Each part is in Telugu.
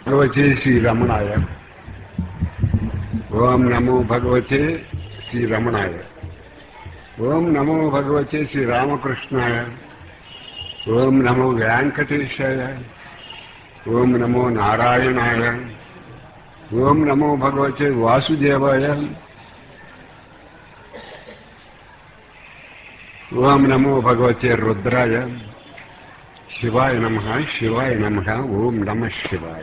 భగవతే శ్రీరమణాయ ఓం నమో భగవతే శ్రీరమణాయ ఓం నమో భగవతే శ్రీరామకృష్ణాయ ఓం నమో వెంకటేశాయ ఓం నమో నారాయణాయ ఓం నమో భగవతే వాసుదేవాయ ఓం నమో భగవతే రుద్రాయ శివాయ నమ శివాయ నమ ఓం నమ శివాయ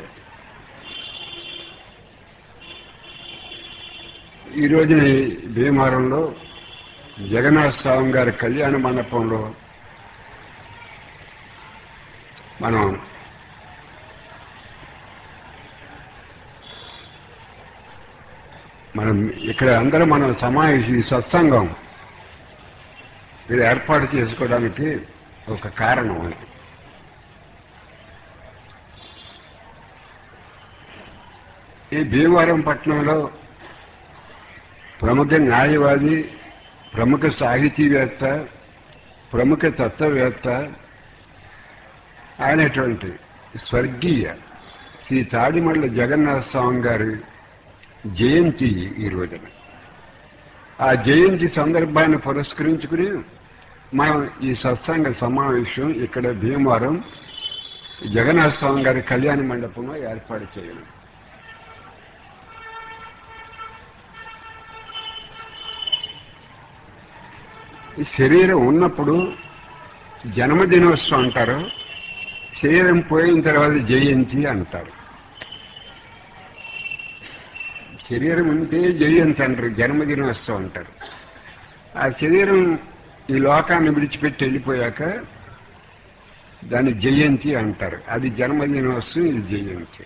ఈరోజు భీమవరంలో జగన్నాథ స్వామి గారి కళ్యాణ మండపంలో మనం మనం ఇక్కడ అందరూ మనం సమావేశం ఈ సత్సంగం ఇది ఏర్పాటు చేసుకోవడానికి ఒక కారణం ఉంది ఈ భీమవరం పట్టణంలో ప్రముఖ న్యాయవాది ప్రముఖ సాహితీవేత్త ప్రముఖ తత్వవేత్త అయినటువంటి స్వర్గీయ శ్రీ తాడిమల్ల జగన్నాథ స్వామి గారి జయంతి ఈ రోజున ఆ జయంతి సందర్భాన్ని పురస్కరించుకుని మనం ఈ సత్సంగ సమావేశం ఇక్కడ భీమవరం జగన్నాథ స్వామి గారి కళ్యాణ మండపంలో ఏర్పాటు చేయడం ఈ శరీరం ఉన్నప్పుడు జన్మదినోత్సవం అంటారు శరీరం పోయిన తర్వాత జయంతి అంటారు శరీరం ఉంటే జయంతి అంటారు జన్మదినోత్సవం అంటారు ఆ శరీరం ఈ లోకాన్ని విడిచిపెట్టి వెళ్ళిపోయాక దాన్ని జయంతి అంటారు అది జన్మదినోత్సవం ఇది జయంతి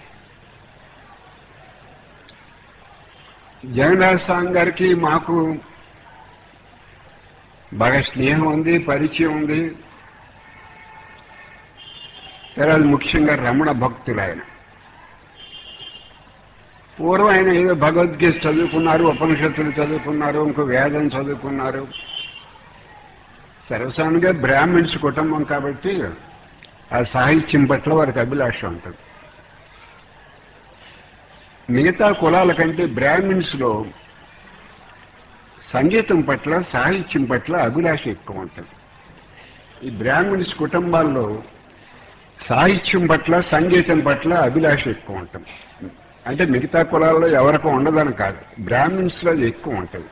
జగన్నాథ స్వామి గారికి మాకు బాగా స్నేహం ఉంది పరిచయం ఉంది తర్వాత ముఖ్యంగా రమణ భక్తులు ఆయన పూర్వం ఆయన ఏదో భగవద్గీత చదువుకున్నారు ఉపనిషత్తులు చదువుకున్నారు ఇంకో వేదం చదువుకున్నారు సర్వసానంగా బ్రాహ్మిన్స్ కుటుంబం కాబట్టి ఆ సాహిత్యం పట్ల వారికి అభిలాష ఉంటుంది మిగతా కులాల కంటే బ్రాహ్మిన్స్లో సంగీతం పట్ల సాహిత్యం పట్ల అభిలాష ఎక్కువ ఉంటుంది ఈ బ్రాహ్మిన్స్ కుటుంబాల్లో సాహిత్యం పట్ల సంగీతం పట్ల అభిలాష ఎక్కువ ఉంటుంది అంటే మిగతా కులాల్లో ఎవరికి ఉండదని కాదు బ్రాహ్మిన్స్లో అది ఎక్కువ ఉంటుంది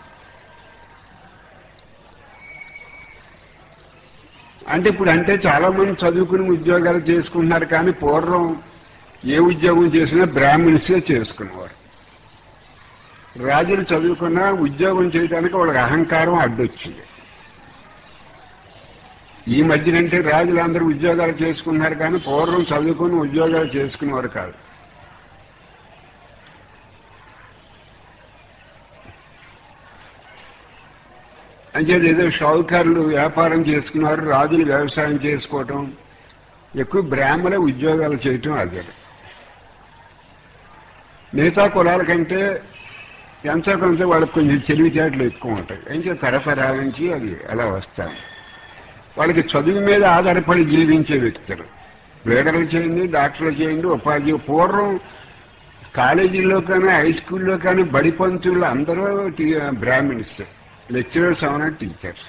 అంటే ఇప్పుడు అంటే చాలా మంది చదువుకుని ఉద్యోగాలు చేసుకుంటున్నారు కానీ పూర్వం ఏ ఉద్యోగం చేసినా బ్రాహ్మిన్సే చేసుకునేవారు రాజులు చదువుకున్నా ఉద్యోగం చేయడానికి వాళ్ళకి అహంకారం అడ్డొచ్చింది ఈ మధ్యనంటే రాజులందరూ ఉద్యోగాలు చేసుకున్నారు కానీ పూర్వం చదువుకుని ఉద్యోగాలు చేసుకునేవారు కాదు అంచేది ఏదో షావుకారులు వ్యాపారం చేసుకున్నారు రాజులు వ్యవసాయం చేసుకోవటం ఎక్కువ బ్రాహ్మణ ఉద్యోగాలు చేయటం అదే మిగతా కులాల కంటే ఎంత కొంత వాళ్ళకి కొంచెం తెలివితేటలు ఎక్కువ ఉంటాయి ఇంకా తరతరాల నుంచి అది అలా వస్తాయి వాళ్ళకి చదువు మీద ఆధారపడి జీవించే వ్యక్తులు లీడర్లు చేయండి డాక్టర్లు చేయండి ఉపాధి పూర్వం కాలేజీల్లో కానీ హై స్కూల్లో కానీ బడి పంతులు అందరూ బ్రాహ్మిన్స్ లెక్చరర్స్ అవునా టీచర్స్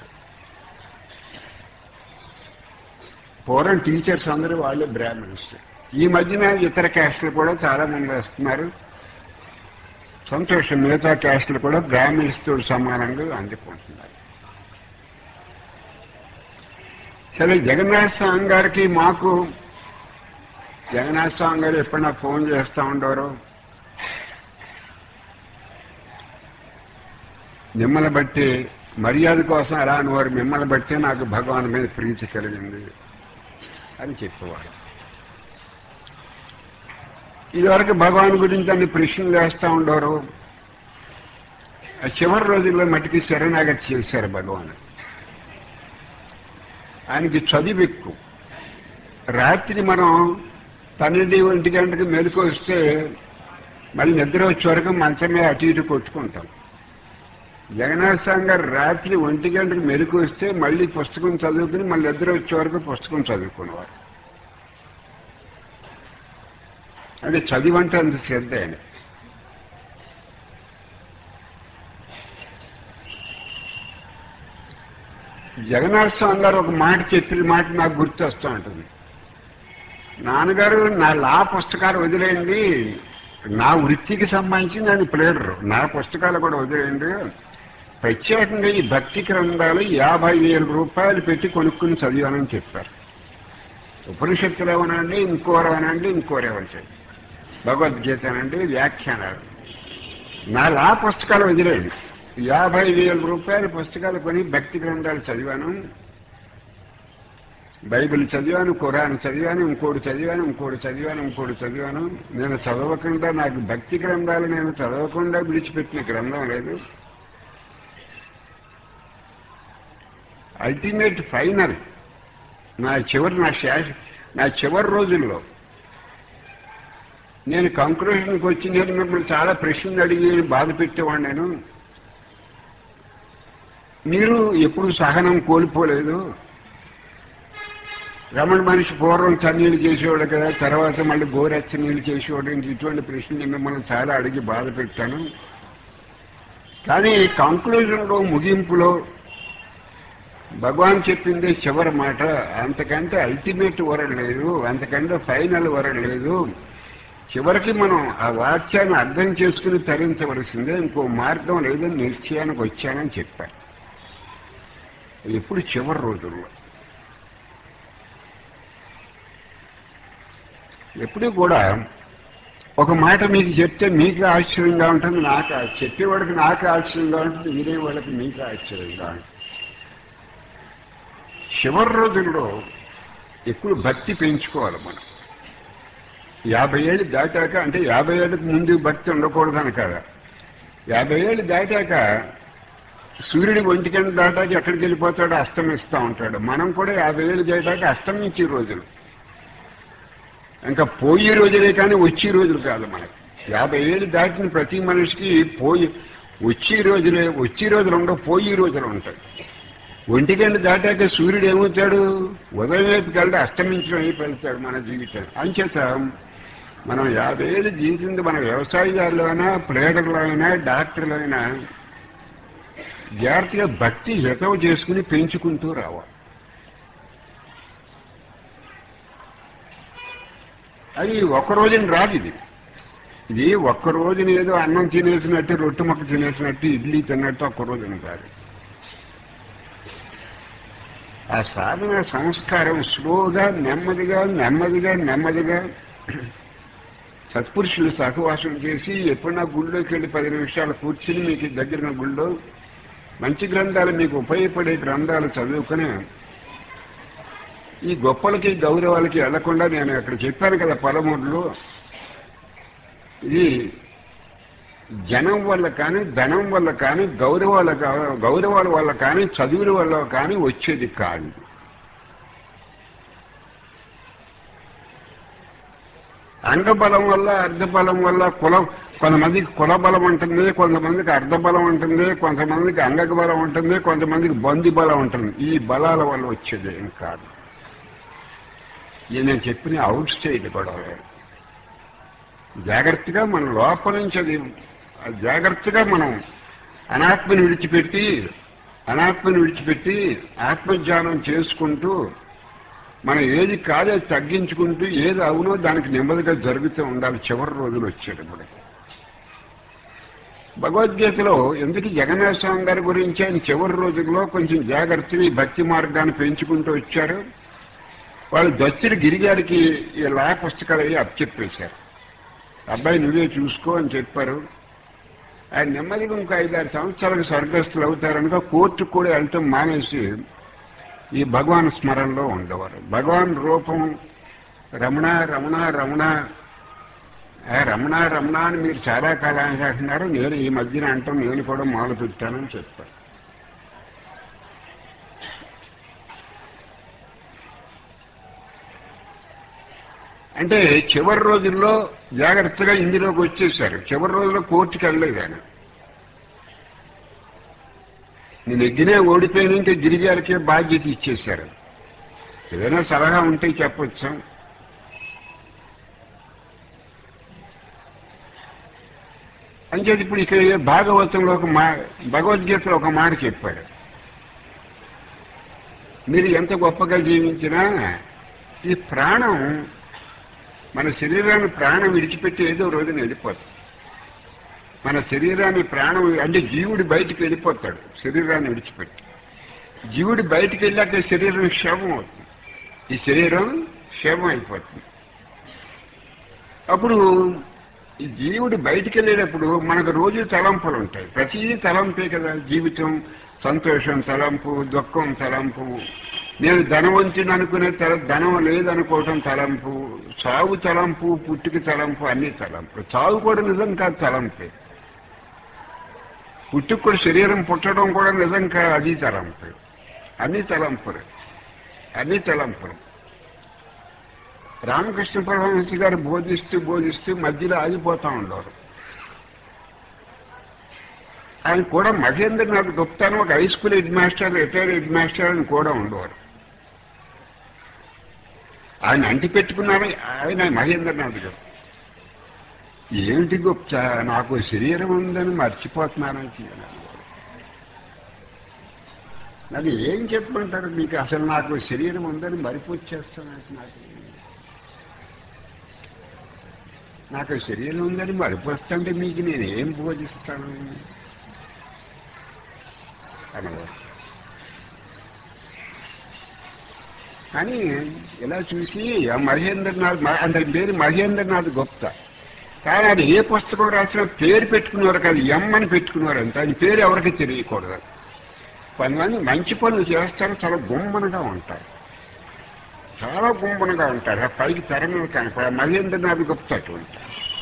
పూర్వం టీచర్స్ అందరూ వాళ్ళే బ్రాహ్మిన్స్ ఈ మధ్యన ఇతర క్యాస్టులు కూడా చాలా మంది వస్తున్నారు సంతోషం మిగతా క్యాస్టులు కూడా బ్రాహ్మిన్స్తో సమానంగా అందుకుంటున్నారు సరే జగన్నాథ స్వామి గారికి మాకు జగన్నాథ స్వామి గారు ఎప్పుడన్నా ఫోన్ చేస్తూ ఉండేవారు మిమ్మల్ని బట్టి మర్యాద కోసం అలా అనేవారు మిమ్మల్ని బట్టి నాకు భగవాన్ మీద ప్రీతి కలిగింది అని చెప్పేవారు ఇదివరకు భగవాన్ గురించి అన్ని ప్రశ్నలు వేస్తూ ఉండేవారు ఆ చివరి రోజుల్లో మట్టికి శరణాగతి చేశారు భగవాన్ ఆయనకి చదువు ఎక్కువ రాత్రి మనం పన్నెండు ఒంటి గంటకి మెలకు వస్తే మళ్ళీ నిద్ర వచ్చే వరకు మంచం మీద అటు ఇటు కొట్టుకుంటాం జగన్నాథ స్వామి గారు రాత్రి ఒంటి గంటకు మెలకు వస్తే మళ్ళీ పుస్తకం చదువుకుని మళ్ళీ నిద్ర వచ్చే వరకు పుస్తకం చదువుకునేవారు అంటే చదివి అంటే అంత శ్రద్ధ ఆయన జగన్నాథ స్వామి గారు ఒక మాట చెప్పిన మాట నాకు గుర్తొస్తూ ఉంటుంది నాన్నగారు నా లా పుస్తకాలు వదిలేయండి నా వృత్తికి సంబంధించి నేను ప్లేడరు నా పుస్తకాలు కూడా వదిలేయండి ప్రత్యేకంగా ఈ భక్తి గ్రంథాలు యాభై వేల రూపాయలు పెట్టి కొనుక్కుని చదివానని చెప్పారు ఉపనిషత్తులు ఏమనండి ఇంకోరేమనండి ఇంకోరేమని భగవద్గీత అనండి వ్యాఖ్యానాలు నా లా పుస్తకాలు వదిలేయండి యాభై వేల రూపాయల పుస్తకాలు కొని భక్తి గ్రంథాలు చదివాను బైబిల్ చదివాను ఖురాన్ చదివాను ఇంకోటి చదివాను ఇంకోటి చదివాను ఇంకోటి చదివాను నేను చదవకుండా నాకు భక్తి గ్రంథాలు నేను చదవకుండా విడిచిపెట్టిన గ్రంథం లేదు అల్టిమేట్ ఫైనల్ నా చివరి నా శాస నా చివరి రోజుల్లో నేను కంక్లూషన్కి వచ్చి నేను మిమ్మల్ని చాలా ప్రశ్నలు అడిగి బాధ పెట్టేవాడు నేను మీరు ఎప్పుడు సహనం కోల్పోలేదు రమణ మనిషి పూర్వం చన్నీళ్ళు చేసేవాడు కదా తర్వాత మళ్ళీ గోరెచ్చ నీళ్ళు చేసేవాడు ఇంక ఇటువంటి ప్రశ్నలు మిమ్మల్ని చాలా అడిగి బాధ పెట్టాను కానీ కంక్లూజన్లో ముగింపులో భగవాన్ చెప్పింది చివరి మాట అంతకంటే అల్టిమేట్ వరడ్ లేదు అంతకంటే ఫైనల్ వరడ్ లేదు చివరికి మనం ఆ వాక్యాన్ని అర్థం చేసుకుని తరించవలసిందే ఇంకో మార్గం లేదని నిశ్చయానికి వచ్చానని చెప్పారు ఎప్పుడు చివరి రోజుల్లో ఎప్పుడు కూడా ఒక మాట మీకు చెప్తే మీకు ఆశ్చర్యంగా ఉంటుంది నాకు చెప్పేవాడికి నాకు ఆశ్చర్యంగా ఉంటుంది వినే వాళ్ళకి మీకు ఆశ్చర్యంగా ఉంటుంది చివరి రోజుల్లో ఎక్కువ భక్తి పెంచుకోవాలి మనం యాభై ఏళ్ళు దాటాక అంటే యాభై ఏళ్ళకి ముందు భక్తి ఉండకూడదని కదా యాభై ఏళ్ళు దాటాక సూర్యుడి ఒంటికంట దాటాక ఎక్కడికి వెళ్ళిపోతాడో అస్తమిస్తూ ఉంటాడు మనం కూడా యాభై ఏళ్ళు దాటాక అస్తమించే రోజులు ఇంకా పోయే రోజులే కానీ వచ్చే రోజులు కాదు మనకి యాభై ఏళ్ళు దాటిన ప్రతి మనిషికి పోయి వచ్చే రోజులే వచ్చే రోజులు ఉండవు పోయే రోజులు ఉంటాయి ఒంటిగంట దాటాక సూర్యుడు ఏమవుతాడు ఉదయం వైపుకి వెళ్తే అస్తమించడం అయిపోతాడు మన జీవితం అంచేత మనం యాభై ఏళ్ళు జీవితం మన వ్యవసాయదారులు అయినా ప్లేడర్లు అయినా డాక్టర్లు అయినా జాగ్రత్తగా భక్తి హితవు చేసుకుని పెంచుకుంటూ రావాలి అది ఒక్క రోజున రాదు ఇది ఇది ఒక్క రోజున ఏదో అన్నం తినేసినట్టు రొట్టె మొక్క తినేసినట్టు ఇడ్లీ తిన్నట్టు ఒక్క రోజున రాదు ఆ సాధన సంస్కారం స్లోగా నెమ్మదిగా నెమ్మదిగా నెమ్మదిగా సత్పురుషులు సహవాసం చేసి ఎప్పుడన్నా గుళ్ళోకి వెళ్ళి పది నిమిషాలు కూర్చుని మీకు దగ్గర గుళ్ళో మంచి గ్రంథాలు మీకు ఉపయోగపడే గ్రంథాలు చదువుకుని ఈ గొప్పలకి గౌరవాలకి వెళ్లకుండా నేను అక్కడ చెప్పాను కదా పదమూడులో ఇది జనం వల్ల కానీ ధనం వల్ల కానీ గౌరవాల గౌరవాల వల్ల కానీ చదువుల వల్ల కానీ వచ్చేది కాదు అంగబలం వల్ల అర్ధబలం వల్ల కులం కొంతమందికి కుల బలం ఉంటుంది కొంతమందికి అర్ధబలం ఉంటుంది కొంతమందికి అంగక బలం ఉంటుంది కొంతమందికి బంది బలం ఉంటుంది ఈ బలాల వల్ల వచ్చేది ఏం కాదు ఇది నేను చెప్పిన అవుట్ స్టేట్ గొడవ జాగ్రత్తగా మన లోపల నుంచి అది జాగ్రత్తగా మనం అనాత్మని విడిచిపెట్టి అనాత్మని విడిచిపెట్టి ఆత్మజ్ఞానం చేసుకుంటూ మనం ఏది కాదో తగ్గించుకుంటూ ఏది అవునో దానికి నెమ్మదిగా జరుగుతూ ఉండాలి చివరి రోజులు వచ్చేటప్పుడు భగవద్గీతలో ఎందుకు జగన్నాథ స్వామి గారి గురించి ఆయన చివరి రోజుల్లో కొంచెం జాగ్రత్తగా ఈ భక్తి మార్గాన్ని పెంచుకుంటూ వచ్చారు వాళ్ళు దచ్చుడు గిరిగారికి ఈ లా పుస్తకాలు అవి అప్పచెప్పేశారు అబ్బాయి నువ్వే చూసుకో అని చెప్పారు ఆయన నెమ్మదిగా ఇంకో ఐదారు సంవత్సరాలకు స్వర్గస్థులు అవుతారనుక కోర్టుకు కూడా వెళ్తాం మానేసి ఈ భగవాన్ స్మరణలో ఉండేవారు భగవాన్ రూపం రమణ రమణ రమణ ఆ రమణ రమణ అని మీరు చాలా కాలానికి అంటున్నారు నేను ఈ మధ్యన అంటాం నేను కూడా మొదలు పెట్టానని చెప్పారు అంటే చివరి రోజుల్లో జాగ్రత్తగా ఇందులోకి వచ్చేసారు చివరి రోజుల్లో కోర్టుకి వెళ్ళలేదు ఆయన నేను ఎగ్గినే ఓడిపోయిన ఇంకా గిరిజాలకే బాధ్యత ఇచ్చేశారు ఏదైనా సలహా ఉంటే చెప్పొచ్చు అంచేది ఇప్పుడు ఇక్కడ భాగవతంలో ఒక మా భగవద్గీతలో ఒక మాట చెప్పాడు మీరు ఎంత గొప్పగా జీవించినా ఈ ప్రాణం మన శరీరాన్ని ప్రాణం విడిచిపెట్టి ఏదో రోజున వెళ్ళిపోతుంది మన శరీరాన్ని ప్రాణం అంటే జీవుడు బయటికి వెళ్ళిపోతాడు శరీరాన్ని విడిచిపెట్టి జీవుడు బయటికి వెళ్ళాక ఈ శరీరం క్షేమం అవుతుంది ఈ శరీరం క్షేమం అయిపోతుంది అప్పుడు ఈ జీవుడు బయటికి వెళ్ళేటప్పుడు మనకు రోజు తలంపులు ఉంటాయి ప్రతిదీ తలంపే కదా జీవితం సంతోషం తలంపు దుఃఖం తలంపు నేను ధనవంతుని అనుకునే తల ధనం లేదనుకోవటం తలంపు చావు తలంపు పుట్టుక తలంపు అన్ని తలంపు చావు కూడా నిజం కాదు తలంపే పుట్టుకు కూడా శరీరం పుట్టడం కూడా నిజం కాదు అది తలంపు అన్ని తలంపులు అన్ని తలంపులు రామకృష్ణ పరమహంస గారు బోధిస్తూ బోధిస్తూ మధ్యలో ఆగిపోతా ఉండేవారు ఆయన కూడా మహేంద్రనాథ్ గుప్తాను ఒక high school head master retire head master అని కూడా ఉండేవారు ఆయన అంటి పెట్టుకున్నారు ఆయన మహేంద్రనాథ్ గారు ఏమిటి గుప్తా నాకు శరీరం ఉందని మర్చిపోతున్నానని అన్నారు నాకు ఏం చెప్పమంటారు మీకు అసలు నాకు శరీరం ఉందని మరిపొచ్చేస్తానంటే నాకు నాకు శరీరం ఉందని మరిపొస్తుంటే మీకు నేను ఏం బోధిస్తాను అనేవారు కానీ ఇలా చూసి ఆ మహేంద్రనాథ్ మ- అతని పేరు మహేంద్రనాథ్ గుప్తా కానీ అది ఏ పుస్తకం రాసినా పేరు పెట్టుకునేవారు కాదు ఎం అని పెట్టుకునేవారు అంతే ఆయన పేరు ఎవరికి తెలియకూడదు కొంతమంది మంచి పనులు చేస్తారు చాలా గుమ్మనగా ఉంటారు చాలా గుమ్మనగా ఉంటారు ఆ పైకి తెర మీద కనపడ మహేంద్రనాథ్ గుప్తా అటువంటి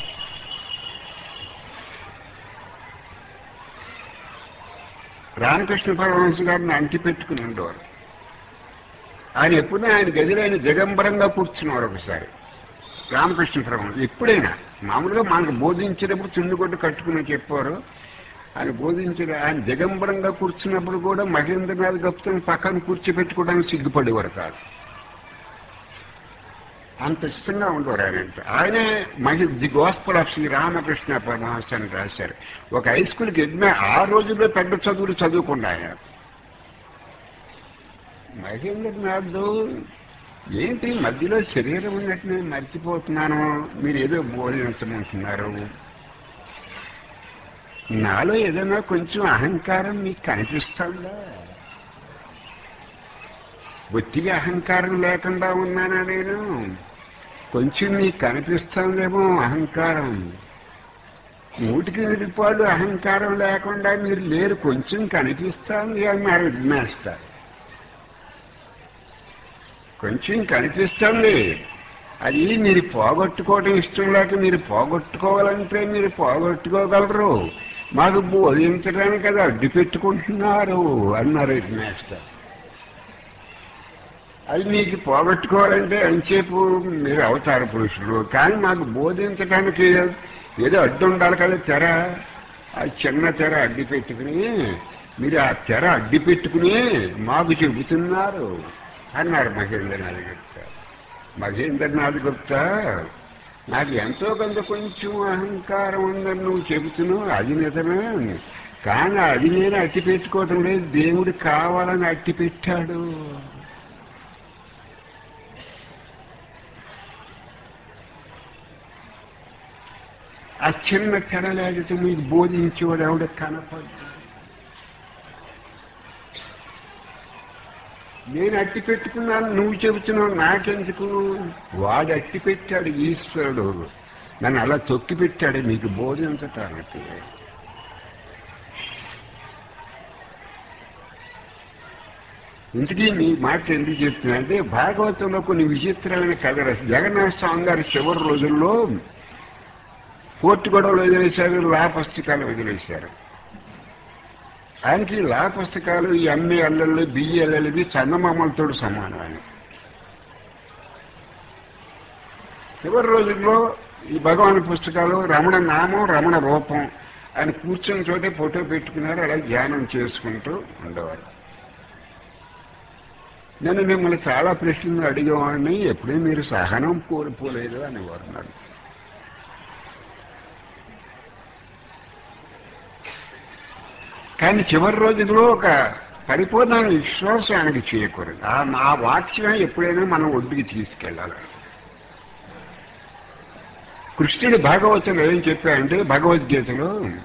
రామకృష్ణ పరమహంస గారిని అంటి పెట్టుకుని ఉండేవారు ఆయన ఎప్పుడైనా ఆయన గదిలో ఆయన దిగంబరంగా కూర్చున్నారు ఒకసారి రామకృష్ణ పరమహంస ఎప్పుడైనా మామూలుగా మనకు బోధించేటప్పుడు చుండుగొడ్డు కట్టుకుని చెప్పారు ఆయన బోధించిన ఆయన దిగంబరంగా కూర్చున్నప్పుడు కూడా మహేంద్రనాథ్ గుప్తం పక్కన కూర్చోబెట్టుకోవడానికి సిగ్గుపడేవారు కాదు అంత ఇష్టంగా ఉండేవారు ఆయన అంటే. ఆయనే మహి the gospel of Shri Ramakrishna Paramahamsa అని రాశారు ఒక హై స్కూల్కి ఎడ్మే ఆ రోజుల్లో పెద్ద చదువులు చదువుకుండా ఆయన మహేంద్రనాథ్ ఏంటి మధ్యలో శరీరం ఉన్నట్టు నేను మర్చిపోతున్నాను మీరు ఏదో బోధించమంటున్నారు నాలో ఏదైనా కొంచెం అహంకారం మీకు కనిపిస్తుందా బొత్తిగా అహంకారం లేకుండా ఉన్నానా నేను కొంచెం మీకు కనిపిస్తుందేమో అహంకారం నూటికి రూపాయలు అహంకారం లేకుండా మీరు లేరు కొంచెం కనిపిస్తుంది అన్నారు మాస్టర్ కొంచెం కనిపిస్తుంది అది మీరు పోగొట్టుకోవడం ఇష్టం లేక మీరు పోగొట్టుకోవాలంటే మీరు పోగొట్టుకోగలరు మాకు బోధించడానికి అది అడ్డు పెట్టుకుంటున్నారు అన్నారు హెడ్ మాస్టర్ అది మీకు పోగొట్టుకోవాలంటే ఎంతసేపు మీరు అవతార పురుషులు కానీ మాకు బోధించడానికి ఏదో అడ్డు ఉండాలి కదా తెర ఆ చిన్న తెర అడ్డు పెట్టుకుని మీరు ఆ తెర అడ్డు పెట్టుకుని మాకు చెబుతున్నారు అన్నారు మహేంద్రనాథ్ గుప్తా మహేంద్రనాథ్ గుప్తా నాకు ఎంతో కొంత కొంచెం అహంకారం ఉందని నువ్వు చెబుతున్నావు అది నిజమే కానీ అది నేను అట్టి పెట్టుకోవటం లేదు దేవుడు కావాలని అట్టి పెట్టాడు ఆ చిన్న తెర లేకపోతే మీకు బోధించేవాడు ఎవడ కనపడ్డా నేను అట్టి పెట్టుకున్నాను నువ్వు చెబుతున్నావు నాకెందుకు వాడు అట్టి పెట్టాడు ఈశ్వరుడు నన్ను అలా తొక్కి పెట్టాడు మీకు బోధించటానికి ఇంతకీ మీ మాట ఎందుకు చెప్తున్నా అంటే భాగవతంలో కొన్ని విచిత్రమైన కథలు జగన్నాథ స్వామి గారి చివరి రోజుల్లో కోర్టు గొడవలు వదిలేశారు లా పుస్తకాలు వదిలేశారు ఆయనకి లా పుస్తకాలు ఈ ఎంఏ ఎల్ఎల్లు బిఎల్ఎల్వి చందమామలతో సమానం ఆయన చివరి రోజుల్లో ఈ భగవాన్ పుస్తకాలు రమణ నామం రమణ రూపం ఆయన కూర్చుని చోటే ఫోటో పెట్టుకున్నారు అలా ధ్యానం చేసుకుంటూ ఉండేవారు నేను మిమ్మల్ని చాలా ప్రశ్నలు అడిగేవాడిని ఎప్పుడూ మీరు సహనం కోల్పోలేదు అనేవారు నన్ను కానీ చివరి రోజుల్లో ఒక పరిపూర్ణ విశ్వాసం ఆయనకి చేయకూడదు ఆ నా వాక్యం ఎప్పుడైనా మనం ఒడ్డుకి తీసుకెళ్ళాలి కృష్ణుడు భాగవతంలో ఏం చెప్పాడంటే భగవద్గీతలో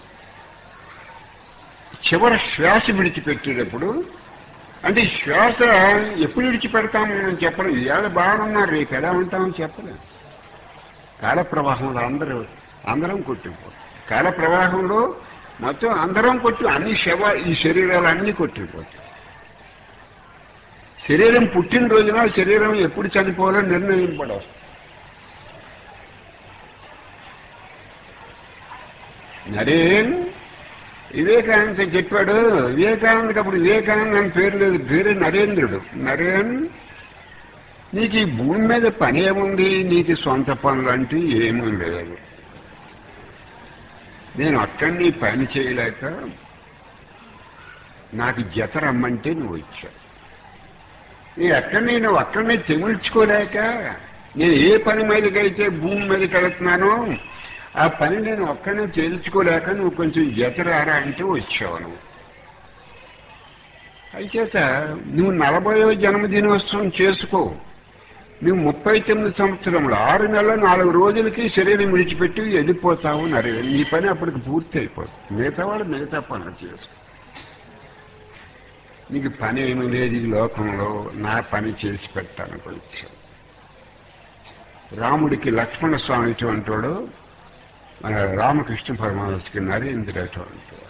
చివరి శ్వాస విడిచిపెట్టేటప్పుడు అంటే ఈ శ్వాస ఎప్పుడు విడిచిపెడతాము అని చెప్పడం ఇవాళ బాగున్నారు రేపు ఎలా ఉంటామని చెప్పలేదు కాల ప్రవాహంలో అందరూ అందరం కొట్టిపోతాం కాల ప్రవాహంలో మొత్తం అందరం కొట్టి అన్ని శవ ఈ శరీరాలు అన్నీ కొట్టిపోతాయి శరీరం పుట్టినరోజున శరీరం ఎప్పుడు చనిపోవాలో నిర్ణయింపడం నరేన్ వివేకానంద చెప్పాడు వివేకానందకి అప్పుడు వివేకానంద అని పేరు లేదు పేరు నరేంద్రుడు నరేన్ నీకు ఈ భూమి మీద పని ఏముంది నీకు సొంత పనులు అంటూ ఏమీ లేదు నేను అక్కడిని పని చేయలేక నాకు జత రమ్మంటే నువ్వు వచ్చావు నేను ఎక్కడిని నువ్వు అక్కడనే తెమిల్చుకోలేక నేను ఏ పని మీదకైతే భూమి మీదకి వెళుతున్నానో ఆ పని నేను ఒక్కడనే తేల్చుకోలేక నువ్వు కొంచెం జతరారా అంటే వచ్చావు నువ్వు అయిచేత నువ్వు నలభైవ జన్మదినోత్సవం చేసుకో నువ్వు ముప్పై తొమ్మిది సంవత్సరంలో ఆరు నెలల నాలుగు రోజులకి శరీరం విడిచిపెట్టి వెళ్ళిపోతావు నరే నీ పని అప్పటికి పూర్తి అయిపోతుంది మిగతా వాడు మిగతా పనులు చేసుకో నీకు పని ఏమీ లేదు ఈ లోకంలో నా పని చేసి పెడతాను కొంచెం రాముడికి లక్ష్మణ స్వామి ఇటువంటి వాడు మన రామకృష్ణ పరమహంసకి నరేంద్ర అటువంటి వాడు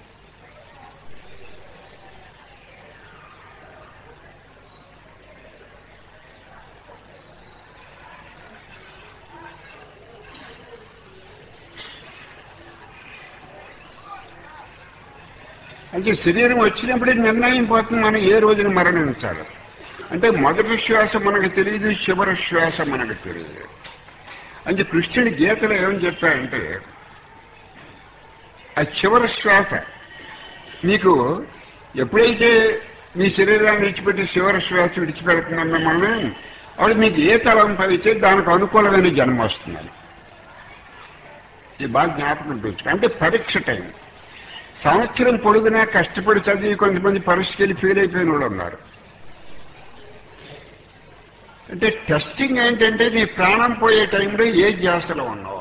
అంటే శరీరం వచ్చినప్పుడే నిర్ణయం పోతుంది మనం ఏ రోజున మరణించాలి అంటే మొదటి శ్వాస మనకు తెలియదు చివరి శ్వాస మనకు తెలియదు అంటే కృష్ణుడి గీతలో ఏమని చెప్పారంటే ఆ చివరి శ్వాస మీకు ఎప్పుడైతే మీ శరీరాన్ని విడిచిపెట్టి చివరి శ్వాస విడిచిపెడుతున్నాం మిమ్మల్ని అప్పుడు మీకు ఏ తలంపు అయితే దానికి అనుకూలమైన జన్మ వస్తుందని ఇది బాగా జ్ఞాపకం పెంచుకో అంటే పరీక్ష టైం సంవత్సరం పొడుగునా కష్టపడి చదివి కొంతమంది పరీక్షకి వెళ్ళి ఫెయిల్ అయిపోయిన వాళ్ళు ఉన్నారు అంటే టెస్టింగ్ ఏంటంటే నీ ప్రాణం పోయే టైంలో ఏ ధ్యాసలో ఉన్నావు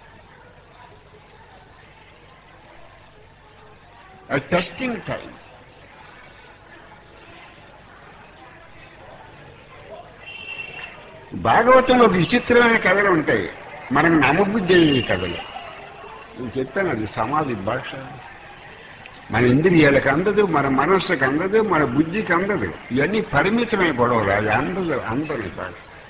అది టెస్టింగ్ టైం భాగవతంలో ఒక విచిత్రమైన కథలు ఉంటాయి మనకు నమ్మబుద్ధి అయ్యే కథలు నేను చెప్పాను అది సమాధి భాష మన ఇంద్రియాలకు అందదు మన మనస్సుకు అందదు మన బుద్ధికి అందదు ఇవన్నీ పరిమితమైన గొడవలు అది అందదు అందని భాష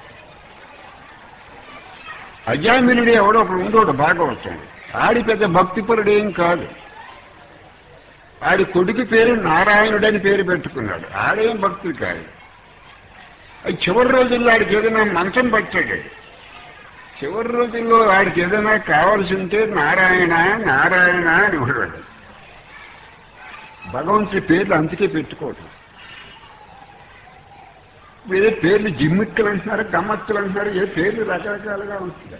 అజామినుడు ఎవడో ఒకడు ఉండోడు భాగవతం ఆడి పెద్ద భక్తిపరుడు ఏం కాదు ఆడి కొడుకు పేరు నారాయణుడు అని పేరు పెట్టుకున్నాడు ఆడేం భక్తుడు కాదు అది చివరి రోజుల్లో ఆడికి ఏదైనా మంచం పట్టాడు చివరి రోజుల్లో ఆడికి ఏదైనా కావాల్సి ఉంటే నారాయణ నారాయణ అని ఉండడు భగవంతుడి పేర్లు అందుకే పెట్టుకోవటం వేరే పేర్లు జిమ్మిక్కలు అంటున్నారు గమ్మత్తులు అంటున్నారు ఏ పేర్లు రకరకాలుగా ఉంటుంది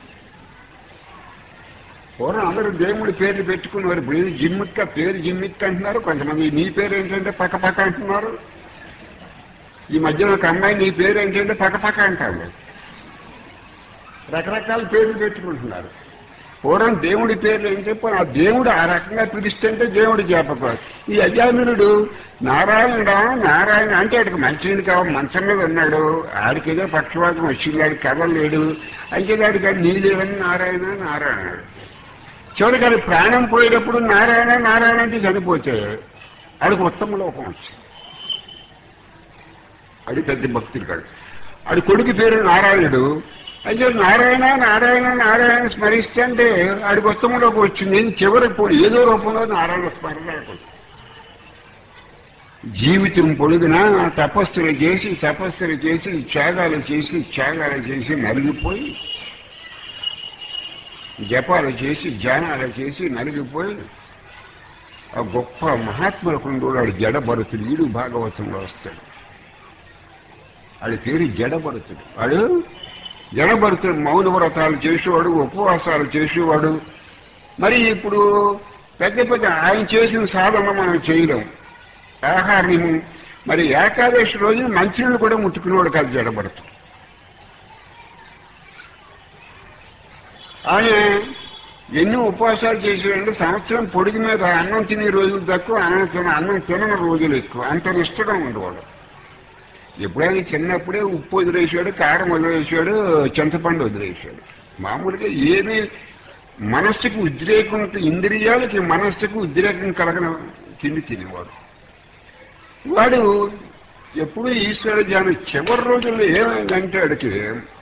పూర్వం అందరూ దేవుడి పేర్లు పెట్టుకున్నారు ఇప్పుడు ఏది జిమ్మిక్క పేరు జిమ్మిక్క అంటున్నారు కొంతమంది నీ పేరు ఏంటంటే పక్క పక్క అంటున్నారు ఈ మధ్యన ఒక అమ్మాయి నీ పేరు ఏంటంటే పక్క పక్క అంటారు రకరకాల పేర్లు పెట్టుకుంటున్నారు పూర్వం దేవుడి పేర్లు ఏం చెప్పు ఆ దేవుడు ఆ రకంగా పిలుస్తుంటే దేవుడు జ్ఞాపకం ఈ అజామినుడు నారాయణుడా నారాయణ అంటే ఆడికి మంచినీడు కావాలి మంచం మీద ఉన్నాడు ఆడికి ఏదో పక్షవాతం వచ్చింది ఆడికి కదలలేడు అంటే ఆడికి నీ లేదని నారాయణ నారాయణుడు చివరికి అది ప్రాణం పోయేటప్పుడు నారాయణ నారాయణ అంటే చనిపోతే ఆడికి ఉత్తమ లోకం వచ్చింది అడి పెద్ద భక్తుడు కాడు ఆడి కొడుకు పేరు నారాయణుడు అయితే నారాయణ నారాయణ నారాయణ స్మరిస్తుంటే ఆడికి ఉత్తమంలోకి వచ్చింది నేను చివరికి పోయి ఏదో రూపంలో నారాయణ స్మరణలోకి వచ్చింది జీవితం పొడుగునా తపస్సులు చేసి తపస్సులు చేసి త్యాగాలు చేసి త్యాగాలు చేసి నలిగిపోయి జపాలు చేసి ధ్యానాలు చేసి నలిగిపోయి ఆ గొప్ప మహాత్ములకు వాడు జడభరతుడు వీడు భాగవతంలో వస్తాడు వాడి పేరు జడభరతుడు వాడు జడభరతుడు మౌన వ్రతాలు చేసేవాడు ఉపవాసాలు చేసేవాడు మరి ఇప్పుడు పెద్ద పెద్ద ఆయన చేసిన సాధన మనం చేయలేం ఆహారం మరి ఏకాదశి రోజు మంచినీళ్ళు కూడా ముట్టుకునేవాడు కాదు జడబడుతూ ఆయన ఎన్ని ఉపవాసాలు చేసేవాడు సంవత్సరం పొడిగి మీద అన్నం తినే రోజులు తక్కువ అన్నం తిన అన్నం తినని రోజులు ఎక్కువ అంత నిష్టగా ఉండేవాడు ఎప్పుడైనా చిన్నప్పుడే ఉప్పు వదిలేసాడు కారం వదిలేసాడు చింతపండు వదిలేసాడు మామూలుగా ఏమీ మనస్సుకు ఉద్రేకం ఇంద్రియాలకి మనస్సుకు ఉద్రేకం కలగన తిండి తినేవాడు వాడు ఎప్పుడు ఈశ్వర ధ్యానం చివరి రోజుల్లో ఏమైందంటే వాడికి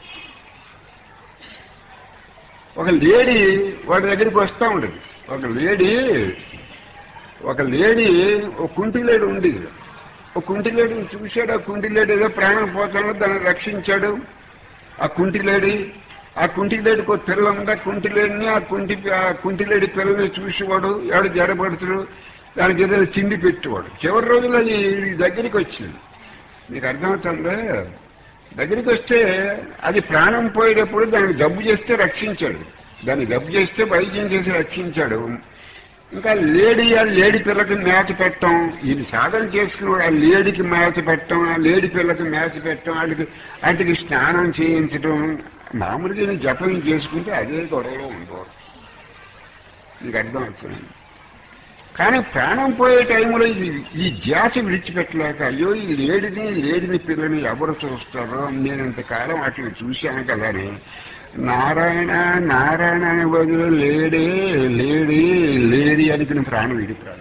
ఒక లేడీ వాడి దగ్గరికి వస్తూ ఉండేది ఒక లేడీ ఒక లేడీ ఒక కుంటి లేడీ ఉండేది ఒక కుంటి లేడీని చూశాడు ఆ కుంటి లేడీ ఏదో ప్రాణం పోతాడు దాన్ని రక్షించాడు ఆ కుంటి లేడీ ఆ కుంటి లేడికి ఒక పిల్ల ఉంది ఆ కుంటి లేడిని ఆ కుంటి ఆ కుంటి లేడి పిల్లని చూసేవాడు ఎవడు జడబడుతుడు దానికి ఏదైనా తిండి పెట్టేవాడు చివరి రోజులు అది ఈ దగ్గరికి వచ్చింది మీకు అర్థమవుతుందా దగ్గరికి వస్తే అది ప్రాణం పోయేటప్పుడు దానికి జబ్బు చేస్తే రక్షించాడు దాన్ని జబ్బు చేస్తే వైద్యం చేసి రక్షించాడు ఇంకా లేడీ ఆ లేడీ పిల్లకి మేత పెట్టడం ఇది సాధన చేసుకుని ఆ లేడీకి మేత పెట్టడం ఆ లేడీ పిల్లకి మేత పెట్టడం వాటికి వాటికి స్నానం చేయించడం మామూలుగా ఈయన జపం చేసుకుంటే అదే గొడవలో ఉండేవాడు మీకు అర్థం అవుతుంది కానీ ప్రాణం పోయే టైంలో ఇది ఈ ధ్యాస విడిచిపెట్టలేక అయ్యో ఈ లేడిని లేడిని పిల్లని ఎవరు చూస్తారో నేను ఇంతకాలం వాటిని చూశాను కదా అని నారాయణ నారాయణ అనే బదులు లేడే లేడీ లేడీ అనుకుని ప్రాణం విడి ప్రాణం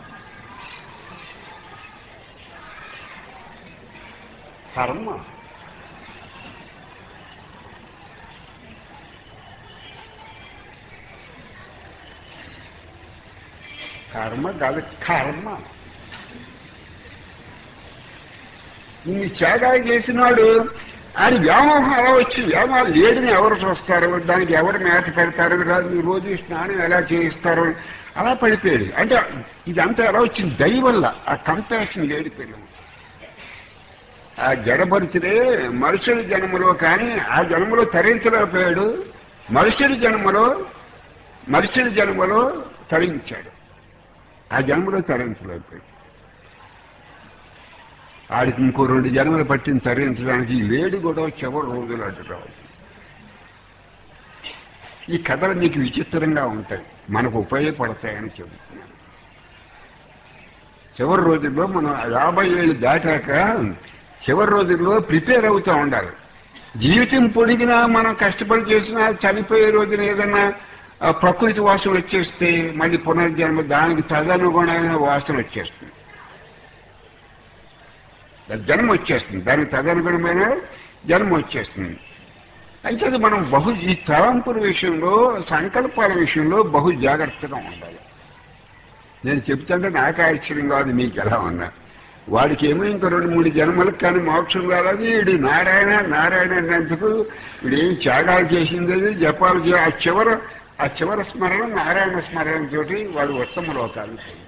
కర్మ కర్మ కాదు కర్మ ఇన్ని త్యాగాలు చేసినాడు ఆయన వ్యామోహం ఎలా వచ్చి వ్యామోహాలు లేడిని ఎవరు చూస్తారు దానికి ఎవరు మేత పెడతారు రాదు రోజు స్నానం ఎలా చేయిస్తారు అలా పడిపోయాడు అంటే ఇదంతా ఎలా వచ్చింది దయ వల్ల ఆ కంపాషన్ లేడి పిల్లలు ఆ జడపరిచినే మనుషుడి జన్మలో కానీ ఆ జన్మలో తరించలేకపోయాడు మనుషుడి జన్మలో మనుషుడి జన్మలో తరించాడు ఆ జన్మలో తరించలేకపోయాడు ఆడికి ఇంకో రెండు జన్మలు పట్టిన తరించడానికి ఈ లేడి కూడా చివరి రోజులు అడ్డు రావాలి ఈ కథలు నీకు విచిత్రంగా ఉంటాయి మనకు ఉపయోగపడతాయని చెబుతున్నాను చివరి రోజుల్లో మనం యాభై ఏళ్ళు దాటాక చివరి రోజుల్లో ప్రిపేర్ అవుతూ ఉండాలి జీవితం పొడిగినా మనం కష్టపడి చేసినా చనిపోయే రోజున ఏదన్నా ఆ, ప్రకృతి వాసన వచ్చేస్తే మళ్ళీ పునర్జన్మ దానికి తదనుగుణమైన వాసన వచ్చేస్తుంది దాని జన్మ వచ్చేస్తుంది దానికి తదనుగుణమైన జన్మ వచ్చేస్తుంది అయితే మనం బహు ఈ తలంపుల విషయంలో సంకల్పాల విషయంలో బహు జాగ్రత్తగా ఉండాలి నేను చెప్తుంటే నాకు ఆశ్చర్యం కాదు మీకు ఎలా ఉన్నా వాడికి ఏమో ఇంకో రెండు మూడు జన్మలకు కానీ మోక్షం రాలేదు వీడు నారాయణ నారాయణ అనేందుకు వీడు ఏం త్యాగాలు చేసింది అది జపాలు చే- ఆ చివర ఆ చివర స్మరణ నారాయణ స్మరణతోటి వాడు ఉత్తమ లోకాలు పొందాడు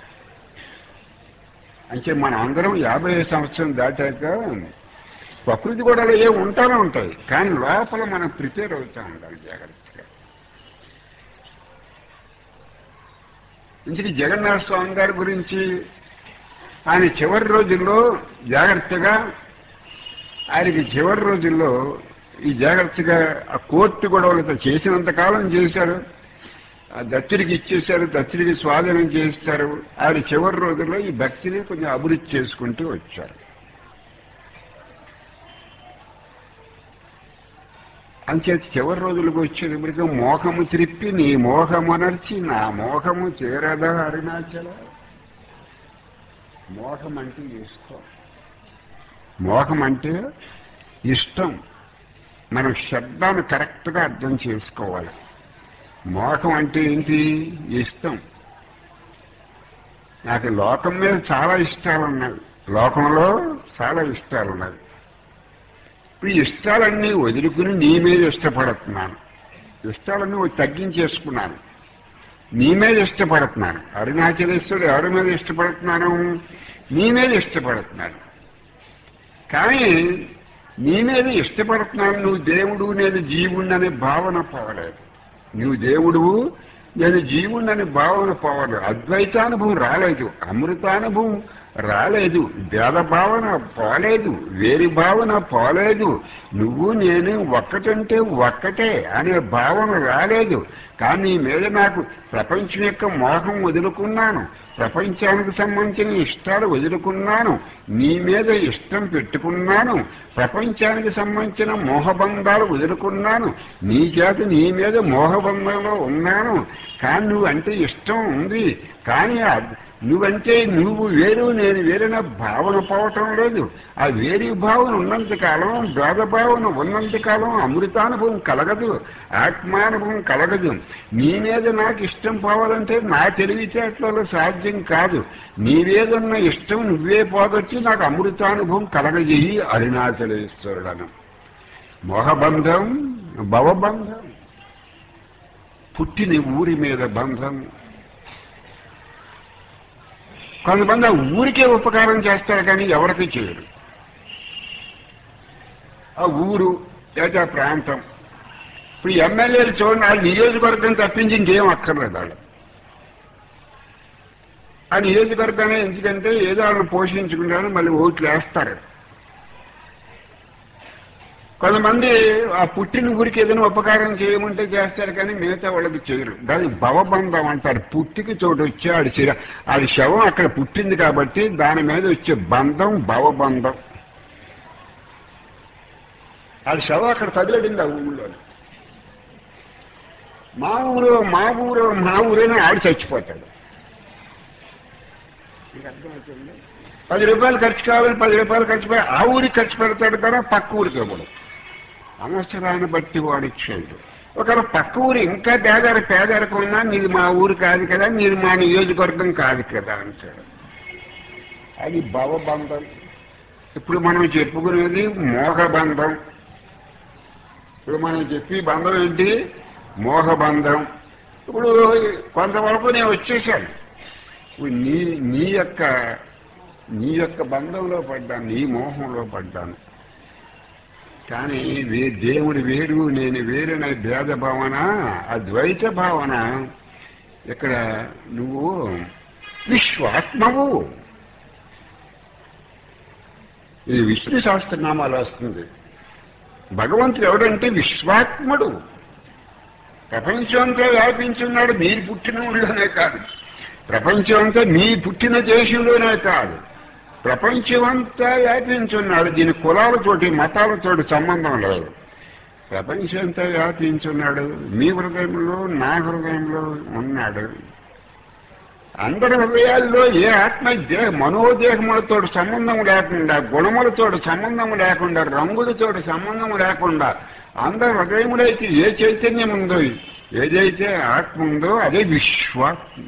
అంటే మన అందరం యాభై సంవత్సరం దాటాక ప్రకృతి కూడా ఏ ఉంటానే ఉంటాయి కానీ లోపల మనం ప్రిపేర్ అవుతూ ఉండాలి జాగ్రత్తగా ఇంతకీ జగన్నాథ స్వామి గారి గురించి ఆయన చివరి రోజుల్లో జాగ్రత్తగా ఆయనకి చివరి రోజుల్లో ఈ జాగ్రత్తగా ఆ కోర్టు గొడవలతో చేసినంత కాలం చేశారు ఆ దత్తుడికి ఇచ్చేశారు దత్తుడికి స్వాధీనం చేస్తారు ఆయన చివరి రోజుల్లో ఈ భక్తిని కొంచెం అభివృద్ధి చేసుకుంటూ వచ్చారు అంచేత చివరి రోజులకు వచ్చేటప్పటికి మోహము త్రిప్పి నీ మోహమనర్చి నా మోహము చేరదా అరుణాచల మోహం అంటే ఇష్టం మోహం అంటే ఇష్టం మనం శబ్దాన్ని కరెక్ట్గా అర్థం చేసుకోవాలి మోహం అంటే ఏంటి ఇష్టం నాకు లోకం మీద చాలా ఇష్టాలు ఉన్నాయి లోకంలో చాలా ఇష్టాలు ఉన్నాయి ఇప్పుడు ఈ ఇష్టాలన్నీ వదులుకుని నీ మీద ఇష్టపడుతున్నాను ఇష్టాలన్నీ తగ్గించేసుకున్నాను నీ మీద ఇష్టపడుతున్నాను అరుణాచలేశ్వరుడు ఎవరి మీద ఇష్టపడుతున్నాను నీ మీద ఇష్టపడుతున్నాను కానీ నీ మీద ఇష్టపడుతున్నాను నువ్వు దేవుడు నేను జీవుడు అనే భావన పోవలేదు నువ్వు దేవుడువు నేను జీవుడని భావన పోవాలి అద్వైతానుభవం రాలేదు అమృతానుభవం రాలేదు భేద భావన పోలేదు వేరి భావన పోలేదు నువ్వు నేను ఒక్కటంటే ఒక్కటే అనే భావన రాలేదు కానీ నీ మీద నాకు ప్రపంచం యొక్క మోహం వదులుకున్నాను ప్రపంచానికి సంబంధించిన ఇష్టాలు వదులుకున్నాను నీ మీద ఇష్టం పెట్టుకున్నాను ప్రపంచానికి సంబంధించిన మోహబంధాలు వదులుకున్నాను నీ చేత నీ మీద మోహబంధంలో ఉన్నాను కానీ నువ్వు అంటే ఇష్టం ఉంది కానీ ఆ- నువ్వంటే నువ్వు వేరు నేను వేరైన భావన పోవటం లేదు ఆ వేరి భావన ఉన్నంతకాలం భేద భావన ఉన్నంతకాలం అమృతానుభవం కలగదు ఆత్మానుభవం కలగదు నీ మీద నాకు ఇష్టం పోవాలంటే నా తెలివితేటలలో సాధ్యం కాదు నీ మీదున్న ఇష్టం నువ్వే పోగొచ్చి నాకు అమృతానుభవం కలగజేయి అరుణాచలేశ్వరుడను మోహబంధం భవబంధం పుట్టిన ఊరి మీద బంధం కొంతమంది ఆ ఊరికే ఉపకారం చేస్తారు కానీ ఎవరికి చేయరు ఆ ఊరు లేదా ఆ ప్రాంతం ఇప్పుడు ఎమ్మెల్యేలు చూడండి ఆ నియోజకవర్గం తప్పించి ఇంకేం అక్కర్లేదు వాళ్ళు ఆ నియోజకవర్గాన్ని ఎందుకంటే ఏదో వాళ్ళని పోషించుకుంటారు మళ్ళీ ఓట్లు వేస్తారు కొంతమంది ఆ పుట్టిన ఊరికి ఏదైనా ఉపకారం చేయమంటే చేస్తారు కానీ మిగతా వాళ్ళకి చేయరు దాని భవబంధం అంటారు పుట్టికి చోటు వచ్చి ఆడి శిర ఆడి శవం అక్కడ పుట్టింది కాబట్టి దాని మీద వచ్చే బంధం భవబంధం ఆడి శవం అక్కడ తగిలడింది ఆ ఊళ్ళో మా ఊరు మా ఊరు మా ఊరేనో ఆడు చచ్చిపోతాడు మీకు అర్థమవుతుంది పది రూపాయలు ఖర్చు కావాలి పది రూపాయలు ఖర్చు పె- ఆ ఊరికి ఖర్చు పెడతాడు కదా పక్క ఊరికి ఇవ్వడు అవసరాన్ని బట్టి వాడు ఇచ్చాడు ఒకవేళ పక్క ఊరు ఇంకా పేదరి పేదరికం ఉన్నా నీది మా ఊరు కాదు కదా నీది మా నియోజకవర్గం కాదు కదా అంటాడు అది భవబంధం ఇప్పుడు మనం చెప్పుకునేది మోహబంధం ఇప్పుడు మనం చెప్పి బంధం ఏంటి మోహబంధం ఇప్పుడు కొంతవరకు నేను వచ్చేసాను ఇప్పుడు నీ నీ యొక్క నీ యొక్క బంధంలో పడ్డాను నీ మోహంలో పడ్డాను కానీ వే దేవుడి వేరు నేను వేరనే భేద భావన అద్వైత భావన ఇక్కడ నువ్వు విశ్వాత్మవు ఇది విష్ణు శాస్త్రనామాలు వస్తుంది భగవంతుడు ఎవడంటే విశ్వాత్ముడు ప్రపంచం అంతా వ్యాపించున్నాడు మీరు పుట్టిన ఊళ్ళోనే కాదు ప్రపంచం అంతా మీ పుట్టిన దేశంలోనే కాదు ప్రపంచం అంతా వ్యాపించున్నాడు దీని కులాలతోటి మతాలతోటి సంబంధం లేదు ప్రపంచం అంతా వ్యాపించున్నాడు మీ హృదయంలో నా హృదయంలో ఉన్నాడు అందరి హృదయాల్లో ఏ ఆత్మ దేహ మనోదేహములతో సంబంధం లేకుండా గుణములతో సంబంధం లేకుండా రంగులతో సంబంధం లేకుండా అందరి హృదయములో అయితే ఏ చైతన్యం ఉందో ఏదైతే ఆత్మ ఉందో అదే విశ్వాత్మ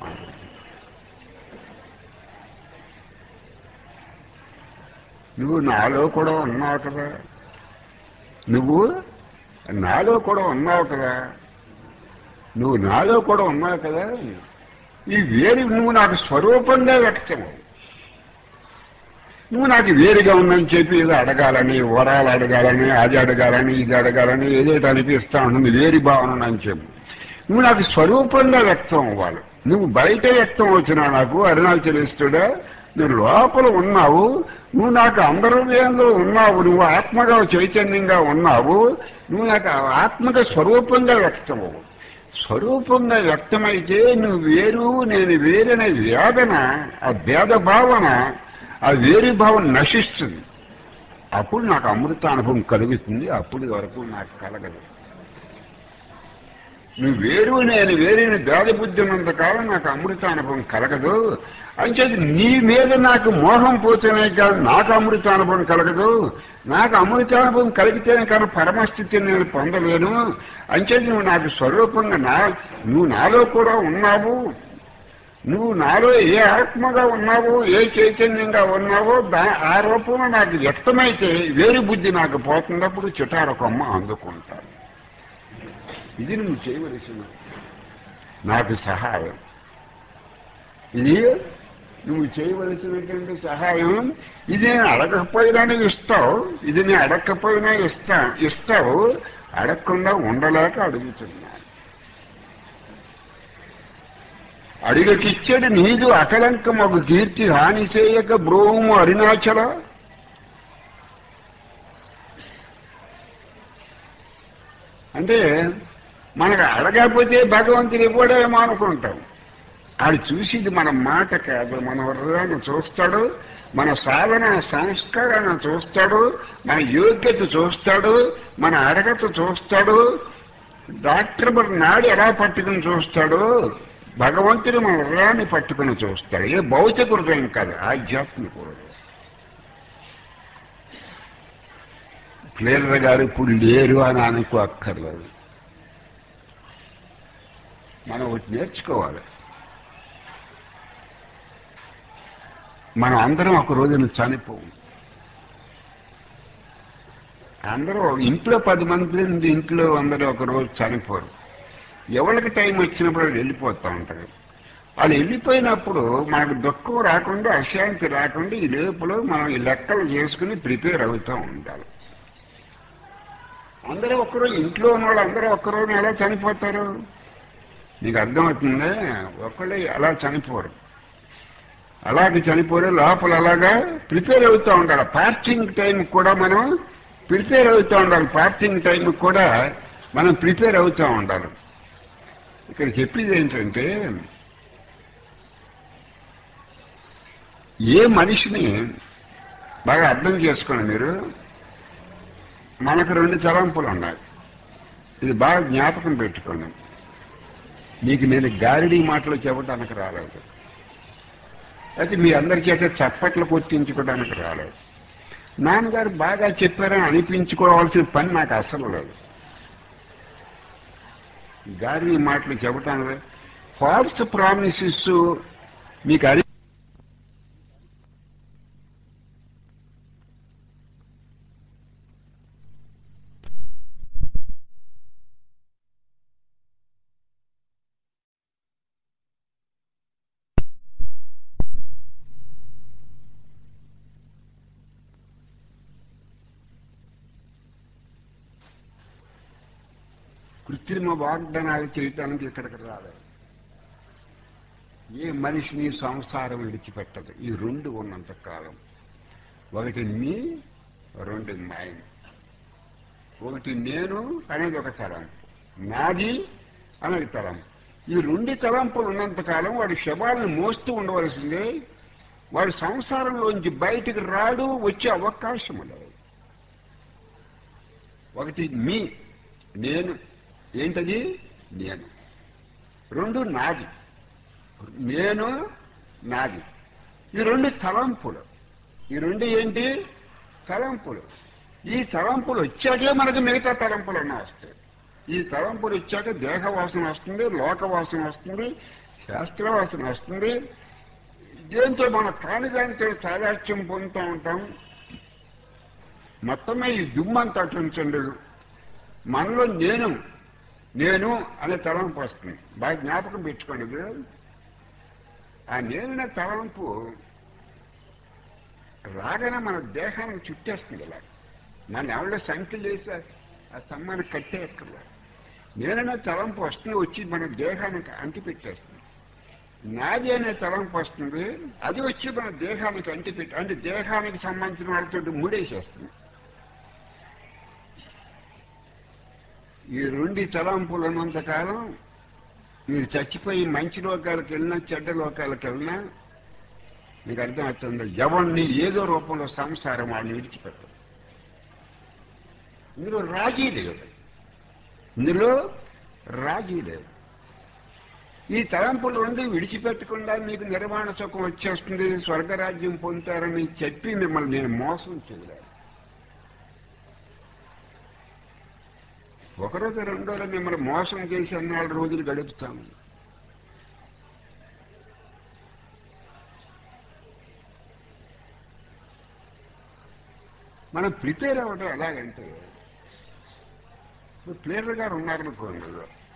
నువ్వు నాలో కూడా ఉన్నావు కదా నువ్వు నాలో కూడా ఉన్నావు కదా నువ్వు నాలో కూడా ఉన్నావు కదా ఈ వేరు నువ్వు నాకు స్వరూపంగా వ్యక్తము నువ్వు నాకు వేరుగా ఉందని చెప్పి ఏదో అడగాలని వరాలు అడగాలని అది అడగాలని ఇది అడగాలని ఏదైతే అనిపిస్తా ఉంటుంది వేరి భావన అని చెప్పు నువ్వు నాకు స్వరూపంగా వ్యక్తం అవ్వాలి నువ్వు బయట వ్యక్తం అవుతున్నా నాకు అరుణాచలిస్తుడా నువ్వు లోపల ఉన్నావు నువ్వు నాకు అందహృదయంలో ఉన్నావు నువ్వు ఆత్మగా చైతన్యంగా ఉన్నావు నువ్వు నాకు ఆత్మగా స్వరూపంగా వ్యక్తం అవ్వు స్వరూపంగా వ్యక్తమైతే నువ్వు వేరు నేను వేరనే వేదన ఆ భేద భావన ఆ వేరు భావన నశిస్తుంది అప్పుడు నాకు అమృతానుభవం కలుగుతుంది అప్పుడు వరకు నాకు కలగదు నువ్వు వేరు నేను వేరైన భేద బుద్ధి ఉన్నంత కాలం నాకు అమృతానుభవం కలగదు అంచేది నీ మీద నాకు మోహం పోతేనే కాదు నాకు అమృతానుభవం కలగదు నాకు అమృతానుభవం కలిగితేనే కానీ పరమస్థితిని నేను పొందలేను అంచేది నువ్వు నాకు స్వరూపంగా నా నువ్వు నాలో కూడా ఉన్నావు నువ్వు నాలో ఏ ఆత్మగా ఉన్నావో ఏ చైతన్యంగా ఉన్నావో దా ఆ రూపంలో నాకు వ్యక్తమైతే వేరు బుద్ధి నాకు పోతున్నప్పుడు చిటారకొమ్మ అందుకుంటాను ఇది నువ్వు చేయవలసిన నాకు సహాయం ఇది నువ్వు చేయవలసినటువంటి సహాయం ఇది నేను అడగకపోయినా ఇస్తావు ఇది నేను అడగకపోయినా ఇస్తా ఇస్తావు అడగకుండా ఉండలేక అడుగుతున్నాను అడిగకిచ్చడు నీదు అకలంకం ఒక కీర్తి హాని చేయక బ్రోము అరుణాచల అంటే మనకు అడగకపోతే భగవంతుడు ఇవ్వడేమో అనుకుంటాం ఆడు చూసిది మన మాట కాదు మన హృదయాన్ని చూస్తాడు మన సాధన సంస్కారాన్ని చూస్తాడు మన యోగ్యత చూస్తాడు మన అర్హత చూస్తాడు డాక్టర్ మరి నాడు ఎలా పట్టుకుని చూస్తాడు భగవంతుడు మన హృదయాన్ని పట్టుకుని చూస్తాడు ఏ భౌతిక హృదయం కాదు ఆధ్యాత్మిక హృదయం ప్లేలర్ గారు ఇప్పుడు లేరు అని అనుకో అక్కర్లేదు మనం ఒకటి నేర్చుకోవాలి మనం అందరం ఒక రోజున చనిపోవు అందరూ ఇంట్లో పది మంది ఉంది, ఇంట్లో అందరూ ఒక రోజు చనిపోరు ఎవరికి టైం వచ్చినప్పుడు వాళ్ళు వెళ్ళిపోతూ ఉంటారు వాళ్ళు వెళ్ళిపోయినప్పుడు మనకు దుఃఖం రాకుండా అశాంతి రాకుండా ఈ లోపల మనం ఈ లెక్కలు చేసుకుని ప్రిపేర్ అవుతూ ఉండాలి అందరూ ఒక్కరోజు ఇంట్లో ఉన్న వాళ్ళు అందరూ ఒక్కరోజు ఎలా చనిపోతారు నీకు అర్థమవుతుందే ఒక్కళ్ళే అలా చనిపోరు అలాగే చనిపోయి లోపల అలాగా ప్రిపేర్ అవుతూ ఉండాలి పార్కింగ్ టైం కూడా మనం ప్రిపేర్ అవుతూ ఉండాలి పార్కింగ్ టైం కూడా మనం ప్రిపేర్ అవుతూ ఉండాలి ఇక్కడ చెప్పేది ఏంటంటే ఏ మనిషిని బాగా అర్థం చేసుకోండి మీరు మనకు రెండు తలంపులు ఉన్నాయి ఇది బాగా జ్ఞాపకం పెట్టుకోండి నీకు నేను గారిడీ మాటలు చెప్పడానికి రాలేదు అయితే మీ అందరి చేత చప్పట్లు కొట్టించుకోవడానికి రాలేదు నాన్నగారు బాగా చెప్పారని అనిపించుకోవాల్సిన పని నాకు అసలు లేదు గారి మాటలు చెప్పటానికి ఫాల్స్ ప్రామిసెస్ మీకు అది కృత్రిమ వాగ్దానాలు చేయటానికి ఇక్కడికి రాలేదు ఏ మనిషిని సంసారం విడిచిపెట్టదు ఈ రెండు ఉన్నంత కాలం ఒకటి మీ రెండు మైండ్ ఒకటి నేను అనేది ఒక తలంపు నాది అనేది తలంపు ఈ రెండు తలంపులు ఉన్నంత కాలం వాడి శవాలను మోస్తూ ఉండవలసిందే వాడి సంసారంలోంచి బయటికి రాడు వచ్చే అవకాశం లేదు ఒకటి మీ నేను ఏంటది నేను రెండు నాది నేను నాది ఈ రెండు తలంపులు ఈ రెండు ఏంటి తలంపులు ఈ తలంపులు వచ్చాకే మనకు మిగతా తలంపులు అన్నా వస్తాయి ఈ తలంపులు వచ్చాక దేహవాసన వస్తుంది లోకవాసన వస్తుంది శాస్త్రవాసన వస్తుంది దేంతో మన కానిదానితో సాదాత్యం పొందుతూ ఉంటాం మొత్తమే ఈ దుమ్మంతా ఉంచండి మనలో నేను నేను అనే తలంపు వస్తుంది బాగా జ్ఞాపకం పెట్టుకోండి ఇది. ఆ నేననే తలంపు రాగానే మన దేహానికి చుట్టేస్తుంది ఇలా మన ఎవరో సంఖ్యలు వేసి ఆ స్తంభానికి కట్టేయక్కర్లా నేననే తలంపు వస్తుంది వచ్చి మన దేహానికి అంటి పెట్టేస్తుంది నాది అనే తలంపు వస్తుంది అది వచ్చి మన దేహానికి అంటి పెట్టి అంటే దేహానికి సంబంధించిన వాళ్ళతో ముడేసేస్తుంది ఈ రెండు తలంపులు ఉన్నంతకాలం మీరు చచ్చిపోయి మంచి లోకాలకు వెళ్ళినా చెడ్డ లోకాలకు వెళ్ళినా మీకు అర్థమవుతుంది ఎవరిని ఏదో రూపంలో సంసారం వాళ్ళని విడిచిపెట్టదు ఇందులో రాజీ లేదు ఇందులో రాజీ లేదు ఈ తలంపులు ఉండి విడిచిపెట్టకుండా మీకు నిర్మాణ సుఖం వచ్చేస్తుంది స్వర్గరాజ్యం పొందుతారని చెప్పి మిమ్మల్ని నేను మోసం చేయలేదు ఒకరోజు రెండో రోజు మిమ్మల్ని మోసం చేసి అన్నాడు రోజులు గడుపుతాము మనం ప్రిపేర్ అవ్వడం ఎలాగంటే ఇప్పుడు ప్లేయర్ గారు ఉన్నారనుకోండి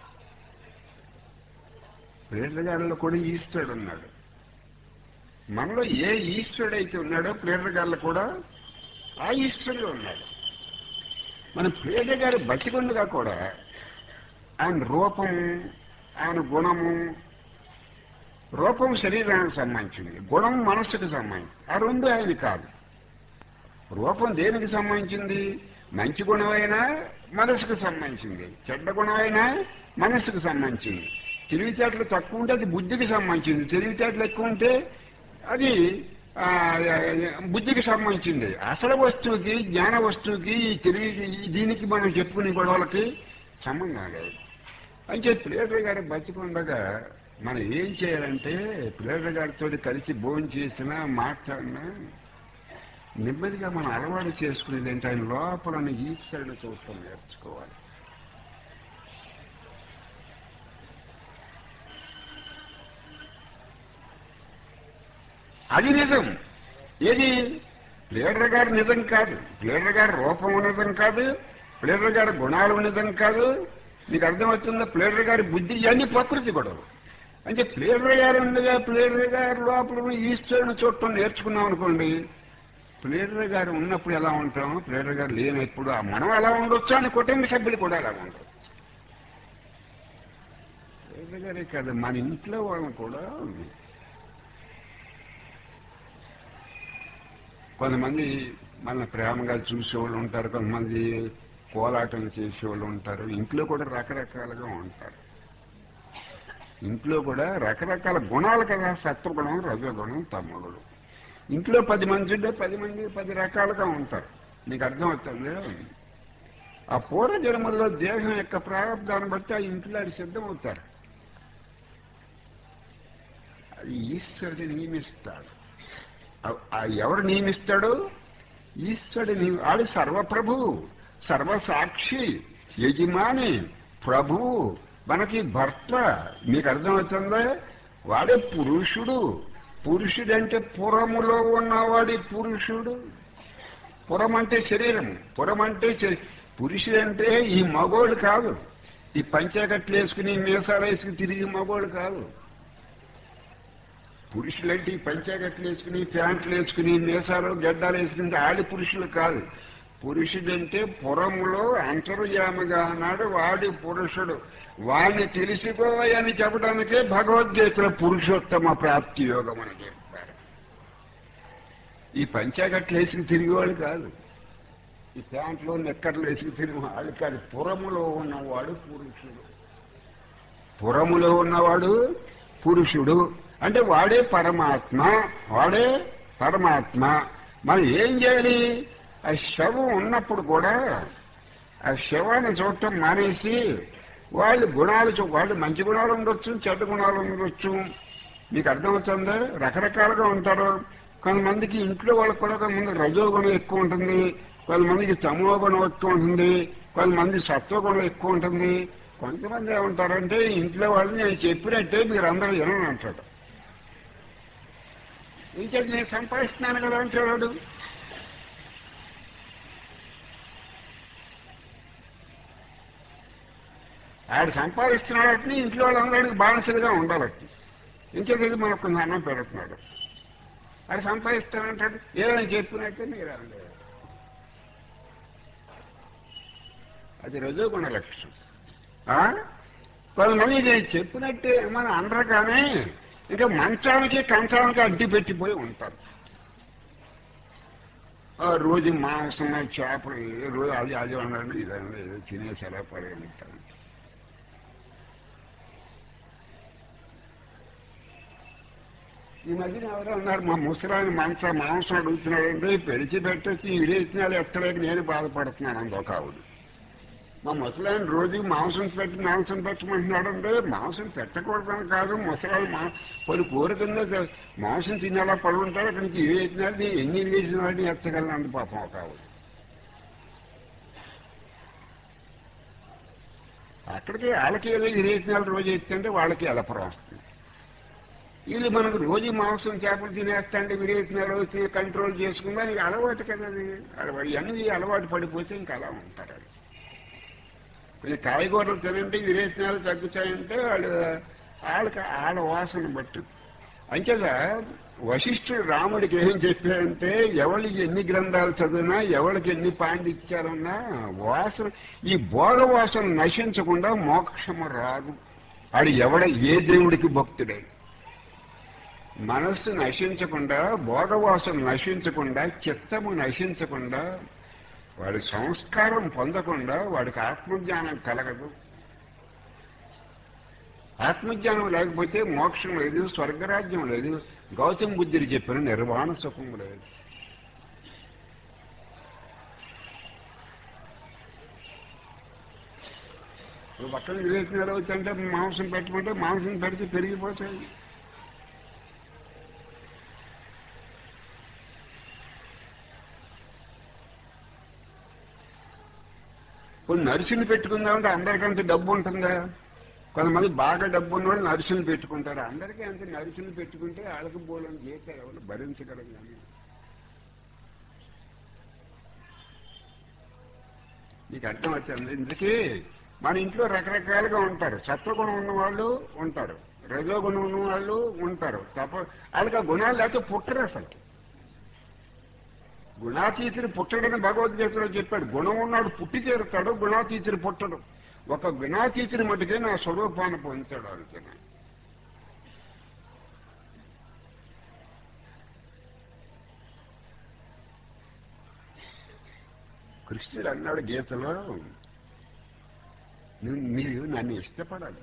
ప్లేయర్ గారిలో కూడా ఈశ్వరుడు ఉన్నాడు మనలో ఏ ఈశ్వరుడు అయితే ఉన్నాడో ప్లేయర్ గారిలో కూడా ఆ ఈశ్వరుడు ఉన్నాడు మన ప్లేడ గారు బతికొండగా కూడా ఆయన రూపము ఆయన గుణము రూపం శరీరానికి సంబంధించింది గుణం మనస్సుకు సంబంధించింది ఆ రెండు ఆయన కాదు రూపం దేనికి సంబంధించింది మంచి గుణమైనా మనసుకు సంబంధించింది చెడ్డ గుణమైనా మనసుకు సంబంధించింది తెలివితేటలు తక్కువ ఉంటే అది బుద్ధికి సంబంధించింది తెలివితేటలు ఎక్కువ ఉంటే అది ఆ, బుద్ధికి సంబంధించింది అసలు వస్తువుకి జ్ఞాన వస్తువుకి ఈ తెలివి ఈ దీనికి మనం చెప్పుకునే గొడవలకి సంబంధం లేదు అని చెప్పి ప్లేటర్ గారు బతికుండగా మనం ఏం చేయాలంటే ప్లేటర్ గారితో కలిసి భోజనం చేసినా మాట్లాడినా నెమ్మదిగా మనం అలవాటు చేసుకునేది ఏంటి ఆయన లోపల ఈశ్వరుని చూడటం నేర్చుకోవాలి అది నిజం ఏది లీడర్ గారు నిజం కాదు లీడర్ గారి రూపం నిజం కాదు లీడర్ గారి గుణాలు నిజం కాదు మీకు అర్థమవుతుందా ప్లేడర్ గారి బుద్ధి ఇవన్నీ ప్రకృతి గొడవలు అంటే ప్లేడర్ గారు ఉండగా ప్లేడర్ గారి లోపల ఉన్న ఈశ్వరుని చూడటం నేర్చుకున్నాం అనుకోండి ప్లేడర్ గారు ఉన్నప్పుడు ఎలా ఉంటాం ప్లేడర్ గారు లేనప్పుడు ఆ మనం ఎలా ఉండొచ్చు అని కుటుంబ సభ్యులు కూడా అలా ఉండొచ్చు ప్లేడర్ గారే కాదు మన ఇంట్లో వాళ్ళని కూడా కొంతమంది మన ప్రేమగా చూసేవాళ్ళు ఉంటారు కొంతమంది కోలాటం చేసేవాళ్ళు ఉంటారు ఇంట్లో కూడా రకరకాలుగా ఉంటారు ఇంట్లో కూడా రకరకాల గుణాలు కదా సత్వగుణం రజోగుణం తమగుణం ఇంట్లో పది మంది ఉంటే పది మంది పది రకాలుగా ఉంటారు నీకు అర్థమవుతుంది ఆ పూర్వ జన్మల్లో దేహం యొక్క ప్రారంభాన్ని బట్టి ఆ ఇంట్లో అది సిద్ధమవుతారు అది ఈశ్వరుడు నియమిస్తాడు ఆ- ఆ ఎవరు నియమిస్తాడు ఈశ్వరుడు నియ- ఆడు సర్వప్రభు సర్వసాక్షి యజమాని ప్రభు మనకి భర్త మీకు అర్థమవుతుందా వాడే పురుషుడు పురుషుడంటే పురములో ఉన్నవాడి పురుషుడు పురం అంటే శరీరం పురం అంటే శరీ- పురుషుడంటే ఈ మగోళ్ళు కాదు ఈ పంచాకట్లు వేసుకుని మీసాలు వేసుకుని తిరిగి మగోళ్ళు కాదు పురుషులంటే ఈ పంచాకట్లు వేసుకుని ప్యాంట్లు వేసుకుని మీసాలు గడ్డాలు వేసుకుని ఆడి పురుషులు కాదు పురుషుడంటే పురములో అంతర్యామిగా అన్నాడు వాడి పురుషుడు వాడిని తెలుసుకోవని చెప్పడానికే భగవద్గీతలో పురుషోత్తమ ప్రాప్తి యోగం అని చెప్పారు ఈ పంచాకట్లు వేసుకుని తిరిగేవాడు కాదు ఈ ప్యాంట్లు నెక్కర్లు వేసుకుని తిరిగి వాడు కాదు పురములో ఉన్నవాడు పురుషుడు పురములో ఉన్నవాడు పురుషుడు అంటే వాడే పరమాత్మ వాడే పరమాత్మ మనం ఏం చేయాలి ఆ శవం ఉన్నప్పుడు కూడా ఆ శవాన్ని చూడటం మానేసి వాళ్ళు గుణాలు చూ- వాళ్ళు మంచి గుణాలు ఉండొచ్చు చెడ్డ గుణాలు ఉండొచ్చు మీకు అర్థమవుతుందా రకరకాలుగా ఉంటారు కొంతమందికి ఇంట్లో వాళ్ళకి కూడా కొంతమంది రజోగుణం ఎక్కువ ఉంటుంది కొంతమందికి తమో గుణం ఎక్కువ ఉంటుంది కొంతమంది సత్వగుణం ఎక్కువ ఉంటుంది కొంతమంది ఏమంటారంటే ఇంట్లో వాళ్ళు నేను చెప్పినట్టే మీరు అందరూ వినని అంటాడు ఇంకేది నేను సంపాదిస్తున్నాను కదా అంటాడు ఆడు సంపాదిస్తున్నాడని ఇంట్లో వాళ్ళందరికీ బానిసలుగా ఉండాలట ఇంకేది మనకు కొంచెం అన్నం పెడుతున్నాడు ఆడు సంపాదిస్తానంటాడు ఏదని చెప్పినట్టే మీరు అనలేదు అది రజోగుణ లక్షణం ఆ? కొంతమంది నేను చెప్పినట్టే మనం అనరు కానీ ఇంకా మంచానికి కంచానికి అడ్డు పెట్టిపోయి ఉంటారు ఆ రోజు మాంసం చేపలు ఏ రోజు అది అది ఉండండి ఇది ఉండండి ఏదో తినేసి అలా పడి ఉంటాను ఈ మధ్యన ఎవరో అన్నారు మా ముసలాయన మంచ మాంసం అడుగుతున్నాడంటే పెడిచి పెట్టొచ్చి విరేచనాలు ఎక్కలేక నేను బాధపడుతున్నాను అంది ఒక ఆవిడ మా ముసలాయన రోజు మాంసం పెట్టి మాంసం పెట్టమంటున్నాడంటే మాంసం పెట్టకూడదని కాదు ముసలాలు మా కొన్ని కోరికల్లో మాంసం తినేలా పడి ఉంటారు అక్కడి నుంచి ఏ ఎత్తినాడు ఎన్ని వేసిన వాడిని ఎత్తగలను అంది పాపం ఒక ఆవిడ అక్కడికి వాళ్ళకి ఏదో ఇరేసినాలు రోజు ఎత్తుంటే వాళ్ళకి ఎలపరం వస్తుంది వీళ్ళు మనకు రోజు మాంసం చేపలు తినేస్తాంటే విరేచనాలు వచ్చి కంట్రోల్ చేసుకుందా నీకు అలవాటు కదా అది అలవాటు ఇవన్నీ అలవాటు పడిపోతే ఇంకా అలా ఉంటారు వాళ్ళు. కొంచెం కాయగూరలు తినంటే విరేచనాలు తగ్గుతాయంటే వాళ్ళు వాళ్ళకి వాళ్ళ వాసన బట్టి అంచేత వశిష్ఠుడు రాముడికి ఏం చెప్పాడంటే ఎవరికి ఎన్ని గ్రంథాలు చదివినా ఎవరికి ఎన్ని పాండిత్యాలున్నా వాసన ఈ భోగ వాసన నశించకుండా మోక్షము రాదు ఆడు ఎవడ ఏ దేవుడికి భక్తుడే మనస్సు నశించకుండా భోగవాసం నశించకుండా చిత్తము నశించకుండా వాడి సంస్కారం పొందకుండా వాడికి ఆత్మజ్ఞానం కలగదు ఆత్మజ్ఞానం లేకపోతే మోక్షం లేదు స్వర్గరాజ్యం లేదు గౌతమ బుద్ధుడు చెప్పిన నిర్వాణ సుఖం లేదు ఇప్పుడు పక్కన వివేచనాలు అవుతుంటే మాంసం పెట్టమంటే మాంసం పెడితే పెరిగిపోతాయి కొన్ని నర్సుని పెట్టుకుందామంటే అందరికంత డబ్బు ఉంటుందా కొంతమంది బాగా డబ్బు ఉన్నవాళ్ళు నర్సుని పెట్టుకుంటారు అందరికీ అంత నర్సుని పెట్టుకుంటే వాళ్ళకి బోలని జీతాలు ఎవరు భరించగలరు కానీ నీకు అర్థం వచ్చింది ఇందుకే మన ఇంట్లో రకరకాలుగా ఉంటారు సత్వగుణం ఉన్న వాళ్ళు ఉంటారు రజోగుణం ఉన్న వాళ్ళు ఉంటారు తప్ప వాళ్ళకి ఆ గుణాలు లేకపోతే పుట్టరు అసలు గుణాతీతుడు పుట్టడని భగవద్గీతలో చెప్పాడు గుణం ఉన్నాడు పుట్టి తీరుతాడు గుణాతీతుడు పుట్టడు ఒక గుణాతీతుడి మటుకే నా స్వరూపాన్ని పొందుతాడు అనుకున్నా కృష్ణుడు అన్నాడు గీతలో నువ్వు మీరు నన్ను ఇష్టపడాలి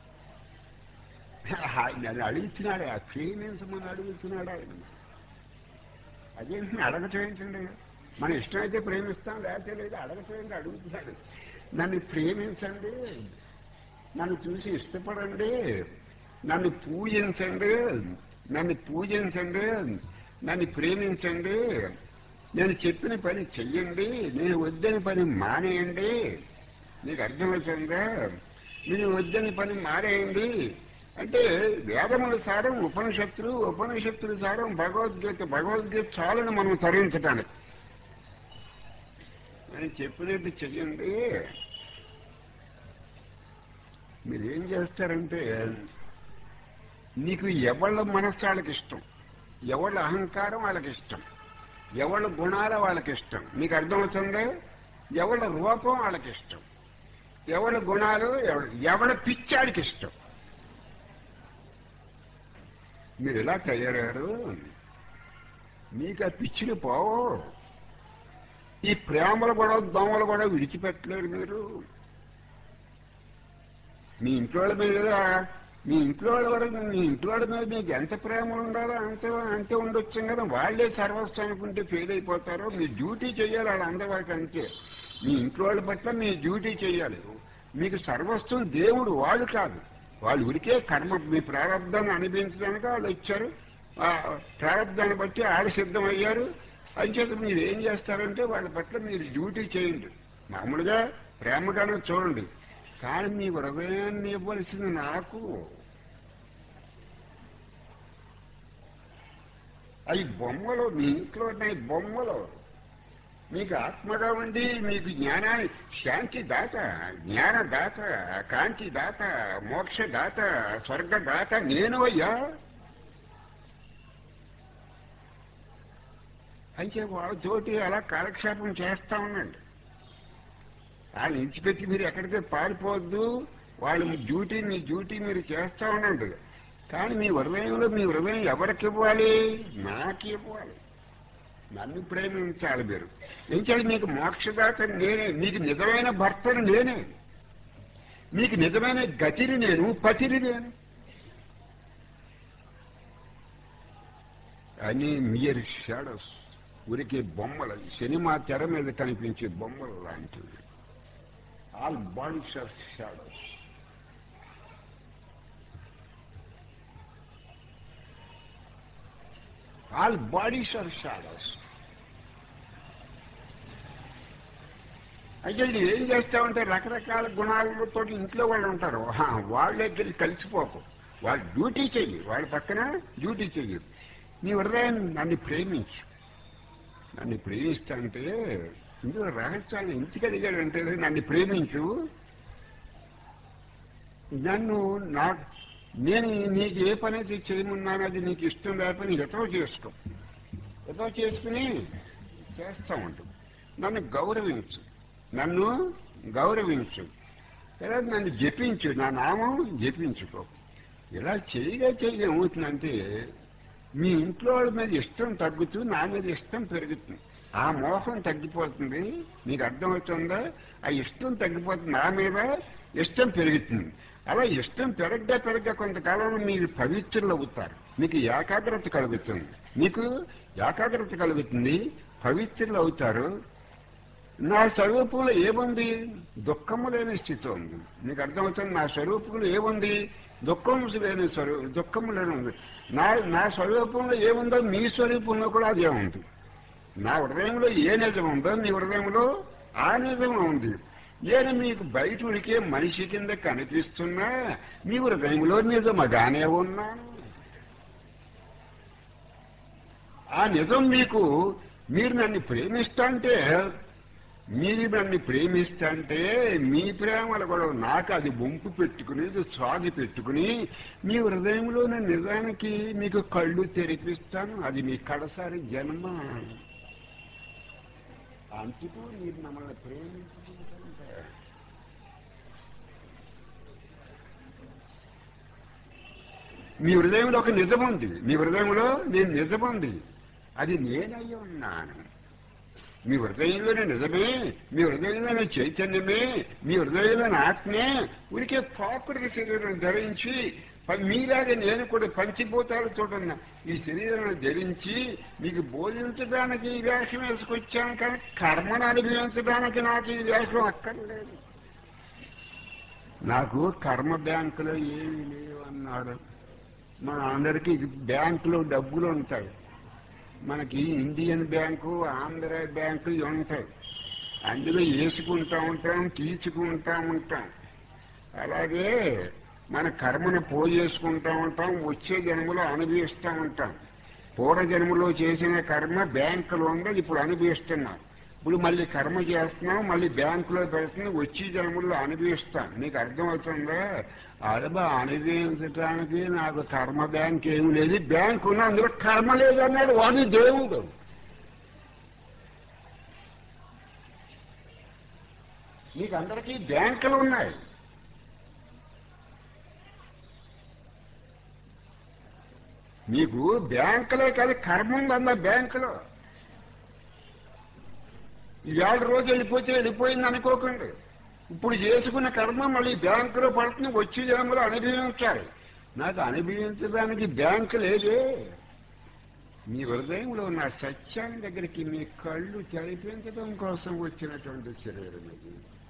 ఆయన నన్ను అడుగుతున్నాడు ఆ ప్రేమించమని అడుగుతున్నాడు ఆయన అదేంటి అడగటం ఏంటండి మన ఇష్టమైతే ప్రేమిస్తాం లేకపోతే లేదు అడగటం ఏంటి అడుగుతున్నాడు నన్ను ప్రేమించండి నన్ను చూసి ఇష్టపడండి నన్ను పూజించండి నన్ను పూజించండి నన్ను ప్రేమించండి నేను చెప్పిన పని చెయ్యండి నేను వద్దని పని మానేయండి నీకు అర్థమవుతుందా మీరు వద్దని పని మానేయండి అంటే వేదముల సారం ఉపనిషత్తులు ఉపనిషత్తుల సారం భగవద్గీత భగవద్గీత చాలని మనం తరించటానికి నేను చెప్పినట్టు చెయ్యండి మీరేం చేస్తారంటే నీకు ఎవళ్ళ మనస్సు వాళ్ళకి ఇష్టం ఎవళ్ళ అహంకారం వాళ్ళకి ఇష్టం ఎవళ్ళ గుణాల వాళ్ళకి ఇష్టం మీకు అర్థమవుతుందా ఎవళ్ళ రూపం వాళ్ళకి ఇష్టం ఎవళ్ళ గుణాలు ఎవడ ఎవడ పిచ్చాడికి ఇష్టం మీరు ఎలా తయారయ్యారు మీకు ఆ పిచ్చిని పోవు ఈ ప్రేమలు కూడా దోమలు కూడా విడిచిపెట్టలేరు మీరు మీ ఇంట్లో వాళ్ళ మీద మీ ఇంట్లో వాళ్ళ వరకు మీ ఇంట్లో వాళ్ళ మీద మీకు ఎంత ప్రేమ ఉండాలో అంతే అంతే ఉండొచ్చు కదా వాళ్ళే సర్వస్వం అనుకుంటే ఫెయిల్ అయిపోతారో మీ డ్యూటీ చేయాలి వాళ్ళందరి వరకు అంతే మీ ఇంట్లో వాళ్ళ పట్ల మీ డ్యూటీ చేయాలి మీకు సర్వస్వం దేవుడు వాళ్ళు కాదు వాళ్ళు ఉడికే కర్మ మీ ప్రారంధాన్ని అనుభవించడానికి వాళ్ళు వచ్చారు ఆ ప్రారంధాన్ని బట్టి వాళ్ళు సిద్ధమయ్యారు అంచేత మీరు ఏం చేస్తారంటే వాళ్ళ పట్ల మీరు డ్యూటీ చేయండి మామూలుగా ప్రేమగానే చూడండి కానీ మీ హృదయాన్ని ఇవ్వాల్సింది నాకు అవి బొమ్మలు మీ ఇంట్లో ఉన్నాయి బొమ్మలు మీకు ఆత్మగా ఉండి మీకు జ్ఞానాన్ని శాంతి దాత జ్ఞాన దాత కాంతి దాత మోక్ష దాత స్వర్గ దాత నేను అయ్యా అయితే వాళ్ళతోటి అలా కాలక్షేపం చేస్తా ఉండండి వాళ్ళు ఇచ్చిపెట్టి మీరు ఎక్కడికి పారిపోవద్దు వాళ్ళు మీ డ్యూటీ మీ డ్యూటీ మీరు చేస్తా ఉండండి కానీ మీ హృదయంలో మీ హృదయం ఎవరికి ఇవ్వాలి నాకు ఇవ్వాలి నన్ను ప్రేమించాలి మీరు ఏం చేయాలి మీకు మోక్షదాత నేనే మీకు నిజమైన భర్తను నేనే మీకు నిజమైన గతిని నేను పతిని నేను అని మియర్ షాడోస్ ఉరికి బొమ్మలు సినిమా తెర మీద కనిపించే బొమ్మలు లాంటివి all bodies are shadows all bodies are shadows అయితే ఇది ఏం చేస్తామంటే రకరకాల గుణాలతో ఇంట్లో వాళ్ళు ఉంటారు హా, వాళ్ళ దగ్గర కలిసిపోకు వాళ్ళు డ్యూటీ చెయ్యి వాళ్ళ పక్కన డ్యూటీ చెయ్యి నీ హృదయం నన్ను ప్రేమించు నన్ను ప్రేమిస్తా అంటే ఇందులో రహస్యాన్ని ఎందుకు అడిగాడంటే నన్ను ప్రేమించు నన్ను నా నేను నీకు ఏ పని అయితే చేయమన్నానో అది నీకు ఇష్టం లేకపోతే ఎతో చేసుకో ఎతో చేసుకుని చేస్తా ఉంటు నన్ను గౌరవించు నన్ను గౌరవించు తర్వాత నన్ను జపించు నా నామం జపించుకో ఇలా చేయగా చేయగా ఏమవుతుందంటే మీ ఇంట్లో వాళ్ళ మీద ఇష్టం తగ్గుతూ నా మీద ఇష్టం పెరుగుతుంది ఆ మోహం తగ్గిపోతుంది మీకు అర్థమవుతుందా ఆ ఇష్టం తగ్గిపోతుంది నా మీద ఇష్టం పెరుగుతుంది అలా ఇష్టం పెరగ్గా పెరగ్గా కొంతకాలంలో మీరు పవిత్రులు అవుతారు మీకు ఏకాగ్రత కలుగుతుంది మీకు ఏకాగ్రత కలుగుతుంది పవిత్రులు అవుతారు నా స్వరూపంలో ఏముంది దుఃఖము లేని స్థితి ఉంది నీకు అర్థమవుతుంది నా స్వరూపంలో ఏముంది దుఃఖము లేని స్వరూపం దుఃఖము లేని ఉంది నా నా స్వరూపంలో ఏముందో మీ స్వరూపంలో కూడా అదే ఉంది నా హృదయంలో ఏ నిజం ఉందో మీ హృదయంలో ఆ నిజం ఉంది నేను మీకు బయట ఉడికే మనిషి కింద కనిపిస్తున్నా మీ హృదయంలో నిజమగానే ఉన్నాను ఆ నిజం మీకు మీరు నన్ను ప్రేమిస్తాంటే మీరు నన్ను ప్రేమిస్తాంటే మీ ప్రేమలు కూడా నాకు అది వంపు పెట్టుకుని ఇది సాగి పెట్టుకుని మీ హృదయంలోని నిజానికి మీకు కళ్ళు తెరిపిస్తాను అది మీ కడసారి జన్మ అందుకు మీరు మమ్మల్ని ప్రేమించుకుంటే మీ హృదయంలో ఒక నిజం ఉంది మీ హృదయంలో నేను నిజం ఉంది అది నేనై ఉన్నాను మీ హృదయంలోని నిజమే మీ హృదయంలోని చైతన్యమే మీ హృదయంలోని ఆత్మే ఉనికే ప్రాకృతిక శరీరం ధరించి ప- మీలాగే నేను కూడా పంచిభూతాలు చూడన్న ఈ శరీరాన్ని ధరించి మీకు బోధించడానికి ఈ వేషం వేసుకొచ్చాను కానీ కర్మను అనుభవించడానికి నాకు ఈ వేషం అక్కర్లేదు నాకు కర్మ బ్యాంకులో ఏమీ లేవు అన్నాడు మన అందరికీ బ్యాంకులో డబ్బులు ఉంటాయి మనకి ఇండియన్ బ్యాంకు ఆంధ్ర బ్యాంకు ఇవి ఉంటాయి అందులో వేసుకుంటా ఉంటాం తీసుకుంటా ఉంటాం అలాగే మన కర్మను పోజేసుకుంటా ఉంటాం వచ్చే జన్మలో అనుభవిస్తూ ఉంటాం పూర్వ జన్మలో చేసిన కర్మ బ్యాంకులో ఉంది అది ఇప్పుడు అనుభవిస్తున్నాం ఇప్పుడు మళ్ళీ కర్మ చేస్తున్నాం మళ్ళీ బ్యాంకులో పెడుతున్నాం వచ్చే జన్మల్లో అనుభవిస్తాం నీకు అర్థమవుతుందా అరబా అనుభవించడానికి నాకు కర్మ బ్యాంక్ ఏమి లేదు బ్యాంకు ఉన్నా అందులో కర్మ లేదన్నాడు వాడి దేవుడు నీకు అందరికీ బ్యాంకులు ఉన్నాయి మీకు బ్యాంకులే కాదు కర్మ ఉందన్న బ్యాంకులో ఇవాళ రోజు వెళ్ళిపోతే వెళ్ళిపోయింది అనుకోకండి ఇప్పుడు చేసుకున్న కర్మ మళ్ళీ బ్యాంకులో పడుతుంది వచ్చే జన్మలో అనుభవించాలి నాకు అనుభవించడానికి బ్యాంకు లేదే మీ హృదయంలో ఉన్న సత్యాన్ని దగ్గరికి మీ కళ్ళు తెరిపించడం కోసం వచ్చినటువంటి శరీరం ఇది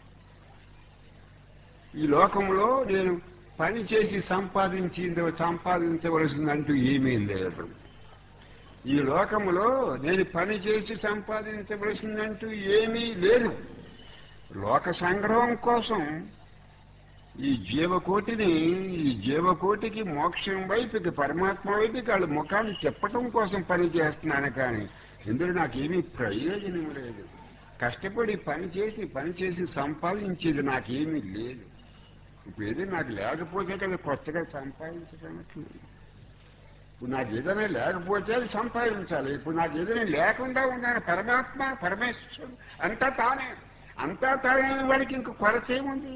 ఈ లోకంలో నేను పని చేసి సంపాదించి సంపాదించవలసిందంటూ ఏమీ లేదు ఈ లోకములో నేను పని చేసి సంపాదించవలసిందంటూ ఏమీ లేదు లోక సంగ్రహం కోసం ఈ జీవకోటిని ఈ జీవకోటికి మోక్షం వైపుకి పరమాత్మ వైపుకి వాళ్ళ ముఖాన్ని చెప్పటం కోసం పని చేస్తున్నాను కానీ ఇందులో నాకేమీ ప్రయోజనం లేదు కష్టపడి పని చేసి పని చేసి సంపాదించేది నాకేమీ లేదు ఇప్పుడు ఏది నాకు లేకపోతే కదా కొత్తగా సంపాదించడానికి ఇప్పుడు నాకు ఏదైనా లేకపోతే అది సంపాదించాలి ఇప్పుడు నాకు ఏదైనా లేకుండా ఉన్నాను పరమాత్మ పరమేశ్వరుడు అంతా తానే అంతా తానే అనే వాడికి ఇంక కొరత ఏముంది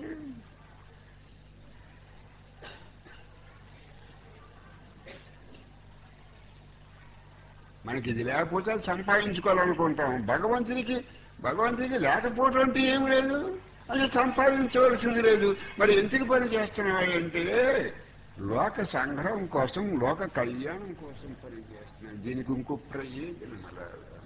మనకి ఇది లేకపోతే అది సంపాదించుకోవాలనుకుంటాం భగవంతుడికి భగవంతుడికి లేకపోవడం అంటే ఏమి లేదు అది సంపాదించవలసింది లేదు మరి ఎందుకు పని చేస్తున్నావు అంటే లోక సంగ్రహం కోసం లోక కళ్యాణం కోసం పని చేస్తున్నాను దీనికి ఇంకో ప్రయోజనం అలా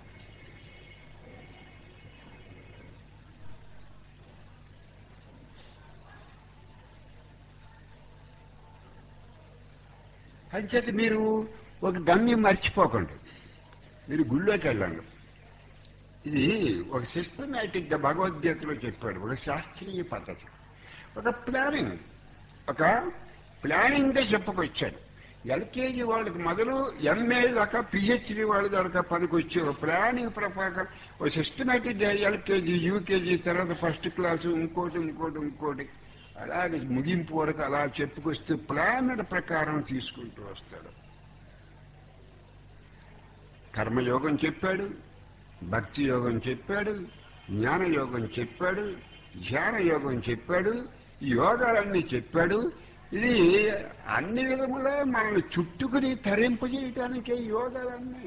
అంచేత మీరు ఒక గమ్యం మర్చిపోకండి మీరు గుళ్ళోకి వెళ్ళండి ఇది ఒక సిస్టమేటిక్ గా భగవద్గీతలో చెప్పాడు ఒక శాస్త్రీయ పద్ధతి ఒక ప్లానింగ్ ఒక ప్లానింగ్ గా చెప్పుకొచ్చాడు ఎల్కేజీ వాళ్ళకి మొదలు ఎంఏ దాకా పిహెచ్డి వాళ్ళ దాకా పనికొచ్చే ఒక ప్లానింగ్ ప్రకారం ఒక సిస్టమేటిక్ గా ఎల్కేజీ యూకేజీ తర్వాత ఫస్ట్ క్లాసు ఇంకోటి ఇంకోటి ఇంకోటి అలాగే ముగింపు వరకు అలా చెప్పుకొస్తే ప్లానర్ ప్రకారం తీసుకుంటూ వస్తాడు కర్మయోగం చెప్పాడు భక్తి యోగం చెప్పాడు జ్ఞాన యోగం చెప్పాడు ధ్యాన యోగం చెప్పాడు ఈ యోగాలన్నీ చెప్పాడు ఇది అన్ని విధములా మనల్ని చుట్టుకుని తరింపు చేయటానికే యోగాలన్నీ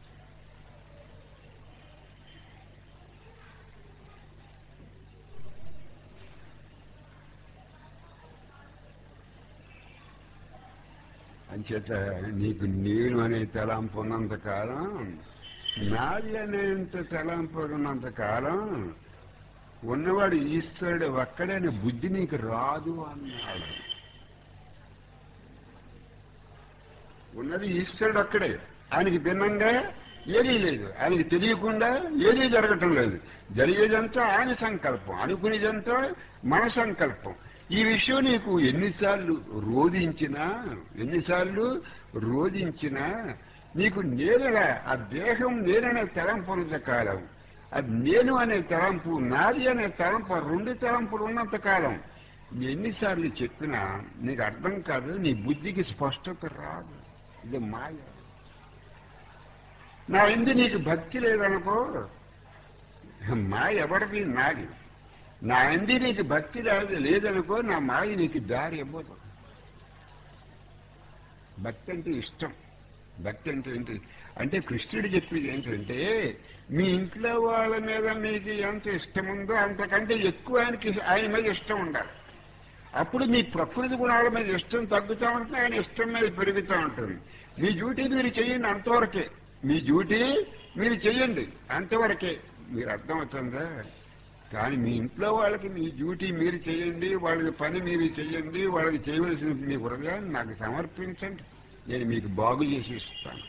అంచేత నీకు నేను అనే తలంపు ఉన్నంత కాలం నాది అనేంత తలంపు ఉన్నంత కాలం ఉన్నవాడు ఈశ్వరుడు ఒక్కడనే బుద్ధి నీకు రాదు అన్నాడు ఉన్నది ఈశ్వరుడు ఒక్కడే ఆయనకి భిన్నంగా ఏదీ లేదు ఆయనకి తెలియకుండా ఏదీ జరగటం లేదు జరిగేదంతా ఆయన సంకల్పం అనుకునేదంతా మన సంకల్పం ఈ విషయం నీకు ఎన్నిసార్లు రోధించినా ఎన్నిసార్లు రోధించినా నీకు నేనలా ఆ దేహం నేననే తలంపు ఉన్నంత కాలం అది నేను అనే తలంపు నాది అనే తలంపు ఆ రెండు తలంపులు ఉన్నంత కాలం ఎన్నిసార్లు చెప్పినా నీకు అర్థం కాదు నీ బుద్ధికి స్పష్టత రాదు ఇది మాయ నా ఎందు నీకు భక్తి లేదనుకో మాయ ఎవరిది నాది నా ఎందు నీకు భక్తి లేదు లేదనుకో నా మాయ నీకు దారి ఇవ్వదు భక్తి అంటే ఇష్టం భక్తి అంటే ఏంటి అంటే కృష్ణుడు చెప్పేది ఏంటంటే మీ ఇంట్లో వాళ్ళ మీద మీకు ఎంత ఇష్టం ఉందో అంతకంటే ఎక్కువ ఆయనకి ఆయన మీద ఇష్టం ఉండాలి అప్పుడు మీ ప్రకృతి గుణాల మీద ఇష్టం తగ్గుతూ ఉంటుంది ఆయన ఇష్టం మీద పెరుగుతూ ఉంటుంది మీ డ్యూటీ మీరు చేయండి అంతవరకే మీ డ్యూటీ మీరు చెయ్యండి అంతవరకే మీరు అర్థమవుతుందా కానీ మీ ఇంట్లో వాళ్ళకి మీ డ్యూటీ మీరు చేయండి వాళ్ళకి పని మీరు చేయండి వాళ్ళకి చేయవలసిన మీ హృదయాన్ని నాకు సమర్పించండి నేను మీకు బాగు చేసి ఇస్తాను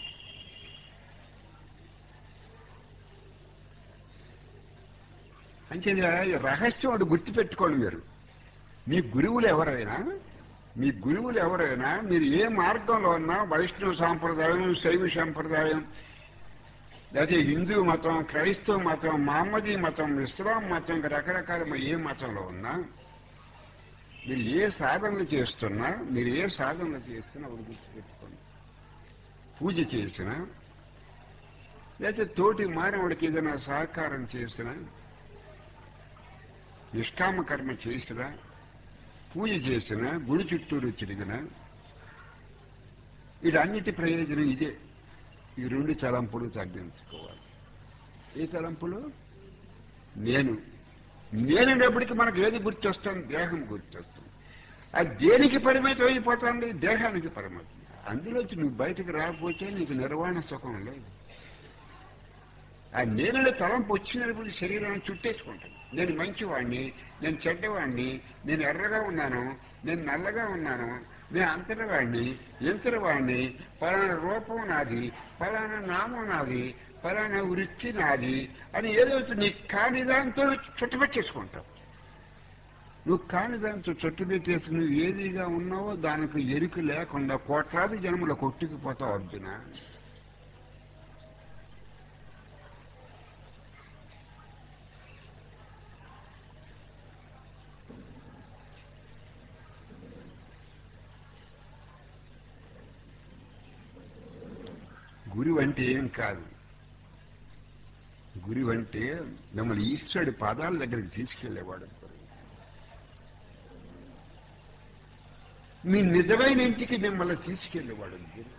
అంచేది రహస్యం ఒకటి గుర్తుపెట్టుకోండి మీరు మీ గురువులు ఎవరైనా మీ గురువులు ఎవరైనా మీరు ఏ మార్గంలో ఉన్నా వైష్ణవ సాంప్రదాయం శైవ సాంప్రదాయం లేకపోతే హిందూ మతం క్రైస్తవ మతం మహమ్మదీ మతం ఇస్లాం మతం ఇంకా రకరకాల ఏ మతంలో ఉన్నా మీరు ఏ సాధనలు చేస్తున్నా మీరు ఏ సాధనలు చేస్తున్నా ఒకటి గుర్తుపెట్టుకోండి పూజ చేసినా లేకపోతే తోటి మానవుడికి ఏదైనా సహకారం చేసినా నిష్కామ కర్మ చేసినా పూజ చేసినా గుడి చుట్టూరు తిరిగినా వీటన్నిటి ప్రయోజనం ఇదే ఈ రెండు తలంపులు తగ్గించుకోవాలి ఏ తలంపులు నేను నేననేప్పటికీ మనకు ఏది గుర్తొస్తుంది దేహం గుర్తొస్తుంది అది దేనికి పరిమితం అయిపోతుంది దేహానికి పరిమితం అందులోంచి నువ్వు బయటకు రాకపోతే నీకు నిర్వాణ సుఖం లేదు ఆ నేననే తలంపు వచ్చినప్పుడు శరీరాన్ని చుట్టేసుకుంటాను నేను మంచివాడిని నేను చెడ్డవాడిని నేను ఎర్రగా ఉన్నాను నేను నల్లగా ఉన్నాను నేను అంతరవాడిని ఎంతరవాడిని పలానా రూపం నాది పలానా నామం నాది పలానా వృత్తి నాది అని ఏదో నీ కాని దాంతో చుట్టుపెట్టేసుకుంటావు నువ్వు కాని దాంతో చుట్టుపెట్టేసి నువ్వు ఏదిగా ఉన్నావో దానికి ఎరుక లేకుండా కోట్లాది జన్మలో కొట్టుకుపోతావు అర్జున గురువు అంటే ఏం కాదు గురువు అంటే మిమ్మల్ని ఈశ్వరుడి పాదాల దగ్గరికి తీసుకెళ్లేవాడు మీ నిజమైన ఇంటికి మిమ్మల్ని తీసుకెళ్లేవాడు గురువు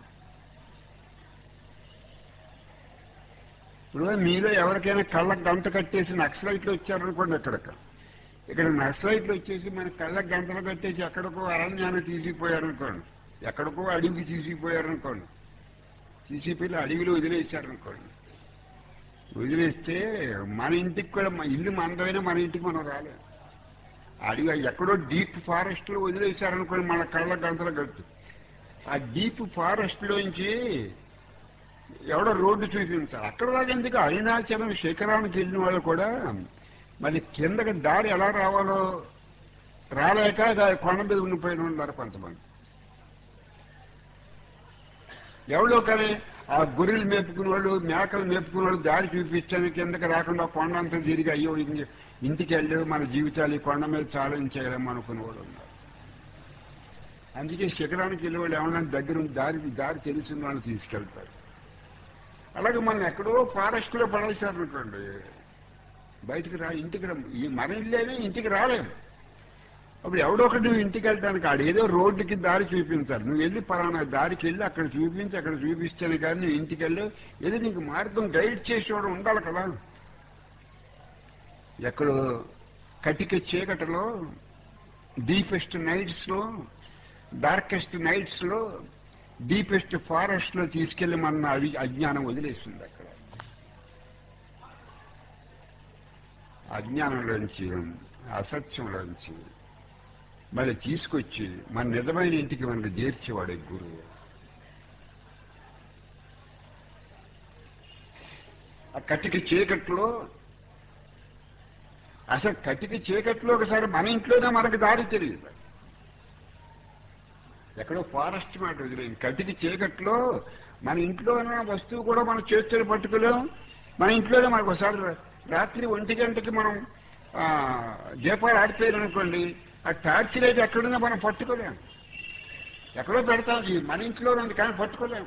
ఇప్పుడు మీలో ఎవరికైనా కళ్ళకు గంట కట్టేసి నక్సలైట్లు వచ్చారనుకోండి ఇక్కడికి ఇక్కడ నక్సలైట్లు వచ్చేసి మన కళ్ళకు గంటలు కట్టేసి ఎక్కడికో అరణ్యాన్ని తీసుకుపోయారనుకోండి ఎక్కడికో అడవికి తీసుకుపోయారనుకోండి తీసిపోయి అడవిలో వదిలేశారనుకోండి వదిలేస్తే మన ఇంటికి కూడా మన ఇల్లు మనదైనా మన ఇంటికి మనం రాలేం అడవి ఎక్కడో డీప్ ఫారెస్ట్ లో వదిలేశారనుకోండి మన కళ్ళ గంతలు కట్టు ఆ డీప్ ఫారెస్ట్ లోంచి ఎవడో రోడ్డు చూపించాలి అక్కడ దాకా ఎందుకు అరుణాచలం శిఖరానికి వెళ్ళిన వాళ్ళు కూడా మళ్ళీ కిందకి దారి ఎలా రావాలో రాలేక కొండ మీద ఉండిపోయిన ఉన్నారు కొంతమంది ఎవరో కానీ ఆ గొర్రెలు మేపుకున్న వాళ్ళు మేకలు మేపుకున్న వాళ్ళు దారి చూపించాను కిందకి రాకుండా కొండ అంతా తిరిగి అయ్యో ఇంక ఇంటికి వెళ్ళి మన జీవితాలు ఈ కొండ మీద చాలించేయలేము అనుకునే వాళ్ళు ఉన్నారు అందుకే శిఖరానికి వెళ్ళే వాళ్ళు ఏమన్నా దగ్గర ఉండి దారి దారి తెలిసిన వాళ్ళని తీసుకెళ్తారు అలాగే మనం ఎక్కడో ఫారెస్ట్ లో పడేశారనుకోండి బయటికి రా ఇంటికి రా ఈ మన ఇల్లేనే ఇంటికి రాలేము అప్పుడు ఎవడో ఒకటి నువ్వు ఇంటికి వెళ్ళడానికి ఆడు ఏదో రోడ్డుకి దారి చూపించాలి నువ్వు వెళ్ళి పలానా దారికి వెళ్ళి అక్కడ చూపించి అక్కడ చూపిస్తాను కానీ నువ్వు ఇంటికి వెళ్ళి ఏదో నీకు మార్గం గైడ్ చేసేవాడు ఉండాలి కదా ఎక్కడో కటిక చీకటిలో డీపెస్ట్ నైట్స్ లో డార్కెస్ట్ నైట్స్ లో డీపెస్ట్ ఫారెస్ట్ లో తీసుకెళ్లి మన అవి అజ్ఞానం వదిలేస్తుంది అక్కడ అజ్ఞానంలోంచి అసత్యంలోంచి మరి తీసుకొచ్చి మన నిజమైన ఇంటికి మనకు చేర్చేవాడే గురువు ఆ కటిక చీకట్లో అసలు కటిక చీకట్లో ఒకసారి మన ఇంట్లోనే మనకు దారి తెలియదు ఎక్కడో ఫారెస్ట్ మాట వదిలేం కటిక చీకట్లో మన ఇంట్లో ఉన్న వస్తువు కూడా మన చేతులు పట్టుకోలేం మన ఇంట్లోనే మనకు ఒకసారి రాత్రి ఒంటి గంటకి మనం ఆ, దీపాలు ఆడిపోయారు అనుకోండి ఆ టార్చ్ లైట్ ఎక్కడుందో మనం పట్టుకోలేం ఎక్కడో పెడతాం ఇది మన ఇంట్లో ఉంది కానీ పట్టుకోలేం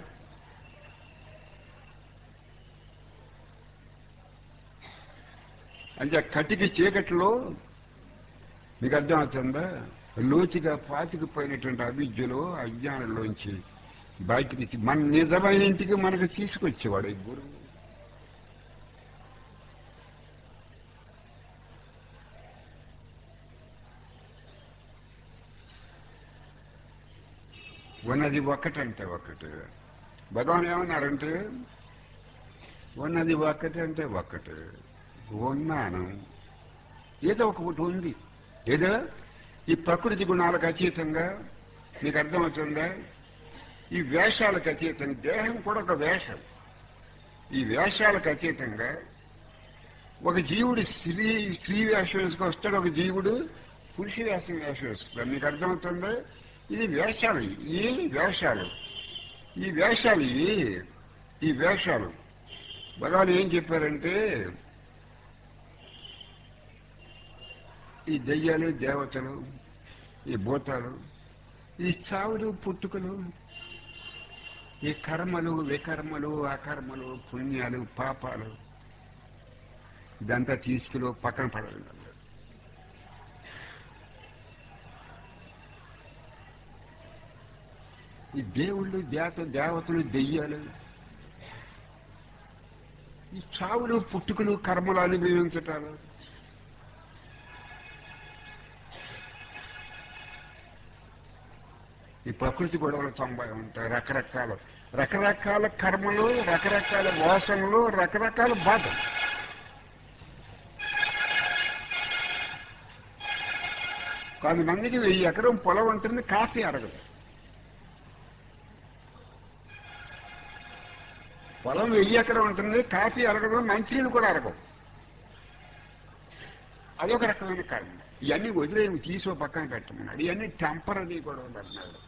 అంటే ఆ కటిక చీకట్లో మీకు అర్థమవుతుందా లోతుగా పాతికిపోయినటువంటి అవిద్యలో అజ్ఞానంలోంచి బయటికి తీ- మన నిజమైన ఇంటికి మనకు తీసుకొచ్చేవాడు ఈ గురువు ఉన్నది ఒక్కటంటే ఒక్కటి భగవాన్ ఏమన్నారంటే ఉన్నది ఒక్కటి అంటే ఒక్కటి ఉన్నాను ఏదో ఒకటి ఉంది ఏదో ఈ ప్రకృతి గుణాలకు అతీతంగా మీకు అర్థమవుతుందా ఈ వేషాలకు అతీతంగా దేహం కూడా ఒక వేషం ఈ వేషాలకు అతీతంగా ఒక జీవుడు స్త్రీ స్త్రీ వేషం వేసుకొస్తాడు ఒక జీవుడు పురుష వేషం వేషం వేసుకుంటాడు మీకు అర్థమవుతుందా ఇది వేషాలు ఈ వేషాలు ఈ వేషాలు ఇవి ఈ వేషాలు భగవాన్ ఏం చెప్పారంటే ఈ దెయ్యాలు దేవతలు ఈ భూతాలు ఈ చావులు పుట్టుకలు ఈ కర్మలు వికర్మలు అకర్మలు పుణ్యాలు పాపాలు ఇదంతా తీసుకులో పక్కన పడాలి ఈ దేవుళ్ళు దేవత దేవతలు దెయ్యాలు ఈ చావులు పుట్టుకలు కర్మలు అనుభవించటాలు ఈ ప్రకృతి గొడవలు తొంభై ఉంటాయి రకరకాల రకరకాల కర్మలు రకరకాల వాసనలు రకరకాల బాధలు కొంతమందికి వెయ్యి ఎకరం పొలం ఉంటుంది కాఫీ అరగదు పొలం వెయ్యి ఎకరం ఉంటుంది కాఫీ అరగదు మంచినీళ్ళు కూడా అరగవు అదొక రకమైన కర్మ ఇవన్నీ వదిలేమి తీసో పక్కన పెట్టమన్నాడు ఇవన్నీ టెంపరీ కూడా అన్నాడు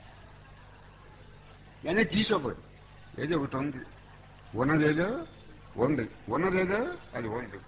ఇవన్నీ తీసుకోబోదు ఏదో ఒకటి ఉంది ఉన్నదేదో ఉంది ఉన్నదేదో అది ఉంది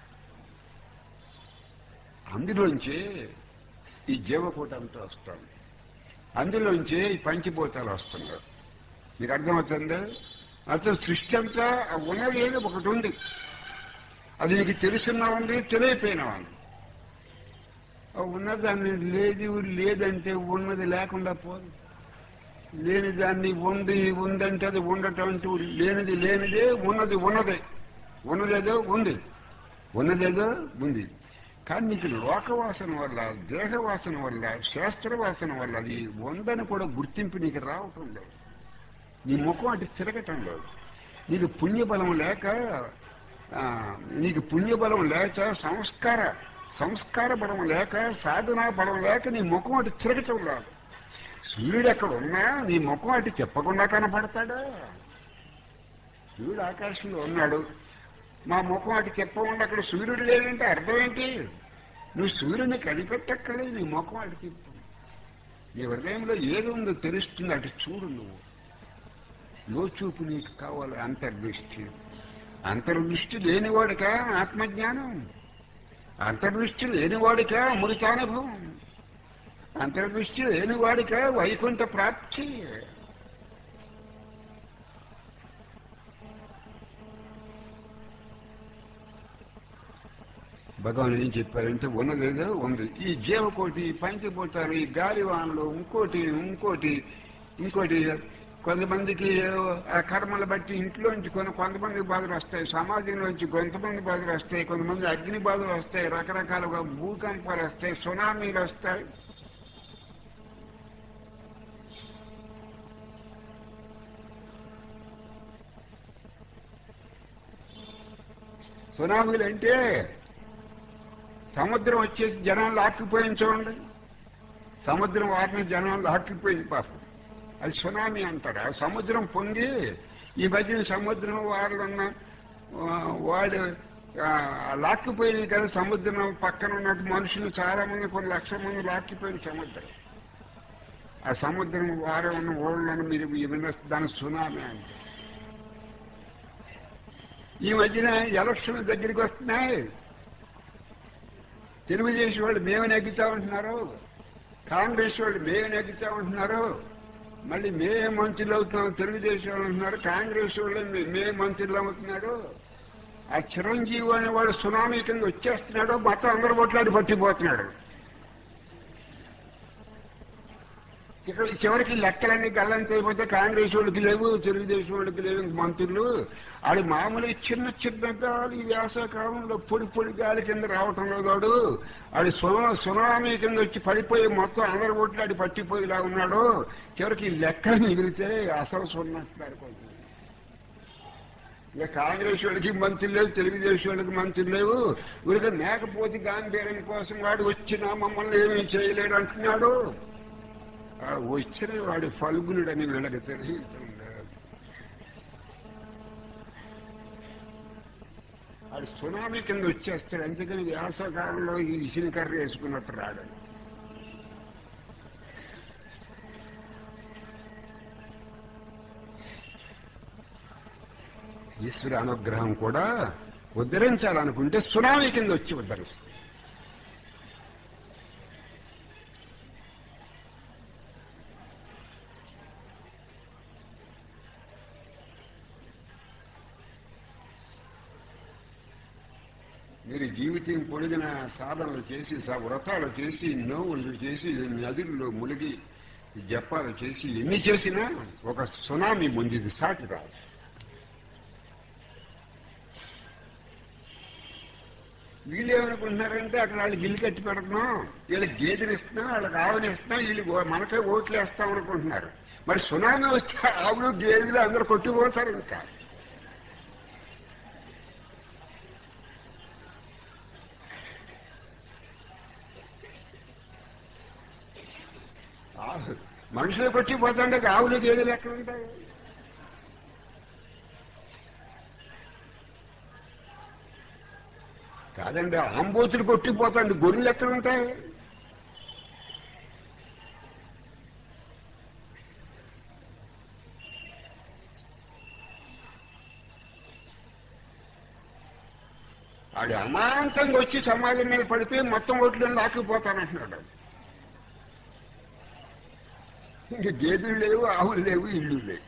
అందులోంచి ఈ జీవకూట అంతా వస్తుంది అందులోంచి ఈ పంచిభూతాలు వస్తున్నారు మీకు అర్థమవుతుందా అసలు సృష్టి అంతా ఆ ఉన్నది ఏదో ఒకటి ఉంది అది నీకు తెలుసున్నా ఉంది తెలియపోయినా ఉంది ఆ ఉన్నదాన్ని లేదు లేదంటే ఉన్నది లేకుండా పోదు లేని దాన్ని ఉంది ఉందంటే అది ఉండటం అంటూ లేనిది లేనిదే ఉన్నది ఉన్నదే ఉన్నదేదో ఉంది ఉన్నదేదో ఉంది కానీ నీకు లోకవాసన వల్ల దేహవాసన వల్ల శాస్త్రవాసన వల్ల అది ఉందని కూడా గుర్తింపు నీకు రావటం లేదు నీ ముఖం అటు తిరగటం లేదు నీకు పుణ్యబలం లేక ఆ, నీకు పుణ్యబలం లేక సంస్కార సంస్కార బలం లేక సాధనా బలం లేక నీ ముఖం అటు తిరగటం లేదు సూర్యుడు ఎక్కడ ఉన్నా నీ ముఖం అటు చెప్పకుండా కనపడతాడా సూర్యుడు ఆకాశంలో ఉన్నాడు మా ముఖం అటు చెప్పకుండా అక్కడ సూర్యుడు లేదంటే అర్థం ఏంటి నువ్వు సూర్యుని కనిపెట్టక్కర్లేదు నీ ముఖం అటు చెప్పు నీ హృదయంలో ఏది ఉందో తెలుస్తుంది అటు చూడు నువ్వు లోచూపు నీకు కావాలి అంతర్దృష్టి అంతర్దృష్టి లేనివాడిక ఆత్మజ్ఞానం అంతర్దృష్టి లేనివాడిక అమృతానుభవం అంతర్దృష్టి లేనివాడిక వైకుంఠ ప్రాప్తి భగవాన్ ఏం చెప్పారంటే ఉన్నదేదో ఉంది ఈ జీవకోటి ఈ పంచభూతాలు ఈ గాలి వానలు ఇంకోటి ఇంకోటి ఇంకోటి కొంతమందికి ఆ కర్మలు బట్టి ఇంట్లోంచి కొన్ని కొంతమంది బాధలు వస్తాయి సమాజంలోంచి కొంతమంది బాధలు వస్తాయి కొంతమంది అగ్ని బాధలు వస్తాయి రకరకాలుగా భూకంపాలు వస్తాయి సునామీలు వస్తాయి సునామీలు అంటే సముద్రం వచ్చేసి జనాలు లాక్కిపోయింది చూడండి సముద్రం వాటిని జనాలు లాక్కిపోయింది పాపం అది సునామీ అంటారు ఆ సముద్రం పొంగి ఈ మధ్యన సముద్రం వాళ్ళు ఉన్న ఆ, వాళ్ళు ఆ, లాక్కిపోయింది కదా సముద్రం పక్కన ఉన్నట్టు మనుషులు చాలా మంది కొన్ని లక్షల మంది లాక్కిపోయింది సముద్రం ఆ సముద్రం వారం ఉన్న ఓళ్ళను మీరు ఏమైనా దాని సునామీ అంటే ఈ మధ్యన ఎలక్షన్ దగ్గరికి వస్తున్నాయి తెలుగుదేశం వాళ్ళు మేము నెగ్గుతామంటున్నారు కాంగ్రెస్ వాళ్ళు మేము నెగ్గుతామంటున్నారు మళ్ళీ మేమే మంత్రులు అవుతున్నాం తెలుగుదేశం వాళ్ళు అంటున్నారు కాంగ్రెస్ వాళ్ళు మే- మేమే మంత్రులు అవుతున్నారు ఆ చిరంజీవి అనే వాడు సునామీ కింద వచ్చేస్తున్నాడు మొత్తం అందరు కొట్లాడి పట్టిపోతున్నాడు ఇక్కడ చివరికి లెక్కలన్నీ గల్లంత అయిపోతే కాంగ్రెస్ వాళ్ళకి లేవు తెలుగుదేశం వాళ్ళకి లేవు ఇంక మంత్రులు ఆడు మామూలు చిన్న చిన్న గాలి వేసవకాలంలో పొడి పొడి గాలి కింద రావటం లేదాడు ఆడు సునా సునామీ కింద వచ్చి పడిపోయి మొత్తం అందరు కొట్లాడి పట్టిపోయేలా ఉన్నాడు చివరికి ఈ లెక్కలు మిగిలితే అసలు సున్నట్టున్నారు కొంచెం ఇక కాంగ్రెస్ వాళ్ళకి మంత్రులు లేవు తెలుగుదేశం వాళ్ళకి మంత్రులు లేవు వీళ్ళకి మేకపోతే గాంధీరం కోసం వాడు వచ్చినా మమ్మల్ని ఏమీ చేయలేడు అంటున్నాడు ఆ వచ్చిన వాడు ఫల్గునుడని వీళ్ళకి తెలియకుండా వాడు సునామీ కింద వచ్చేస్తాడు అందుకని వ్యాసకాలంలో ఈ ఇసిన కర్ర వేసుకున్నట్టు రాడు ఈశ్వర అనుగ్రహం కూడా ఉద్ధరించాలనుకుంటే సునామీ కింద వచ్చి ఉద్ధరిస్తుంది మీరు జీవితం పొడిగిన సాధనలు చేసి స- వ్రతాలు చేసి నోవులు చేసి నదుల్లో మునిగి జపాలు చేసి ఎన్ని చేసినా ఒక సునామీ ముందు సాటి రాదు వీళ్ళు ఏమనుకుంటున్నారంటే అక్కడ వాళ్ళు గిల్లి కట్టి పెడుతున్నాం వీళ్ళకి గేదెలు ఇస్తున్నాం వాళ్ళకి ఆవులు ఇస్తున్నాం వీళ్ళు ఓ- మనకే ఓట్లు వేస్తాం అనుకుంటున్నారు మరి సునామీ వస్తే ఆవులు గేదెలు అందరూ కొట్టుకుపోతారు ఇంకా ఆవు- మనుషులు కొట్టిపోతుంటే ఆవులు గేదెలు ఎక్కడ ఉంటాయి కాదండి ఆంబోతులు కొట్టిపోతాండి గొర్రెలు ఎక్కడ ఉంటాయి ఆడు అమాంతంగా వచ్చి సమాజం మీద పడిపోయి మొత్తం ఓట్లు లాక్కుపోతానంటున్నాడు ఇంక గేదెలు లేవు ఆవులు లేవు ఇళ్ళు లేవు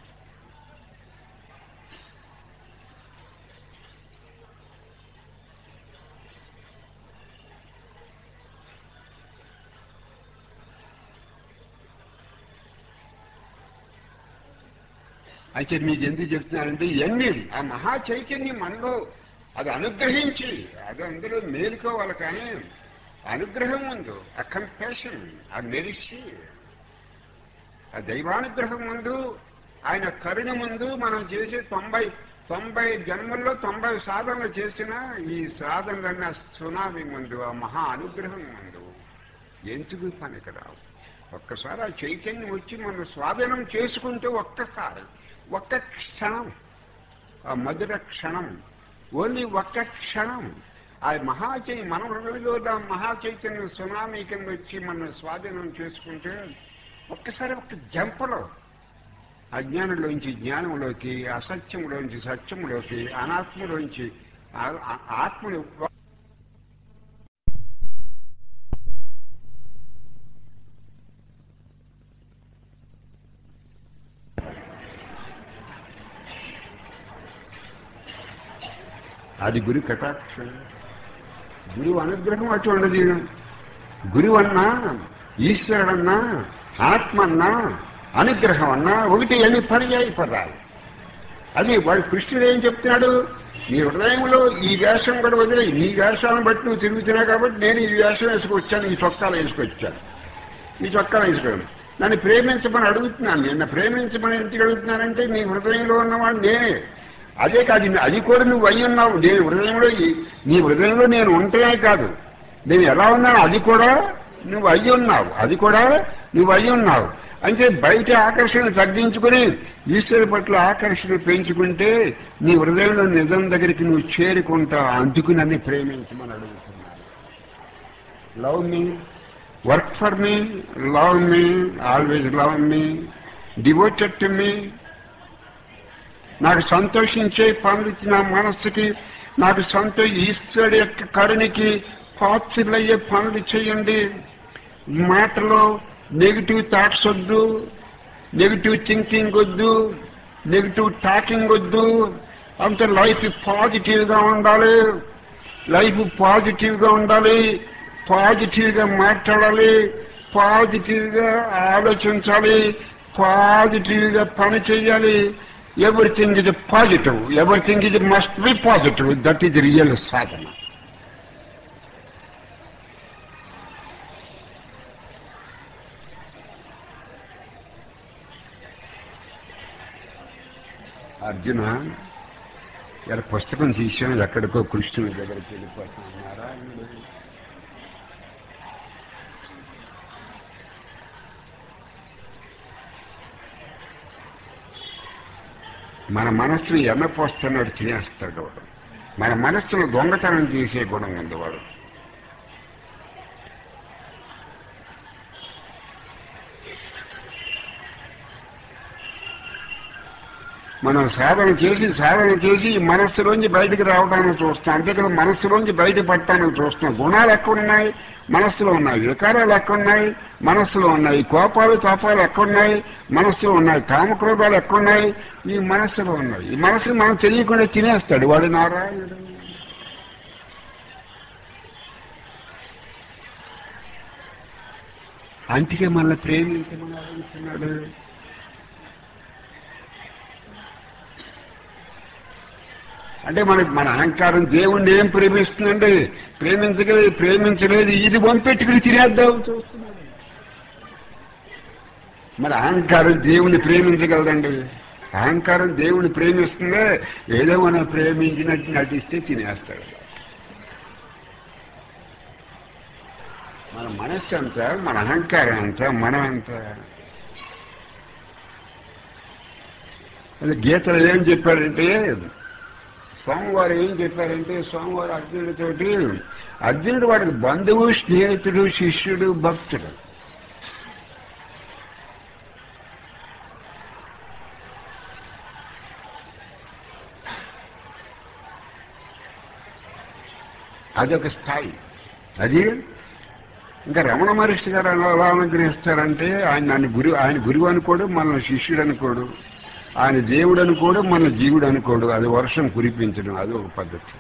అయితే మీకు ఎందుకు చెప్తున్నానంటే ఇవన్నీ ఆ మహా చైతన్యం మనలో అది అనుగ్రహించి అది అందులో మేలుకోవాలి కానీ అనుగ్రహం ముందు ఆ కంపాషన్ ఆ మెరిసి ఆ దైవానుగ్రహం ముందు ఆయన కరుణ ముందు మనం చేసే తొంభై తొంభై జన్మల్లో తొంభై సాధనలు చేసినా ఈ సాధనలన్న సునామీ ముందు ఆ మహా అనుగ్రహం ముందు ఎందుకు పనికిరావు ఒక్కసారి ఆ చైతన్యం వచ్చి మనం స్వాధీనం చేసుకుంటే ఒక్కసారి ఒక్క క్షణం ఆ మధుర క్షణం ఓన్లీ ఒక్క క్షణం ఆ మహాచై మన హృదయంలో ఆ మహాచైతన్య సునామీ కింద వచ్చి మనం స్వాధీనం చేసుకుంటే ఒక్కసారి ఒక్క జంపలో అజ్ఞానంలోంచి జ్ఞానంలోకి అసత్యంలోంచి సత్యంలోకి అనాత్మలోంచి ఆ- ఆ- ఆత్మని అది గురి కటాక్షం గురువు అనుగ్రహం అటువంటిది గురువు అన్నా ఈశ్వరుడన్నా ఆత్మ అన్నా అనుగ్రహం అన్నా ఒకటి అని పర్యాయ పదాలు అది వాడు కృష్ణుడు ఏం చెప్తున్నాడు నీ హృదయంలో ఈ వేషం కూడా వదిలే నీ వేషాన్ని బట్టి నువ్వు తిరుగుతున్నావు కాబట్టి నేను ఈ వేషం వేసుకొచ్చాను ఈ చొక్కాలు వేసుకొచ్చాను ఈ చొక్కాలు వేసుకోను నన్ను ప్రేమించమని అడుగుతున్నాను నిన్న ప్రేమించమని ఎందుకు అడుగుతున్నానంటే నీ హృదయంలో ఉన్నవాడు నేనే అదే కాదు అది కూడా నువ్వు అయి ఉన్నావు నేను హృదయంలో ఈ- నీ హృదయంలో నేను ఉంటేనే కాదు నేను ఎలా ఉన్నాను అది కూడా నువ్వు అయి ఉన్నావు అది కూడా నువ్వు అయి ఉన్నావు అంటే బయట ఆకర్షణ తగ్గించుకుని ఈశ్వరు పట్ల ఆకర్షణ పెంచుకుంటే నీ హృదయంలో నిజం దగ్గరికి నువ్వు చేరుకుంటావు అందుకు నన్ను ప్రేమించమని అడుగుతున్నాను love me work for me love me always love me devoted to me నాకు సంతోషించే పనులు ఇచ్చి నా మనస్సుకి నాకు సంతోష ఈశ్వరుడు యొక్క కరుణకి పాత్రులయ్యే పనులు చేయండి మాటలో నెగిటివ్ థాట్స్ వద్దు నెగిటివ్ థింకింగ్ వద్దు నెగిటివ్ టాకింగ్ వద్దు అంత లైఫ్ పాజిటివ్గా ఉండాలి లైఫ్ పాజిటివ్గా ఉండాలి పాజిటివ్గా మాట్లాడాలి పాజిటివ్గా ఆలోచించాలి పాజిటివ్గా పని చేయాలి ఎవ్రీథింగ్ ఇది పాజిటివ్ ఎవ్రీథింగ్ ఇది must be positive that is real sadhana Arjuna ఇలా పుస్తకం తీసాను ఎక్కడికో కృష్ణుని దగ్గరికి వెళ్ళిపోతాను నారాయణుడు మన మనస్సును ఎన్నపోస్తున్నాడు తినేస్తాడు వాడు మన మనస్సును దొంగతనం చేసే గుణం ఉంది వాడు మనం సాధన చేసి సాధన చేసి ఈ మనస్సులోంచి బయటికి రావడానికి చూస్తాం అంతే కదా మనస్సులోంచి బయట పట్టడానికి చూస్తున్నాం గుణాలు ఎక్కడున్నాయి మనస్సులో ఉన్నాయి వికారాలు ఎక్కడున్నాయి మనస్సులో ఉన్నాయి కోపాలు తాపాలు ఎక్కడున్నాయి మనస్సులో ఉన్నాయి కామక్రోధాలు ఎక్కడున్నాయి ఈ మనస్సులో ఉన్నాయి ఈ మనస్సు మనం తెలియకుండా తినేస్తాడు వాడు నారాయణుడు అందుకే మనల్ని ప్రేమించమని అడుగుతున్నాడు అంటే మనకి మన అహంకారం దేవుణ్ణి ఏం ప్రేమిస్తుందండి ప్రేమించగలేదు ప్రేమించలేదు ఇది వంపెట్టుకుని తినేద్దాం చూస్తున్నాడు మరి అహంకారం దేవుణ్ణి ప్రేమించగలదండి అహంకారం దేవుణ్ణి ప్రేమిస్తుందే ఏదో మనం ప్రేమించినట్టు నటిస్తే తినేస్తాడు మన మనస్సు అంత మన అహంకారం అంత మనం అంత అది గీతలో ఏం చెప్పాడంటే స్వామివారు ఏం చెప్పారంటే స్వామివారు అర్జునుడితోటి అర్జునుడు వాడికి బంధువు స్నేహితుడు శిష్యుడు భక్తుడు అదొక స్థాయి అది ఇంకా రమణ మహర్షి గారు ఎలా అనుగ్రహిస్తారంటే ఆయన నన్ను గురు ఆయన గురువు అనుకోడు మనల్ని శిష్యుడు అనుకోడు ఆయన దేవుడు అనుకోడు మన జీవుడు అనుకోడు అది వర్షం కురిపించడం అది ఒక పద్ధతి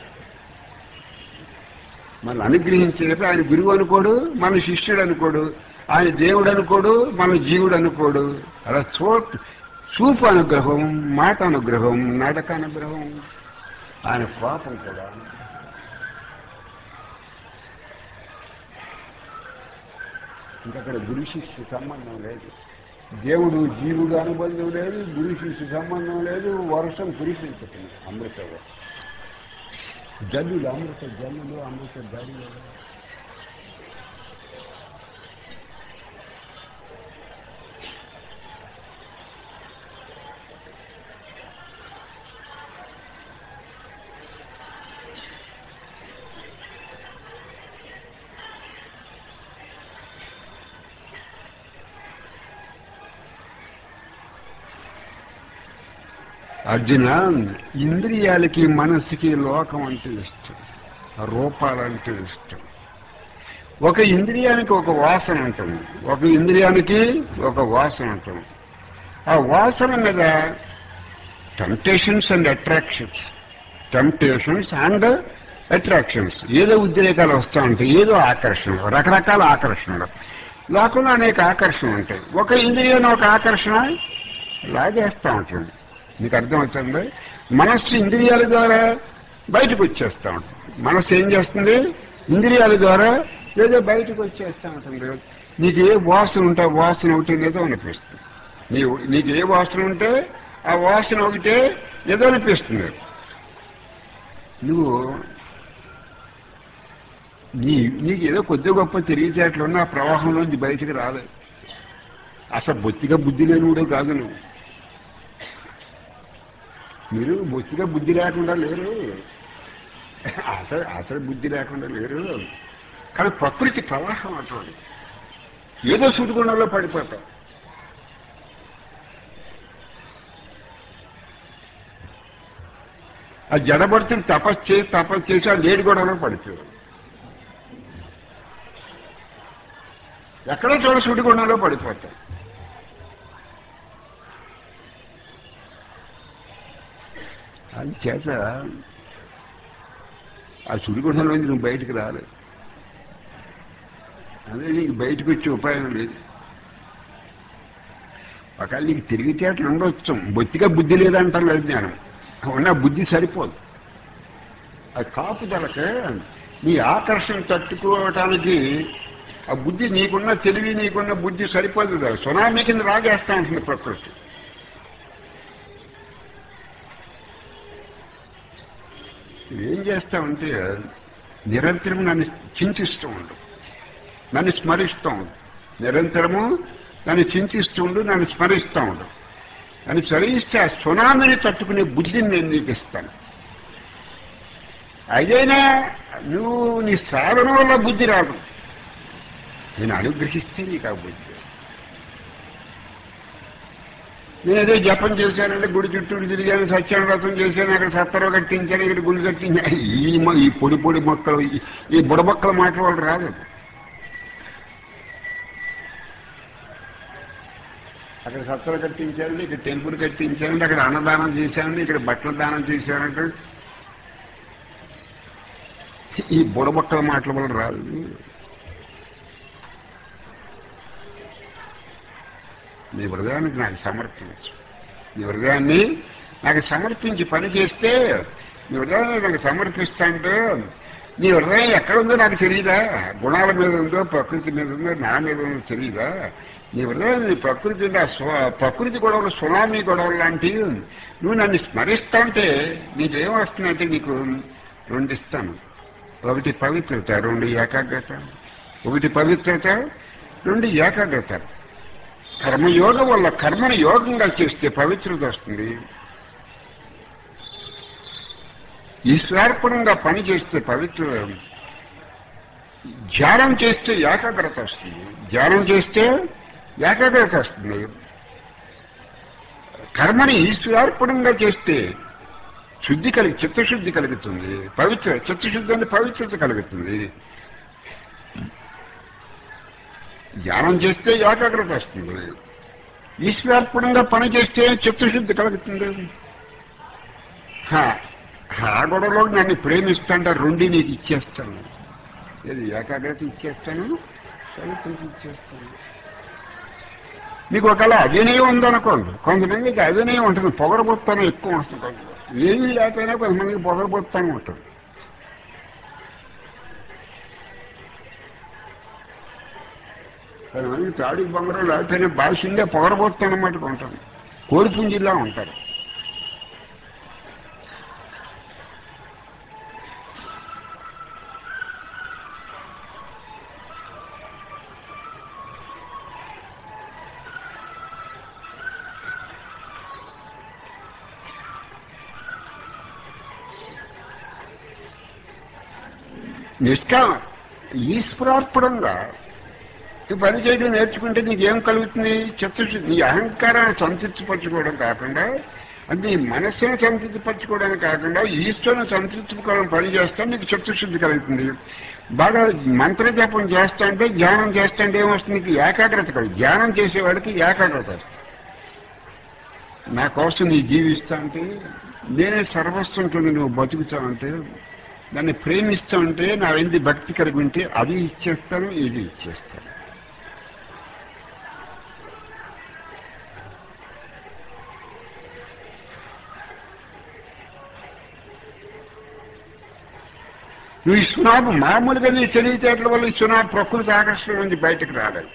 మనల్ని అనుగ్రహించేది ఆయన గురువు అనుకోడు మన శిష్యుడు అనుకోడు ఆయన దేవుడు అనుకోడు మన జీవుడు అనుకోడు అలా చోట్ చూపు అనుగ్రహం మాట అనుగ్రహం నడక అనుగ్రహం ఆయన కోపం కూడా ఇంకక్కడ గురు శిష్యు సంబంధం లేదు దేవుడు జీవుడు అనుబంధం లేదు గురు శిష్యు సంబంధం లేదు వర్షం కురిపించుతుంది అమృత జల్లులు అమృత జల్లులు అమృత జల్లులు అర్జున ఇంద్రియాలకి మనస్సుకి లోకం అంటే ఇష్టం రూపాలంటే ఇష్టం ఒక ఇంద్రియానికి ఒక వాసన ఉంటుంది ఒక ఇంద్రియానికి ఒక వాసన ఉంటుంది ఆ వాసన మీద temptations and attractions temptations and attractions ఏదో ఉద్రేకాలు వస్తూ ఉంటాయి ఏదో ఆకర్షణ రకరకాల ఆకర్షణలు లోకంలో అనేక ఆకర్షణలు ఉంటాయి ఒక ఇంద్రియం ఒక ఆకర్షణ లాగేస్తూ ఉంటుంది మీకు అర్థమవుతుంది మనస్సు ఇంద్రియాల ద్వారా బయటకు వచ్చేస్తూ ఉంటుంది మనస్సు ఏం చేస్తుంది ఇంద్రియాల ద్వారా ఏదో బయటకు వచ్చేస్తూ ఉంటుంది నీకు ఏ వాసన ఉంటే ఆ వాసన ఒకటి ఏదో అనిపిస్తుంది నీ నీకు ఏ వాసన ఉంటే ఆ వాసన ఒకటే ఏదో అనిపిస్తుంది నువ్వు నీ నీకు ఏదో కొద్ది గొప్ప తెలివితేటలు ఉన్న ఆ ప్రవాహంలోంచి బయటికి రాలేదు అసలు బొత్తిగా బుద్ధి లేనివాడు కాదు నువ్వు మీరు బొత్తిగా బుద్ధి లేకుండా లేరు అసలు అసలు బుద్ధి లేకుండా లేరు కానీ ప్రకృతి ప్రవాహం అటువంటి ఏదో సుడిగుండంలో పడిపోతాం ఆ జడబడుతుని తపస్సు చేసి తపస్సు చేసి ఆ లేడి గొడవలో పడిపోయాడు ఎక్కడో చోట సుడిగుండంలో పడిపోతాం అది చేత ఆ సుడిగుండంలోంచి నువ్వు బయటికి రాలేదు అదే నీకు బయటకు వచ్చే ఉపాయం లేదు ఒకవేళ నీకు తిరిగితేటలు ఉండొచ్చు బొత్తిగా బుద్ధి లేదంటాం లేదు జ్ఞానం ఉన్న బుద్ధి సరిపోదు ఆ కాపుదలకి నీ ఆకర్షణ తట్టుకోవటానికి ఆ బుద్ధి నీకున్న తెలివి నీకున్న బుద్ధి సరిపోదు కదా. సునామీ కింద రాగేస్తా ఉంటుంది ప్రకృతి ఏం చేస్తామంటే నిరంతరం నన్ను చింతిస్తూ ఉండు నన్ను స్మరిస్తూ ఉండు నిరంతరము నన్ను చింతిస్తూ ఉండు నన్ను స్మరిస్తూ ఉండు అని చదివిస్తే ఆ సునామీని తట్టుకునే బుద్ధిని నేను నీకు ఇస్తాను అదైనా నువ్వు నీ సాధన వల్ల బుద్ధి రాదు నేను అనుగ్రహిస్తే నీకు ఆ బుద్ధి వస్తుంది. నేను ఏదో జపం చేశానంటే గుడి చుట్టూ తిరిగాను సత్యాన వ్రతం చేశాను అక్కడ సత్తరవ కట్టించాను ఇక్కడ గుడి కట్టించాను ఈ మ- ఈ పొడి పొడి మొక్కలు ఈ- ఈ బుడ మొక్కల మాట వాళ్ళు రాదు అక్కడ సత్తర కట్టించారండి ఇక్కడ టెంపుల్ కట్టించారండి అక్కడ అన్నదానం చేశానండి ఇక్కడ బట్టల దానం చేశారంటే ఈ బుడబొక్కల మాటల వల్ల రాదు నీ హృదయానికి నాకు సమర్పించు నీ హృదయాన్ని నాకు సమర్పించి పని చేస్తే నీ హృదయాన్ని నాకు సమర్పిస్తా అంటే నీ హృదయం ఎక్కడ ఉందో నాకు తెలియదా గుణాల మీద ఉందో ప్రకృతి మీద ఉందో నా మీద ఉందో తెలియదా నీ హృదయం నీ ప్రకృతి ఉంటే ఆ స్వ- ప్రకృతి గొడవలు సునామీ గొడవలు లాంటివి నువ్వు నన్ను స్మరిస్తా అంటే నీకేం వస్తుందంటే నీకు రెండు ఇస్తాను ఒకటి పవిత్రత రెండు ఏకాగ్రత ఒకటి పవిత్రత రెండు ఏకాగ్రత కర్మయోగం వల్ల కర్మను యోగంగా చేస్తే పవిత్రత వస్తుంది ఈశ్వరార్పణంగా పని చేస్తే పవిత్ర ధ్యానం చేస్తే ఏకాగ్రత వస్తుంది ధ్యానం చేస్తే ఏకాగ్రత వస్తుంది కర్మని ఈశ్వరార్పణంగా చేస్తే శుద్ధి కలిగి చిత్తశుద్ధి కలుగుతుంది పవిత్ర చిత్తశుద్ధి అంటే పవిత్రత కలుగుతుంది ధ్యానం చేస్తే ఏకాగ్రత వస్తుంది ఈశ్వరార్పణంగా పని చేస్తే చిత్తశుద్ధి కలుగుతుంది హా, ఆ గొడవలో నన్ను ప్రేమిస్తాంట రెండు నీకు ఇచ్చేస్తాను ఏది ఏకాగ్రత ఇచ్చేస్తాను పవిత్రత ఇచ్చేస్తాను మీకు ఒకవేళ అవినయం ఉందనుకోండి కొంతమందికి అవినయం ఉంటుంది పొగరబొత్తాను ఎక్కువ వస్తుంది కొంతమంది. ఏమీ లేకపోయినా కొంతమందికి పొగరబొత్తాను ఉంటుంది కొంతమంది తాడి బొంగరం లేకపోయినా భాషంగా పొగరబొత్తాను అన్నమాట ఉంటుంది కోడిపుంజిలా ఉంటారు నిష్కామ ఈశ్వరార్పణంగా ఈ పని చేయడం నేర్చుకుంటే నీకేం కలుగుతుంది చిత్తశుద్ధి నీ అహంకారాన్ని సంతృప్తిపరచుకోవడం కాకుండా అంటే నీ మనస్సును సంతృప్తిపరచుకోవడానికి కాకుండా ఈశ్వరుని సంతృప్తిపరచుకోవడం పని చేస్తే నీకు చిత్తశుద్ధి కలుగుతుంది బాగా మంత్ర జపం చేస్తా అంటే ధ్యానం చేస్తా అంటే ఏమొస్తుంది నీకు ఏకాగ్రత కలుగు ధ్యానం చేసేవాడికి ఏకాగ్రత నా కోసం నీ జీవిస్తా అంటే నేనే సర్వస్వం ఉంటుంది నువ్వు బతుకుతావంటే దాన్ని ప్రేమిస్తూ ఉంటే నా వెంది భక్తి కలిగి ఉంటే అది ఇచ్చేస్తాను ఇది ఇచ్చేస్తాను నువ్వు ఈ సునాపు మామూలుగా నీ తెలివితేటల వల్ల ఈ సునాపు ప్రకృతి ఆకర్షణ నుంచి బయటకు రాలేదు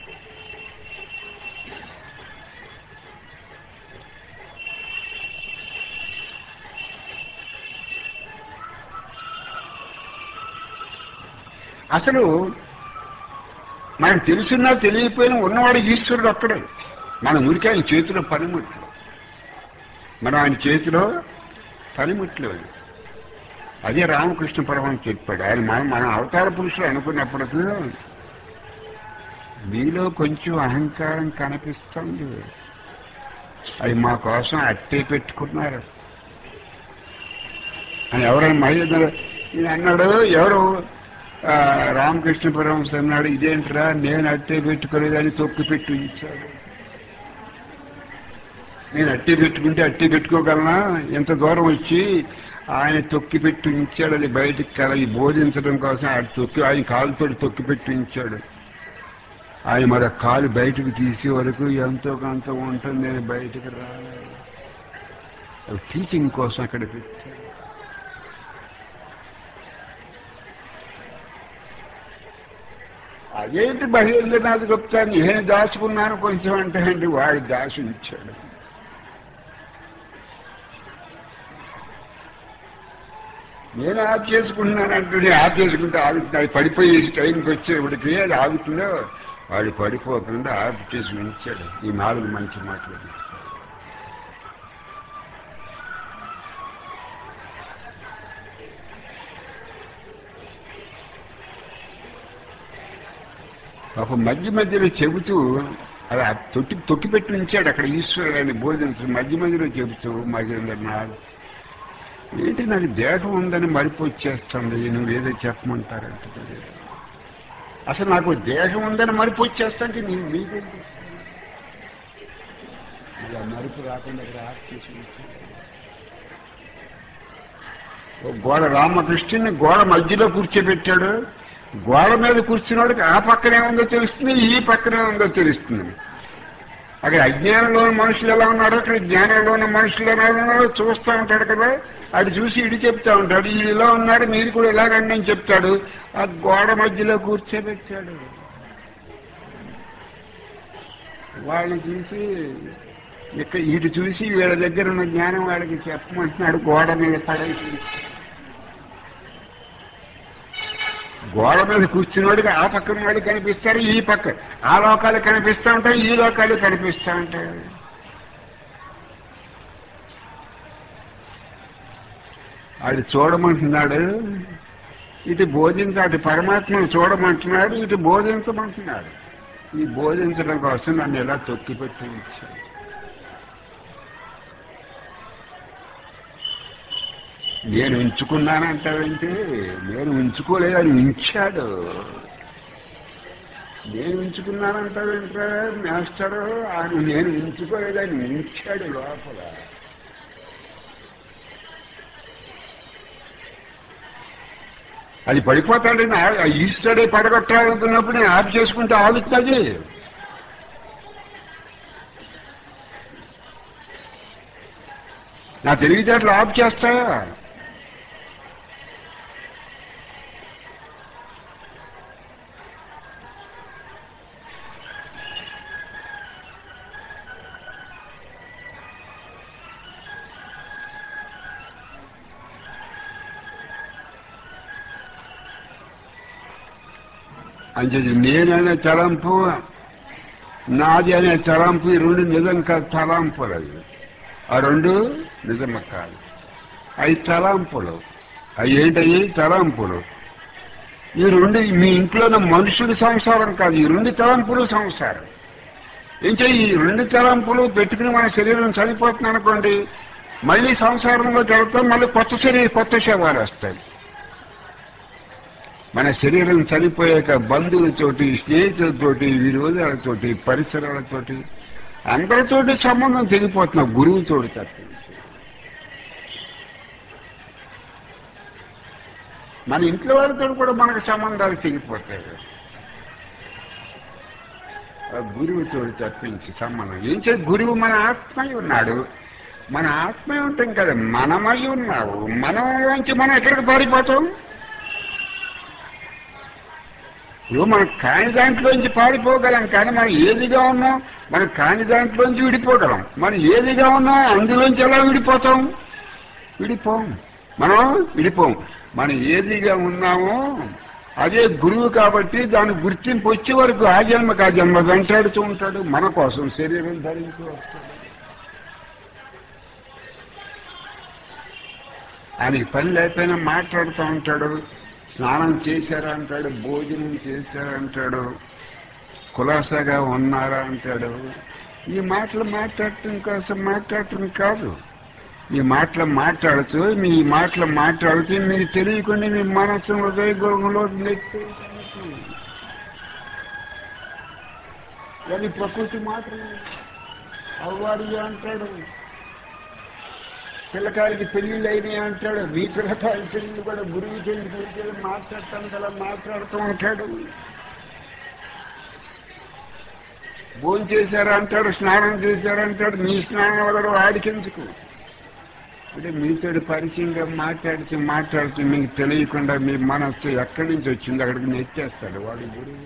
అసలు మనకు తెలుసున్నా తెలియకపోయినా ఉన్నవాడు ఈశ్వరుడు ఒక్కడే మన ఊరికి ఆయన చేతిలో పనిముట్లు మనం ఆయన చేతిలో పనిముట్లు అదే రామకృష్ణ పరమని చెప్పాడు ఆయన మనం మన అవతార పురుషులు అనుకున్నప్పటికీ మీలో కొంచెం అహంకారం కనిపిస్తుంది అది మా కోసం అట్టే పెట్టుకున్నారు అని ఎవరైనా మహేంద్ర ఈయన అన్నాడు ఎవరు ఆ, రామకృష్ణ పరమహంస అన్నాడు ఇదేంట్రా నేను అట్టే పెట్టుకోలేదని తొక్కి పెట్టి ఉంచాడు నేను అట్టే పెట్టుకుంటే అట్టే పెట్టుకోగలనా ఎంత దూరం వచ్చి ఆయన తొక్కి పెట్టి ఉంచాడు అది బయటికి కలగి బోధించడం కోసం ఆయన తొక్కి ఆయన కాలుతో తొక్కి పెట్టి ఉంచాడు ఆయన మరి ఆ కాలు బయటకు తీసే వరకు ఎంతో కొంత ఉంటుంది నేను బయటకు రాలేదు అది టీచింగ్ కోసం అక్కడ పెట్టాడు అదేంటి మహేంద్రనాథ్ గుప్తా నేను దాచుకున్నాను కొంచెం అంటే అండి వాడు దాచి ఉంచాడు నేను ఆఫ్ చేసుకుంటున్నాను అంటే ఆఫ్ చేసుకుంటే ఆగుతుంది అది పడిపోయి టైంకి వచ్చేప్పటికి అది ఆగుతుందో వాడు పడిపోకుండా ఆఫ్ చేసి ఉంచాడు ఈ నాలుగు మంచి మాటలు ఒక మధ్య మధ్యలో చెబుతూ అలా తొక్కి తొక్కి పెట్టి ఉంచాడు అక్కడ ఈశ్వరుని బోధించు మధ్య మధ్యలో చెబుతూ మహేంద్రనాథ్ ఏంటి నాకు దేహం ఉందని మరిపొచ్చేస్తుంది నువ్వేదో చెప్పమంటారంటే అసలు నాకు దేహం ఉందని మరిపొచ్చేస్తాంటే నీ మీకేంటి అలా మరుపు రాకుండా ఇక్కడ ఆఫ్ చేసి ఉంచాడు. ఓ గోడ రామకృష్ణుని గోడ మధ్యలో కూర్చోబెట్టాడు గోడ మీద కూర్చున్నవాడికి ఆ పక్కనే ఉందో తెలుస్తుంది ఈ పక్కనే ఉందో తెలుస్తుంది అక్కడ అజ్ఞానంలో ఉన్న మనుషులు ఎలా ఉన్నారో అక్కడ జ్ఞానంలో ఉన్న మనుషులు ఎలా ఉన్నారో చూస్తూ ఉంటాడు కదా అది చూసి ఇటు చెప్తా ఉంటాడు వీడు ఇలా ఉన్నారు మీరు కూడా ఇలాగండి అని చెప్తాడు ఆ గోడ మధ్యలో కూర్చోబెట్టాడు వాళ్ళని చూసి ఇక్కడ ఇటు చూసి వీళ్ళ దగ్గర ఉన్న జ్ఞానం వాడికి చెప్పమంటున్నాడు గోడ మీద పడేసి గోడ మీద కూర్చున్నవాడికి ఆ పక్కన వాడు కనిపిస్తారు ఈ పక్క ఆ లోకాలు కనిపిస్తూ ఉంటాయి ఈ లోకాలు కనిపిస్తూ ఉంటాయి అది చూడమంటున్నాడు ఇటు బోధించ అటు పరమాత్మను చూడమంటున్నాడు ఇటు బోధించమంటున్నాడు ఈ బోధించడం కోసం నన్ను ఎలా తొక్కిపెట్టి ఉంచాడు నేను ఉంచుకున్నానంటావేంటి నేను ఉంచుకోలేదని ఉంచాడు నేను ఉంచుకున్నానంటావేంట్రా మాస్టరు ఆయన నేను ఉంచుకోలేదని ఉంచాడు లోపల అది పడిపోతాడని ఆ- ఆ ఈస్టర్డే పడగొట్టాలనుకున్నప్పుడు నేను ఆఫ్ చేసుకుంటే ఆగుతుంది నా తెలివితేటలు ఆఫ్ చేస్తా అంచేది నేననే తలంపు నాది అనే తలంపు ఈ రెండు నిజం కాదు తలంపులు అవి ఆ రెండు నిజమ కాదు అవి తలంపులు అవి ఏంటవి తలంపులు ఈ రెండు మీ ఇంట్లోని మనుషుల సంసారం కాదు ఈ రెండు తలంపులు సంసారం ఏం చెయ్యి ఈ రెండు తలంపులు పెట్టుకుని మన శరీరం చనిపోతుంది అనుకోండి మళ్ళీ సంసారంలోకి వెళ్తాం మళ్ళీ కొత్త శరీరం కొత్త శవాలు వస్తాయి మన శరీరం చనిపోయాక బంధువులతోటి స్నేహితులతోటి విరోధాలతోటి పరిసరాలతోటి అందరితోటి సంబంధం తెగిపోతున్నాం గురువుతోటి తప్పించి మన ఇంట్లో వాళ్ళతో కూడా మనకు సంబంధాలు తెగిపోతాయి ఆ గురువుతో తప్పించి సంబంధం ఏం చే గురువు మన ఆత్మై ఉన్నాడు మన ఆత్మై ఉంటాం కదా మనమై ఉన్నావు మనలోంచి మనం ఎక్కడికి పారిపోతాం ఇప్పుడు మనం కాని దాంట్లోంచి పారిపోగలం కానీ మనం ఏదిగా ఉన్నాం మనం కాని దాంట్లోంచి విడిపోగలం మనం ఏదిగా ఉన్నాం అందులోంచి ఎలా విడిపోతాం విడిపోం మనం విడిపోం మనం ఏదిగా ఉన్నామో అదే గురువు కాబట్టి దాని గుర్తింపు వచ్చే వరకు ఆ జన్మకు ఆ జన్మ వెంటాడుతూ ఉంటాడు మన కోసం శరీరం ధరించి వస్తాడు ఆయనకి పని లేకపోయినా మాట్లాడుతూ ఉంటాడు స్నానం చేశారా అంటాడు భోజనం చేశారా అంటాడు కులాసాగా ఉన్నారా అంటాడు ఈ మాటలు మాట్లాడటం కోసం మాట్లాడటం కాదు ఈ మాటలు మాట్లాడుతూ మీ మాటలు మాట్లాడుతూ మీకు తెలియకుండా మీ మనస్సు హృదయ గురంలో నెట్టి అది ప్రకృతి మాటలు అవ్వాడి అంటాడు పిల్లకాయలకి పెళ్లిళ్ళు అయినాయి అంటాడు మీ పిల్లకాయల పెళ్లిళ్ళు కూడా గురువు పెళ్లి పెళ్లి మాట్లాడతాను కదా మాట్లాడుతూ ఉంటాడు భోజనం చేశారా అంటాడు స్నానం చేశారంటాడు మీ స్నానం వల్ల వాడికెందుకు అంటే మీతో పరిచయంగా మాట్లాడుతూ మాట్లాడుతూ మీకు తెలియకుండా మీ మనస్సు ఎక్కడి నుంచి వచ్చింది అక్కడికి నెట్టేస్తాడు వాడి గురువు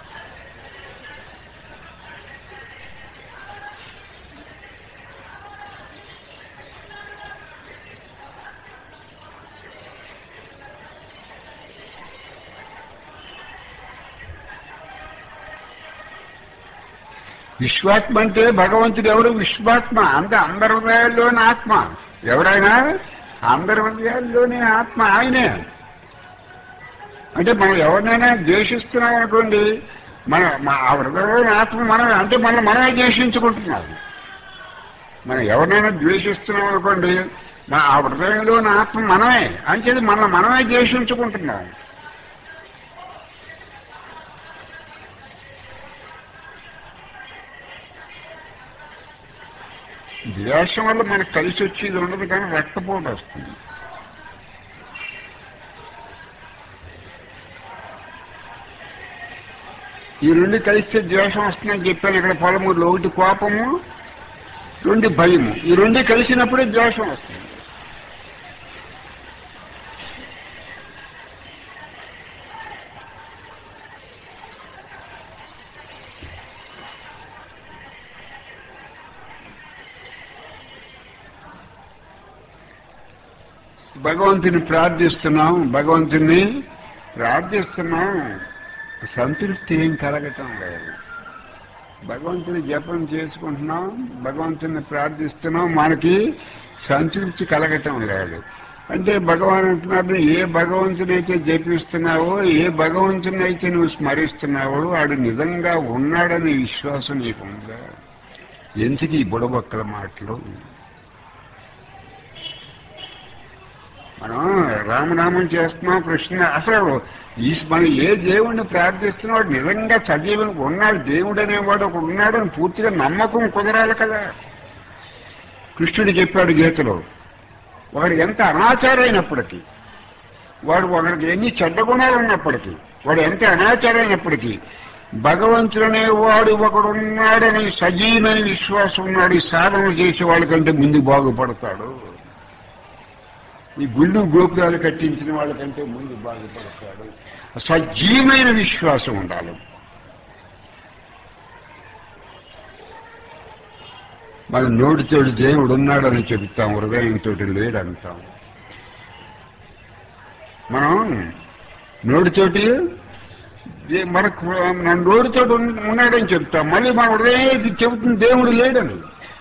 విశ్వాత్మ అంటే భగవంతుడు ఎవరు విశ్వాత్మ అంటే అందరి హృదయాల్లోని ఆత్మ ఎవరైనా అందరి హృదయాల్లోని ఆత్మ ఆయనే అంటే మనం ఎవరినైనా ద్వేషిస్తున్నాం అనుకోండి మన మా- ఆ హృదయంలోని ఆత్మ మనం అంటే మనం మనమే ద్వేషించుకుంటున్నాం మనం ఎవరినైనా ద్వేషిస్తున్నాం అనుకోండి మా ఆ హృదయంలోని ఆత్మ మనమే అంచేది మనం మనమే ద్వేషించుకుంటున్నాం ద్వేషం వల్ల మనకు కలిసి వచ్చేది ఉండదు కానీ రక్తపోటు వస్తుంది ఈ రెండు కలిస్తే ద్వేషం వస్తుందని చెప్పాను ఇక్కడ పొలమూరులో ఒకటి కోపము రెండు భయము ఈ రెండు కలిసినప్పుడే ద్వేషం వస్తుంది భగవంతుని ప్రార్థిస్తున్నాం భగవంతుని ప్రార్థిస్తున్నాం సంతృప్తి ఏం కలగటం లేదు భగవంతుని జపం చేసుకుంటున్నాం భగవంతుని ప్రార్థిస్తున్నాం మనకి సంతృప్తి కలగటం లేదు అంటే భగవాన్ అంటున్నారు ఏ భగవంతునైతే జపిస్తున్నావో ఏ భగవంతుని అయితే నువ్వు స్మరిస్తున్నావో వాడు నిజంగా ఉన్నాడనే విశ్వాసం నీకుందా ఎందుకు ఈ బుడబొక్కల మాటలు మనం రామనామం చేస్తున్నాం కృష్ణ అసలు ఈ మనం ఏ దేవుణ్ణి ప్రార్థిస్తున్నాడు నిజంగా సజీవం ఉన్నాడు దేవుడు అనేవాడు ఒకడు ఉన్నాడని పూర్తిగా నమ్మకం కుదరాలి కదా కృష్ణుడు చెప్పాడు గీతలో వాడు ఎంత అనాచారైనప్పటికీ వాడు ఒకడికి ఎన్ని చెడ్డ గుణాలు ఉన్నప్పటికీ వాడు ఎంత అనాచారైనప్పటికీ భగవంతుడనే వాడు ఒకడు ఉన్నాడని సజీవమైన విశ్వాసం ఉన్నాడు ఈ సాధన చేసే వాళ్ళకంటే ముందు బాగుపడతాడు ఈ గుళ్ళు గోపురాలు కట్టించిన వాళ్ళకంటే ముందు బాగుపడతాడు సజీవమైన విశ్వాసం ఉండాలి మన నోటితోటి దేవుడు ఉన్నాడని చెబుతాం హృదయంతో లేడంటాం మనం నోటితోటి దే- మనకు మన నోటితోటి ఉన్- ఉన్నాడని చెప్తాం మళ్ళీ మన హృదయం చెబుతుంది దేవుడు లేడని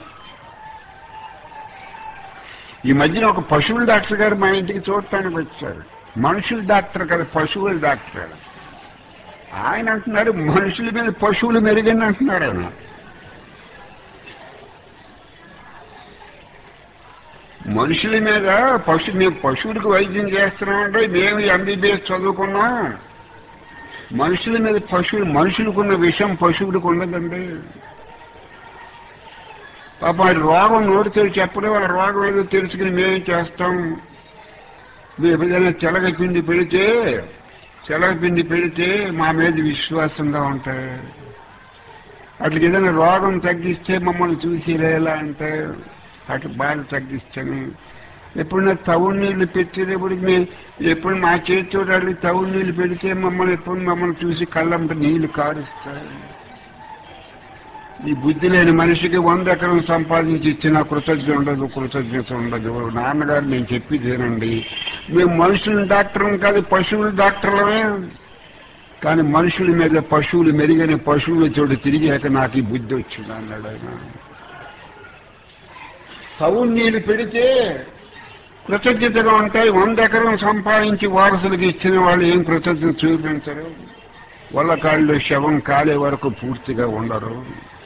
ఈ మధ్యన ఒక పశువుల డాక్టర్ గారు మా ఇంటికి చూడటానికి వచ్చారు మనుషుల డాక్టర్ కదా పశువుల డాక్టర్ గారు ఆయన అంటున్నారు మనుషుల మీద పశువులు మెరుగని అంటున్నారు ఆయన మనుషుల మీద పశు మేము పశువులకు వైద్యం చేస్తున్నామంటే మేము ఎంబీబీఎస్ చదువుకున్నాం మనుషుల మీద పశువులు మనుషులకున్న విషయం పశువులకు ఉండదండి పాప వాడి రోగం నోటితో చెప్పడం వాళ్ళ రోగం ఏదో తెలుసుకుని మేమేం చేస్తాం మీరు ఎప్పుడైనా చెలగ పిండి పెడితే చెలగ పిండి పెడితే మా మీద విశ్వాసంగా ఉంటారు అట్లా ఏదైనా రోగం తగ్గిస్తే మమ్మల్ని చూసి ఎలా అంటే అట్లా బాధ తగ్గిస్తాను ఎప్పుడు నాకు తవ్వు నీళ్లు పెట్టేటప్పుడు మేము ఎప్పుడు మా చేతితో అడిగి తవ్వు నీళ్లు పెడితే మమ్మల్ని ఎప్పుడు మమ్మల్ని చూసి కళ్ళంట నీళ్లు కారుస్తారు ఈ బుద్ధి లేని మనిషికి వంద ఎకరం సంపాదించి ఇచ్చిన కృతజ్ఞత ఉండదు కృతజ్ఞత ఉండదు నాన్నగారు నేను చెప్పి తినండి మేము మనుషుల డాక్టర్ కాదు పశువుల డాక్టర్లమే కానీ మనుషుల మీద పశువులు మెరుగైన పశువుల చోటు తిరిగాక నాకు ఈ బుద్ధి వచ్చింది అన్నాడు ఆయన తవుడు నీళ్ళు పెడితే కృతజ్ఞతగా ఉంటాయి వంద ఎకరం సంపాదించి వారసులకు ఇచ్చిన వాళ్ళు ఏం కృతజ్ఞత చూపించరు వాళ్ళ కాళ్ళు శవం కాలే వరకు పూర్తిగా ఉండరు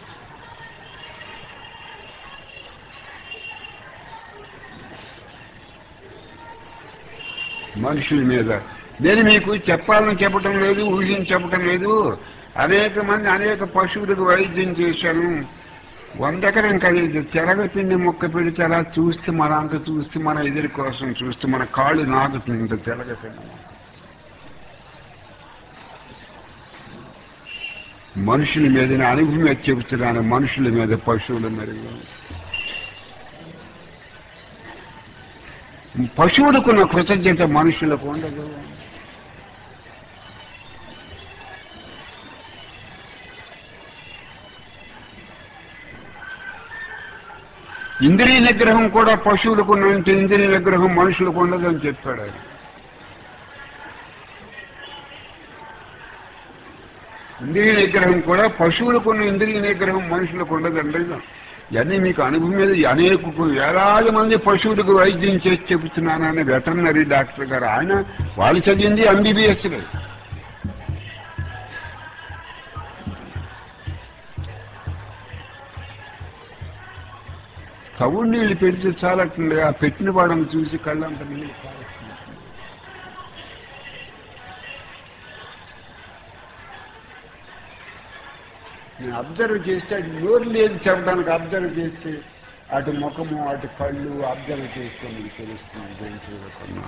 మనుషుల మీద నేను మీకు చెప్పాలని చెప్పటం లేదు ఊహించి చెప్పటం లేదు అనేక మంది అనేక పశువులకు వైద్యం చేశాను వంద ఎకరం కలిగి తెరగపిండి మొక్క పెడితే అలా చూస్తే మన అంత చూస్తే మన ఎదురు కోసం చూస్తే మన కాళ్ళు నాకుతుంది ఇంత తెరగపిండి మొక్క. మనుషుల మీద నేను అనుభవం మీద చెబుతున్నాను మనుషుల మీద పశువుల మెరుగు పశువులకున్న కృతజ్ఞత మనుషులకు ఉండదు ఇంద్రియ నిగ్రహం కూడా పశువులకు ఉన్నంత ఇంద్రియ నిగ్రహం మనుషులకు ఉండదని చెప్పాడు ఆయన ఇంద్రియ నిగ్రహం కూడా పశువులకు ఉన్న ఇంద్రియ నిగ్రహం మనుషులకు ఉండదండి ఇవన్నీ మీకు అనుభవం మీద అనేక వేలాది మంది పశువులకు వైద్యం చేసి చెబుతున్నానని వెటర్నరీ డాక్టర్ గారు ఆయన వాళ్ళు చదివింది ఎంబీబీఎస్ తవుడు నీళ్ళు పెడితే చాలట్టుంది ఆ పెట్టిన వాడని చూసి కళ్ళంత నీళ్ళు కారుస్తుంది. నేను అబ్జర్వ్ చేస్తే అది నోరు లేదు చెప్పడానికి అబ్జర్వ్ చేస్తే అటు ముఖము అటు కళ్ళు అబ్జర్వ్ చేస్తే మీకు తెలుస్తుంది దేని చూడకున్నా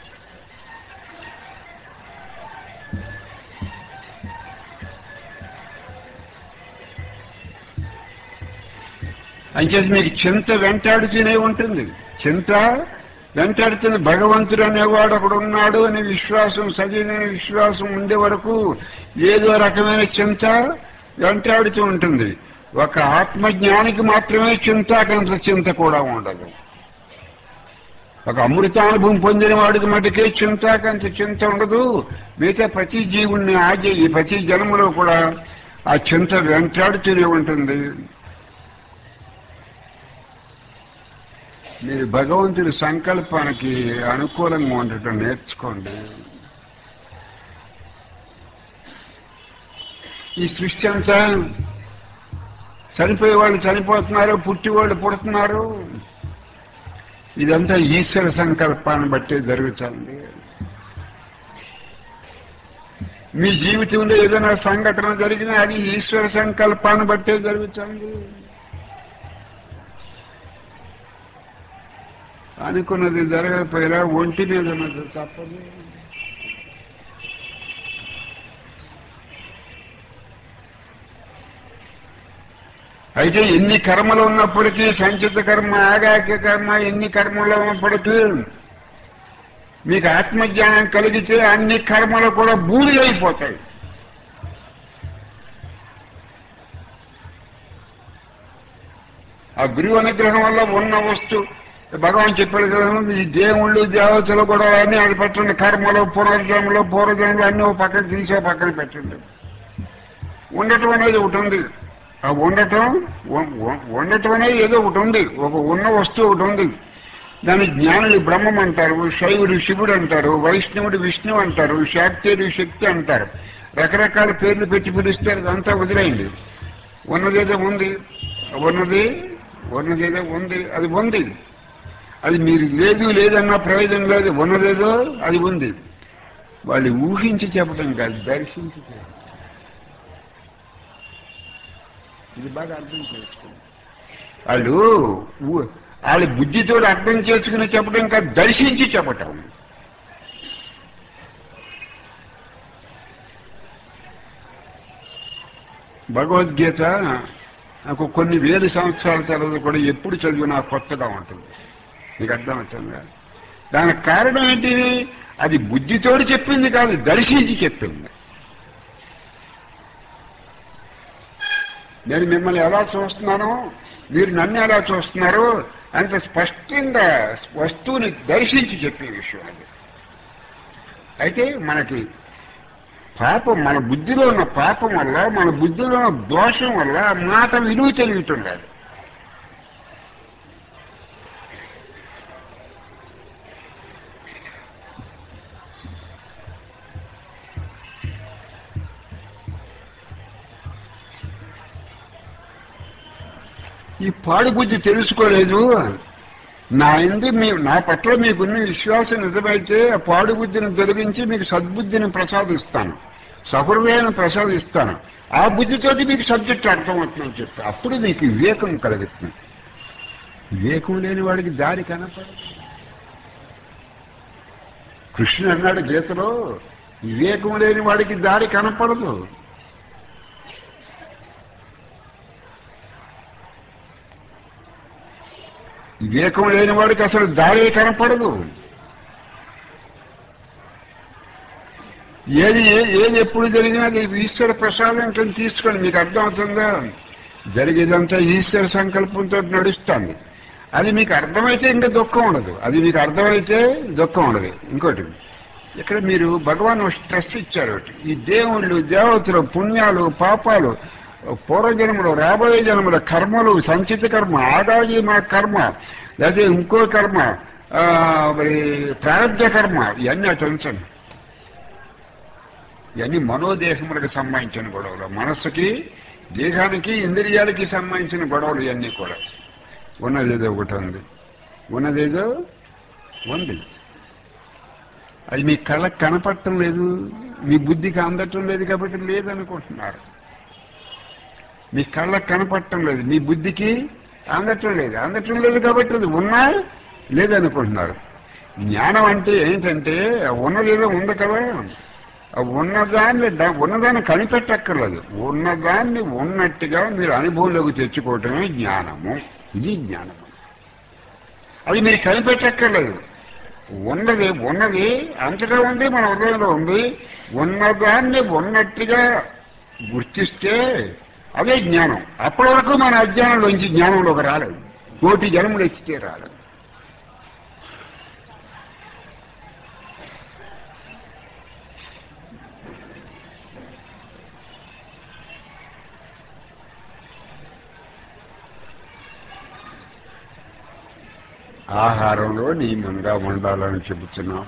అంచేది మీకు చింత వెంటాడుతూనే ఉంటుంది చింత వెంటాడుతున్న భగవంతుడు అనేవాడు ఒకడు ఉన్నాడు అనే విశ్వాసం సజీవమైన విశ్వాసం ఉండే వరకు ఏదో రకమైన చింత వెంటాడుతూ ఉంటుంది ఒక ఆత్మజ్ఞానికి మాత్రమే చింతాకంత చింత కూడా ఉండదు ఒక అమృతానుభవం పొందిన వాడికి మటుకే చింతాకంత చింత ఉండదు మిగతా ప్రతి జీవుణ్ణి ఆజే ఈ ప్రతి జన్మలో కూడా ఆ చింత వెంటాడుతూనే ఉంటుంది మీరు భగవంతుడి సంకల్పానికి అనుకూలంగా ఉండటం నేర్చుకోండి ఈ సృష్టి అంతా చనిపోయే వాళ్ళు చనిపోతున్నారు పుట్టి వాళ్ళు పుడుతున్నారు ఇదంతా ఈశ్వర సంకల్పాన్ని బట్టే జరుగుతుంది మీ జీవితంలో ఏదైనా సంఘటన జరిగినా అది ఈశ్వర సంకల్పాన్ని బట్టే జరుగుతుంది అనుకున్నది జరగకపోయినా ఒంటి మీద ఉన్నది తప్పదు అయితే ఎన్ని కర్మలు ఉన్నప్పటికీ సంచిత కర్మ ఆగాక కర్మ ఎన్ని కర్మలు ఉన్నప్పటికీ మీకు ఆత్మజ్ఞానం కలిగితే అన్ని కర్మలు కూడా బూడిదైపోతాయి ఆ గురువు అనుగ్రహం వల్ల ఉన్న వస్తు భగవాన్ చెప్పాడు కదా ఈ దేవుళ్ళు దేవతలు కూడా అన్ని అది పెట్టండి కర్మలు పునర్జన్మలు పూర్వజన్మలు అన్ని ఒక పక్కన తీసే పక్కన పెట్టండి ఉండటం అనేది ఒకటి ఉంది ఆ ఉండటం ఉ- ఉ- ఉండటం అనేది ఏదో ఒకటి ఉంది ఒక ఉన్న వస్తువు ఒకటి ఉంది దాని జ్ఞానులు బ్రహ్మం అంటారు శైవుడు శివుడు అంటారు వైష్ణవుడు విష్ణువు అంటారు శాక్తేయుడు శక్తి అంటారు రకరకాల పేర్లు పెట్టి పిలుస్తారు అదంతా వదిలేయండి ఉన్నదేదో ఉంది ఉన్నది ఉన్నదేదో ఉంది అది ఉంది అది మీరు లేదు లేదన్న ప్రయోజనం లేదు ఉన్నదేదో అది ఉంది వాళ్ళు ఊహించి చెప్పడం కాదు దర్శించి చెప్పడం ఇది బాగా అర్థం చేసుకోండి వాళ్ళు ఊ- వాళ్ళ బుద్ధితో అర్థం చేసుకుని చెప్పడం కాదు దర్శించి చెప్పటం భగవద్గీత నాకు కొన్ని వేల సంవత్సరాల తర్వాత కూడా ఎప్పుడు చదివినా కొత్తగా ఉంటుంది నీకు అర్థమవుతుందా దానికి కారణం ఏంటి అది బుద్ధితోటి చెప్పింది కాదు దర్శించి చెప్పింది నేను మిమ్మల్ని ఎలా చూస్తున్నానో మీరు నన్ను ఎలా చూస్తున్నారో అంత స్పష్టంగా వస్తువుని దర్శించి చెప్పే విషయం అది అయితే మనకి పాపం మన బుద్ధిలో ఉన్న పాపం వల్ల మన బుద్ధిలో ఉన్న దోషం వల్ల ఆ మాట విలువ తెలియటంలేదు ఈ పాడు బుద్ధి తెలుసుకోలేదు నా ఎందు మీ నా పట్ల మీకున్న విశ్వాసం నిజమైతే ఆ పాడు బుద్ధిని తొలగించి మీకు సద్బుద్ధిని ప్రసాదిస్తాను సహృదయాన్ని ప్రసాదిస్తాను ఆ బుద్ధితోటి మీకు సబ్జెక్ట్ అర్థమవుతుందని చెప్తా అప్పుడు మీకు వివేకం కలుగుతుంది వివేకం లేని వాడికి దారి కనపడదు కృష్ణుడు అన్నాడు గీతలో వివేకం లేని వాడికి దారి కనపడదు వివేకం లేని వాడికి అసలు దారే కనపడదు ఏది ఏ- ఏది ఎప్పుడు జరిగినా అది ఈశ్వర ప్రసాదం కింద తీసుకోండి మీకు అర్థమవుతుందా జరిగేదంతా ఈశ్వర సంకల్పంతో నడుస్తుంది అది మీకు అర్థమైతే ఇంకా దుఃఖం ఉండదు అది మీకు అర్థమైతే దుఃఖం ఉండదు ఇంకోటి ఇక్కడ మీరు భగవాన్ ఒక స్ట్రెస్ ఇచ్చారు ఒకటి. ఈ దేవుళ్ళు దేవతలు పుణ్యాలు పాపాలు పూర్వజన్మలు రాబోయే జన్మల కర్మలు సంచిత కర్మ ఆదాయి మా కర్మ లేదా ఇంకో కర్మ ఆ, మరి ప్రారంభ కర్మ ఇవన్నీ అటు ఉంచండి ఇవన్నీ మనోదేహములకు సంబంధించిన గొడవలు మనస్సుకి దేహానికి ఇంద్రియాలకి సంబంధించిన గొడవలు ఇవన్నీ కూడా ఉన్నదేదో ఒకటి ఉంది ఉన్నదేదో ఉంది అది మీ కళ్ళకి కనపడటం లేదు మీ బుద్ధికి అందటం లేదు కాబట్టి లేదనుకుంటున్నారు మీ కళ్ళకి కనపడటం లేదు మీ బుద్ధికి అందటం లేదు అందటం లేదు కాబట్టి అది ఉన్నా లేదనుకుంటున్నారు జ్ఞానం అంటే ఏంటంటే ఉన్నదేదో ఉంది కదా ఆ ఉన్నదాన్ని దా- ఉన్నదాన్ని కనిపెట్టక్కర్లేదు ఉన్నదాన్ని ఉన్నట్టుగా మీరు అనుభవంలోకి తెచ్చుకోవటమే జ్ఞానము ఇది జ్ఞానము అది మీరు కనిపెట్టక్కర్లేదు ఉన్నది ఉన్నది అంతటా ఉంది మన హృదయంలో ఉంది ఉన్నదాన్ని ఉన్నట్టుగా గుర్తిస్తే అదే జ్ఞానం అప్పటి వరకు మన అజ్ఞానంలోంచి జ్ఞానంలోకి రాలేదు కోటి జన్మలు ఎత్తితే రాలేదు ఆహారంలో నియమంగా ఉండాలని చెబుతున్నాం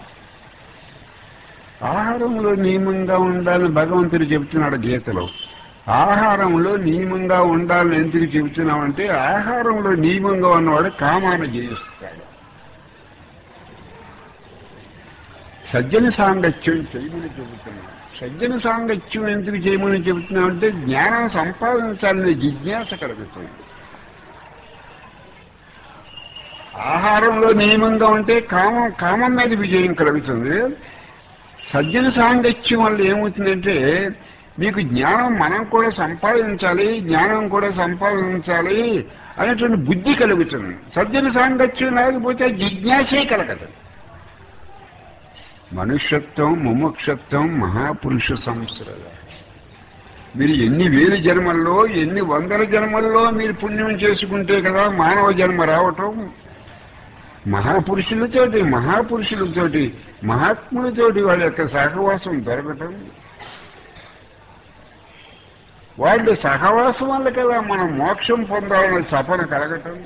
ఆహారంలో నియమంగా ఉండాలని భగవంతుడు చెబుతున్నాడు గీతలో ఆహారంలో నియమంగా ఉండాలని ఎందుకు చెబుతున్నామంటే ఆహారంలో నియమంగా ఉన్నవాడు కామాన్ని జయిస్తాడు సజ్జన సాంగత్యం చేయమని చెబుతున్నాం సజ్జన సాంగత్యం ఎందుకు చేయమని చెబుతున్నామంటే జ్ఞానం సంపాదించాలనే జిజ్ఞాస కలుగుతుంది ఆహారంలో నియమంగా ఉంటే కామం కామం మీద విజయం కలుగుతుంది సజ్జన సాంగత్యం వల్ల ఏమవుతుందంటే మీకు జ్ఞానం మనం కూడా సంపాదించాలి జ్ఞానం కూడా సంపాదించాలి అనేటువంటి బుద్ధి కలుగుతుంది సజ్జన సాంగత్యం లేకపోతే జిజ్ఞాసే కలగదు మనుష్యత్వం ముముక్షత్వం మహాపురుష సంస్కృత మీరు ఎన్ని వేల జన్మల్లో ఎన్ని వందల జన్మల్లో మీరు పుణ్యం చేసుకుంటే కదా మానవ జన్మ రావటం మహాపురుషులతోటి మహాపురుషులతోటి మహాత్ములతోటి వాళ్ళ యొక్క సహవాసం దొరకటం వాళ్ళ సహవాసం వల్ల కదా మనం మోక్షం పొందాలనే తపన కలగటం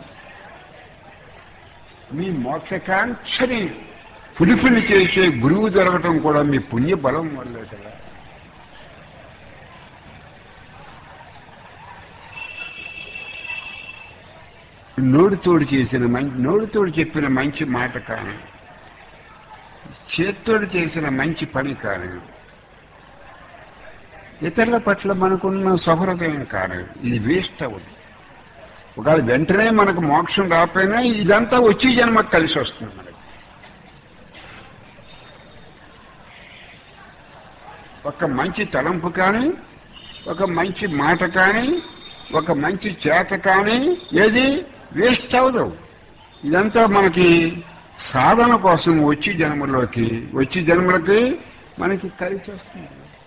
మీ మోక్షకాంక్షని పులిపిలి చేసే గురువు దొరకటం కూడా మీ పుణ్య బలం వల్లే కదా నోటితోడు చేసిన మంచి నోటితోడు చెప్పిన మంచి మాట కాను చేత్తోడు చేసిన మంచి పని కాను ఇతరుల పట్ల మనకున్న సౌహృదయం కాను ఇది వేస్ట్ అవ్వదు ఒకవేళ వెంటనే మనకు మోక్షం రాకపోయినా ఇదంతా వచ్చి జన్మకు కలిసి వస్తుంది మనకి ఒక మంచి తలంపు కానీ ఒక మంచి మాట కానీ ఒక మంచి చేత కానీ ఏది వేస్ట్ అవ్వదు ఇదంతా మనకి సాధన కోసం వచ్చి జన్మలోకి వచ్చి జన్మలకి మనకి కలిసి వస్తుంది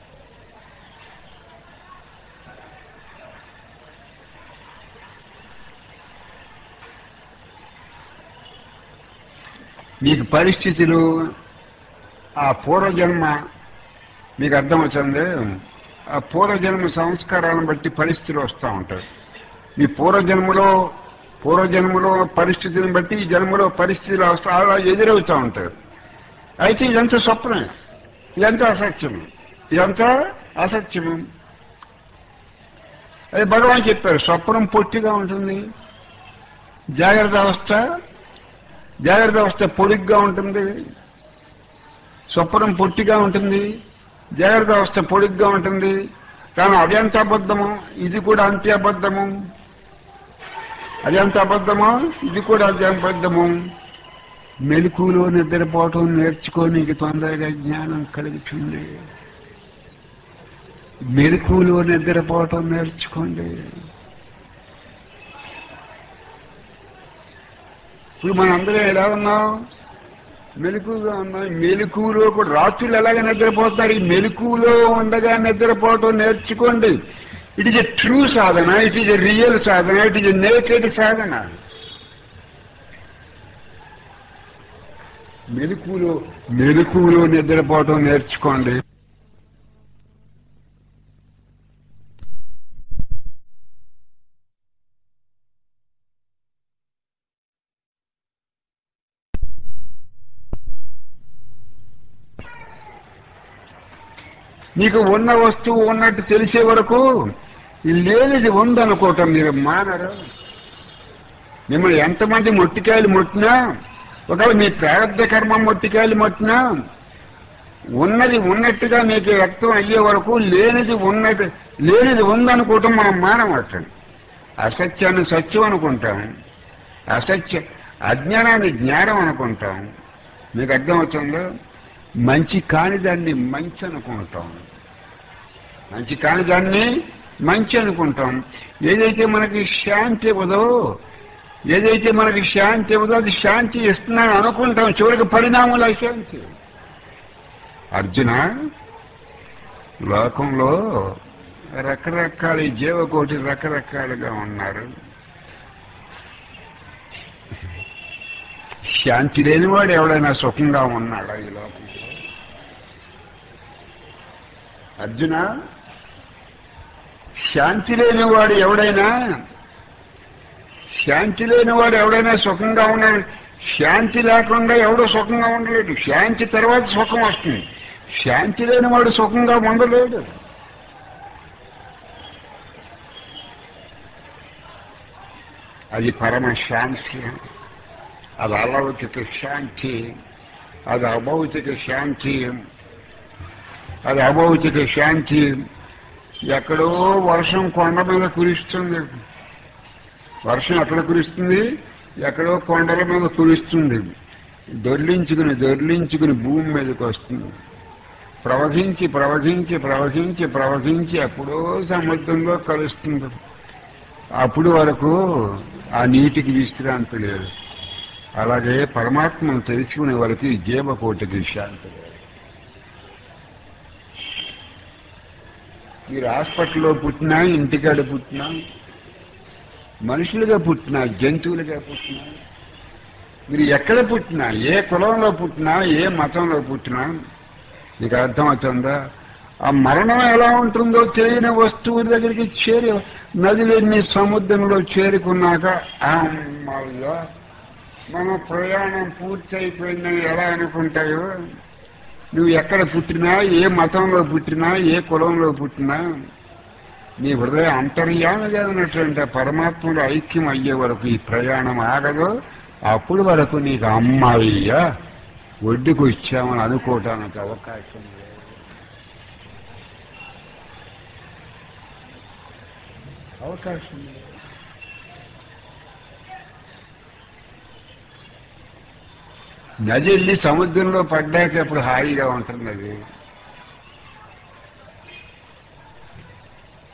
మీకు పరిస్థితులు ఆ పూర్వజన్మ మీకు అర్థమవుతుంది ఆ పూర్వజన్మ సంస్కారాలను బట్టి పరిస్థితులు వస్తూ ఉంటాయి ఈ పూర్వజన్మలో పూర్వజన్మలో పరిస్థితిని బట్టి ఈ జన్మలో పరిస్థితులు వస్తా అలా ఎదురవుతూ ఉంటాయి అయితే ఇదంతా స్వప్నమే ఇదంతా అసత్యం ఇదంతా అసత్యము అది భగవాన్ చెప్పారు స్వప్నం పొట్టిగా ఉంటుంది జాగ్రత్త అవస్థ జాగ్రత్త అవస్థ పొడిగ్గా ఉంటుంది స్వప్నం పొట్టిగా ఉంటుంది జాగ్రత్త అవస్థ పొడిగ్గా ఉంటుంది కానీ అది ఎంత అబద్ధము ఇది కూడా అంతే అబద్ధము అది ఎంత అబద్ధమో ఇది కూడా అంతే అబద్ధము మెలకులో నిద్రపోవటం నేర్చుకోనికి తొందరగా జ్ఞానం కలుగుతుంది మెలకులో నిద్రపోవటం నేర్చుకోండి ఇప్పుడు మన అందరం ఎలా ఉన్నాం మెలకుగా ఉన్నాం మెలకులో కూడా రాత్రులు ఎలాగ నిద్రపోతారు ఈ మెలకులో ఉండగా నిద్రపోవటం నేర్చుకోండి it is a true sadhana it is a real sadhana it is a naked sadhana మెలకులో మెలకులో నిద్రపోవటం నేర్చుకోండి నీకు ఉన్న వస్తువు ఉన్నట్టు తెలిసే వరకు ఈ లేనిది ఉందనుకోవటం మీరు మానరు మిమ్మల్ని ఎంతమంది మొట్టికాయలు మొట్టినా ఒకవేళ మీ ప్రారంభ కర్మ మొట్టికాయలు మొట్టినా ఉన్నది ఉన్నట్టుగా మీకు వ్యక్తం అయ్యే వరకు లేనిది ఉన్నది లేనిది ఉందనుకోవటం మనం మానవట్టండి అసత్యాన్ని సత్యం అనుకుంటాం అసత్య అజ్ఞానాన్ని జ్ఞానం అనుకుంటాం మీకు అర్థమవుతుందో మంచి కాని దాన్ని మంచి అనుకుంటాం మంచి కాని దాన్ని మంచి అనుకుంటాం ఏదైతే మనకి శాంతి ఇవ్వదో ఏదైతే మనకి శాంతి ఇవ్వదో అది శాంతి ఇస్తున్నాను అనుకుంటాం చివరికి పరిణామాలు అశాంతి అర్జున లోకంలో రకరకాల ఈ జీవకోటి రకరకాలుగా ఉన్నారు శాంతి లేనివాడు ఎవడైనా సుఖంగా ఉన్నాడా ఈ లోకంలో అర్జున శాంతి లేనివాడు ఎవడైనా శాంతి లేనివాడు ఎవడైనా సుఖంగా ఉన్నాడు శాంతి లేకుండా ఎవడో సుఖంగా ఉండలేడు శాంతి తర్వాత సుఖం వస్తుంది శాంతి లేనివాడు సుఖంగా ఉండలేడు అది పరమ శాంతి అది అలౌకిక శాంతి అది అభౌతిక శాంతి అది అభౌతిక శాంతి ఎక్కడో వర్షం కొండ మీద కురుస్తుంది వర్షం ఎక్కడ కురుస్తుంది ఎక్కడో కొండల మీద కురుస్తుంది దొర్లించుకుని దొర్లించుకుని భూమి మీదకి వస్తుంది ప్రవహించి ప్రవహించి ప్రవహించి ప్రవహించి ఎప్పుడో సముద్రంలో కలుస్తుంది అప్పుడు వరకు ఆ నీటికి విశ్రాంతి లేదు అలాగే పరమాత్మను తెలుసుకునే వరకు ఈ జీవకోటికి శాంతి లేదు మీరు హాస్పిటల్లో పుట్టినా ఇంటికాడ పుట్టినా మనుషులుగా పుట్టినా జంతువులుగా పుట్టినా మీరు ఎక్కడ పుట్టినా ఏ కులంలో పుట్టినా ఏ మతంలో పుట్టినా మీకు అర్థమవుతుందా ఆ మరణం ఎలా ఉంటుందో తెలియని వస్తువుల దగ్గరికి చేరి నదిలెన్ని సముద్రంలో చేరుకున్నాక అమ్మయ్యా మన ప్రయాణం పూర్తయిపోయిందని ఎలా అనుకుంటాయో నువ్వు ఎక్కడ పుట్టినా ఏ మతంలో పుట్టినా ఏ కులంలో పుట్టినా నీ హృదయ అంతర్యామగా ఉన్నటువంటి పరమాత్మలో ఐక్యం అయ్యే వరకు ఈ ప్రయాణం ఆగదు అప్పుడు వరకు నీకు అమ్మాయ్యా ఒడ్డుకు వచ్చామని అనుకోవటానికి అవకాశం లేదు అవకాశం లేదు నది వెళ్ళి సముద్రంలో పడ్డాక అప్పుడు హాయిగా ఉంటుంది అది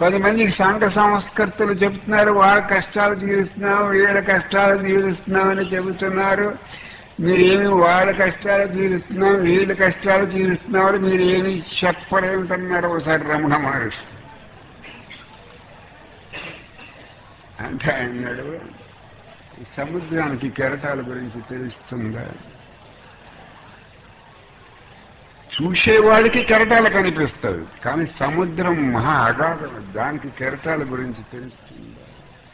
కొంతమందికి సంఘ సంస్కర్తలు చెబుతున్నారు వాళ్ళ కష్టాలు తీరుస్తున్నాం వీళ్ళ కష్టాలు తీరుస్తున్నామని చెబుతున్నారు మీరేమి వాళ్ళ కష్టాలు తీరుస్తున్నాం వీళ్ళ కష్టాలు తీరుస్తున్నామని మీరేమి చెప్పలేమంటున్నారు ఒకసారి రమణ మహర్షి అంటే ఆయన అన్నాడు ఈ సముద్రానికి కెరటాల గురించి తెలుస్తుందా చూసేవాడికి కెరటాలు కనిపిస్తాయి కానీ సముద్రం మహా అగాధం దానికి కెరటాల గురించి తెలుస్తుందా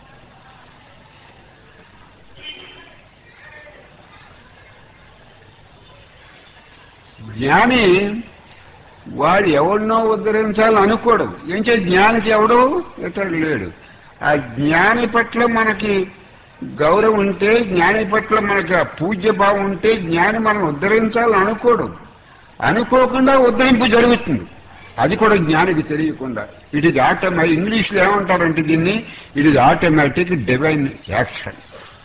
జ్ఞాని వాడు ఎవరినో ఉద్ధరించాలని అనుకోడు ఏం చే జ్ఞానికి ఎవడు ఇతడు లేడు ఆ జ్ఞాని పట్ల మనకి గౌరవం ఉంటే జ్ఞాని పట్ల మనకి ఆ పూజ్య భావం ఉంటే జ్ఞాని మనం ఉద్ధరించాలని అనుకోడు అనుకోకుండా ఉద్ధరింపు జరుగుతుంది అది కూడా జ్ఞానికి తెలియకుండా ఇట్ ఇస్ ఆటోమా ఇంగ్లీష్లో ఏమంటారంటే దీన్ని it is automatic divine action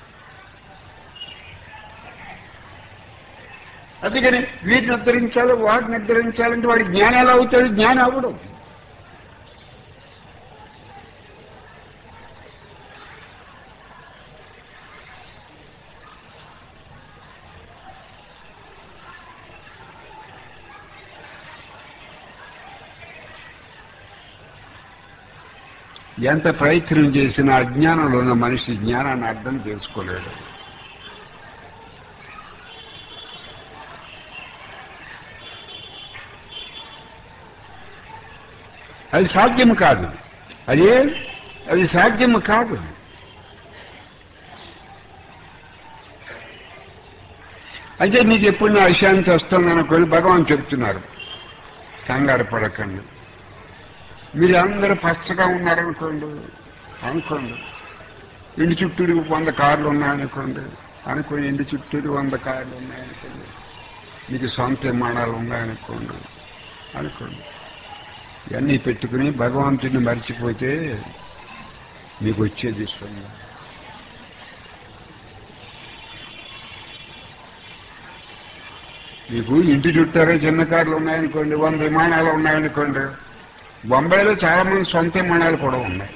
అందుకని వీటిని ఉద్ధరించాలి వాటిని ఉద్ధరించాలంటే వాడి జ్ఞానం ఎలా అవుతాడు జ్ఞానం అవ్వడు ఎంత ప్రయత్నం చేసినా అజ్ఞానంలో ఉన్న మనిషి జ్ఞానాన్ని అర్థం చేసుకోలేడు అది సాధ్యం కాదు అదే అది సాధ్యం కాదు అయితే మీకు ఎప్పుడు నా విషయానికి వస్తుందనుకోని భగవాన్ చెప్తున్నారు కంగారు పడకండి మీరు అందరూ పచ్చగా ఉన్నారనుకోండి అనుకోండి ఇంటి చుట్టూరు వంద కార్లు ఉన్నాయనుకోండి అనుకోని ఇంటి చుట్టూరు వంద కార్లు ఉన్నాయనుకోండి మీకు సొంత విమానాలు ఉన్నాయనుకోండి అనుకోండి ఇవన్నీ పెట్టుకుని భగవంతుడిని మర్చిపోతే మీకు వచ్చేది సున్నా మీకు ఇంటి చుట్టారే చిన్న కార్లు ఉన్నాయనుకోండి వంద విమానాలు ఉన్నాయనుకోండి బొంబాయిలో చాలా మంది సొంత విమానాలు కూడా ఉన్నాయి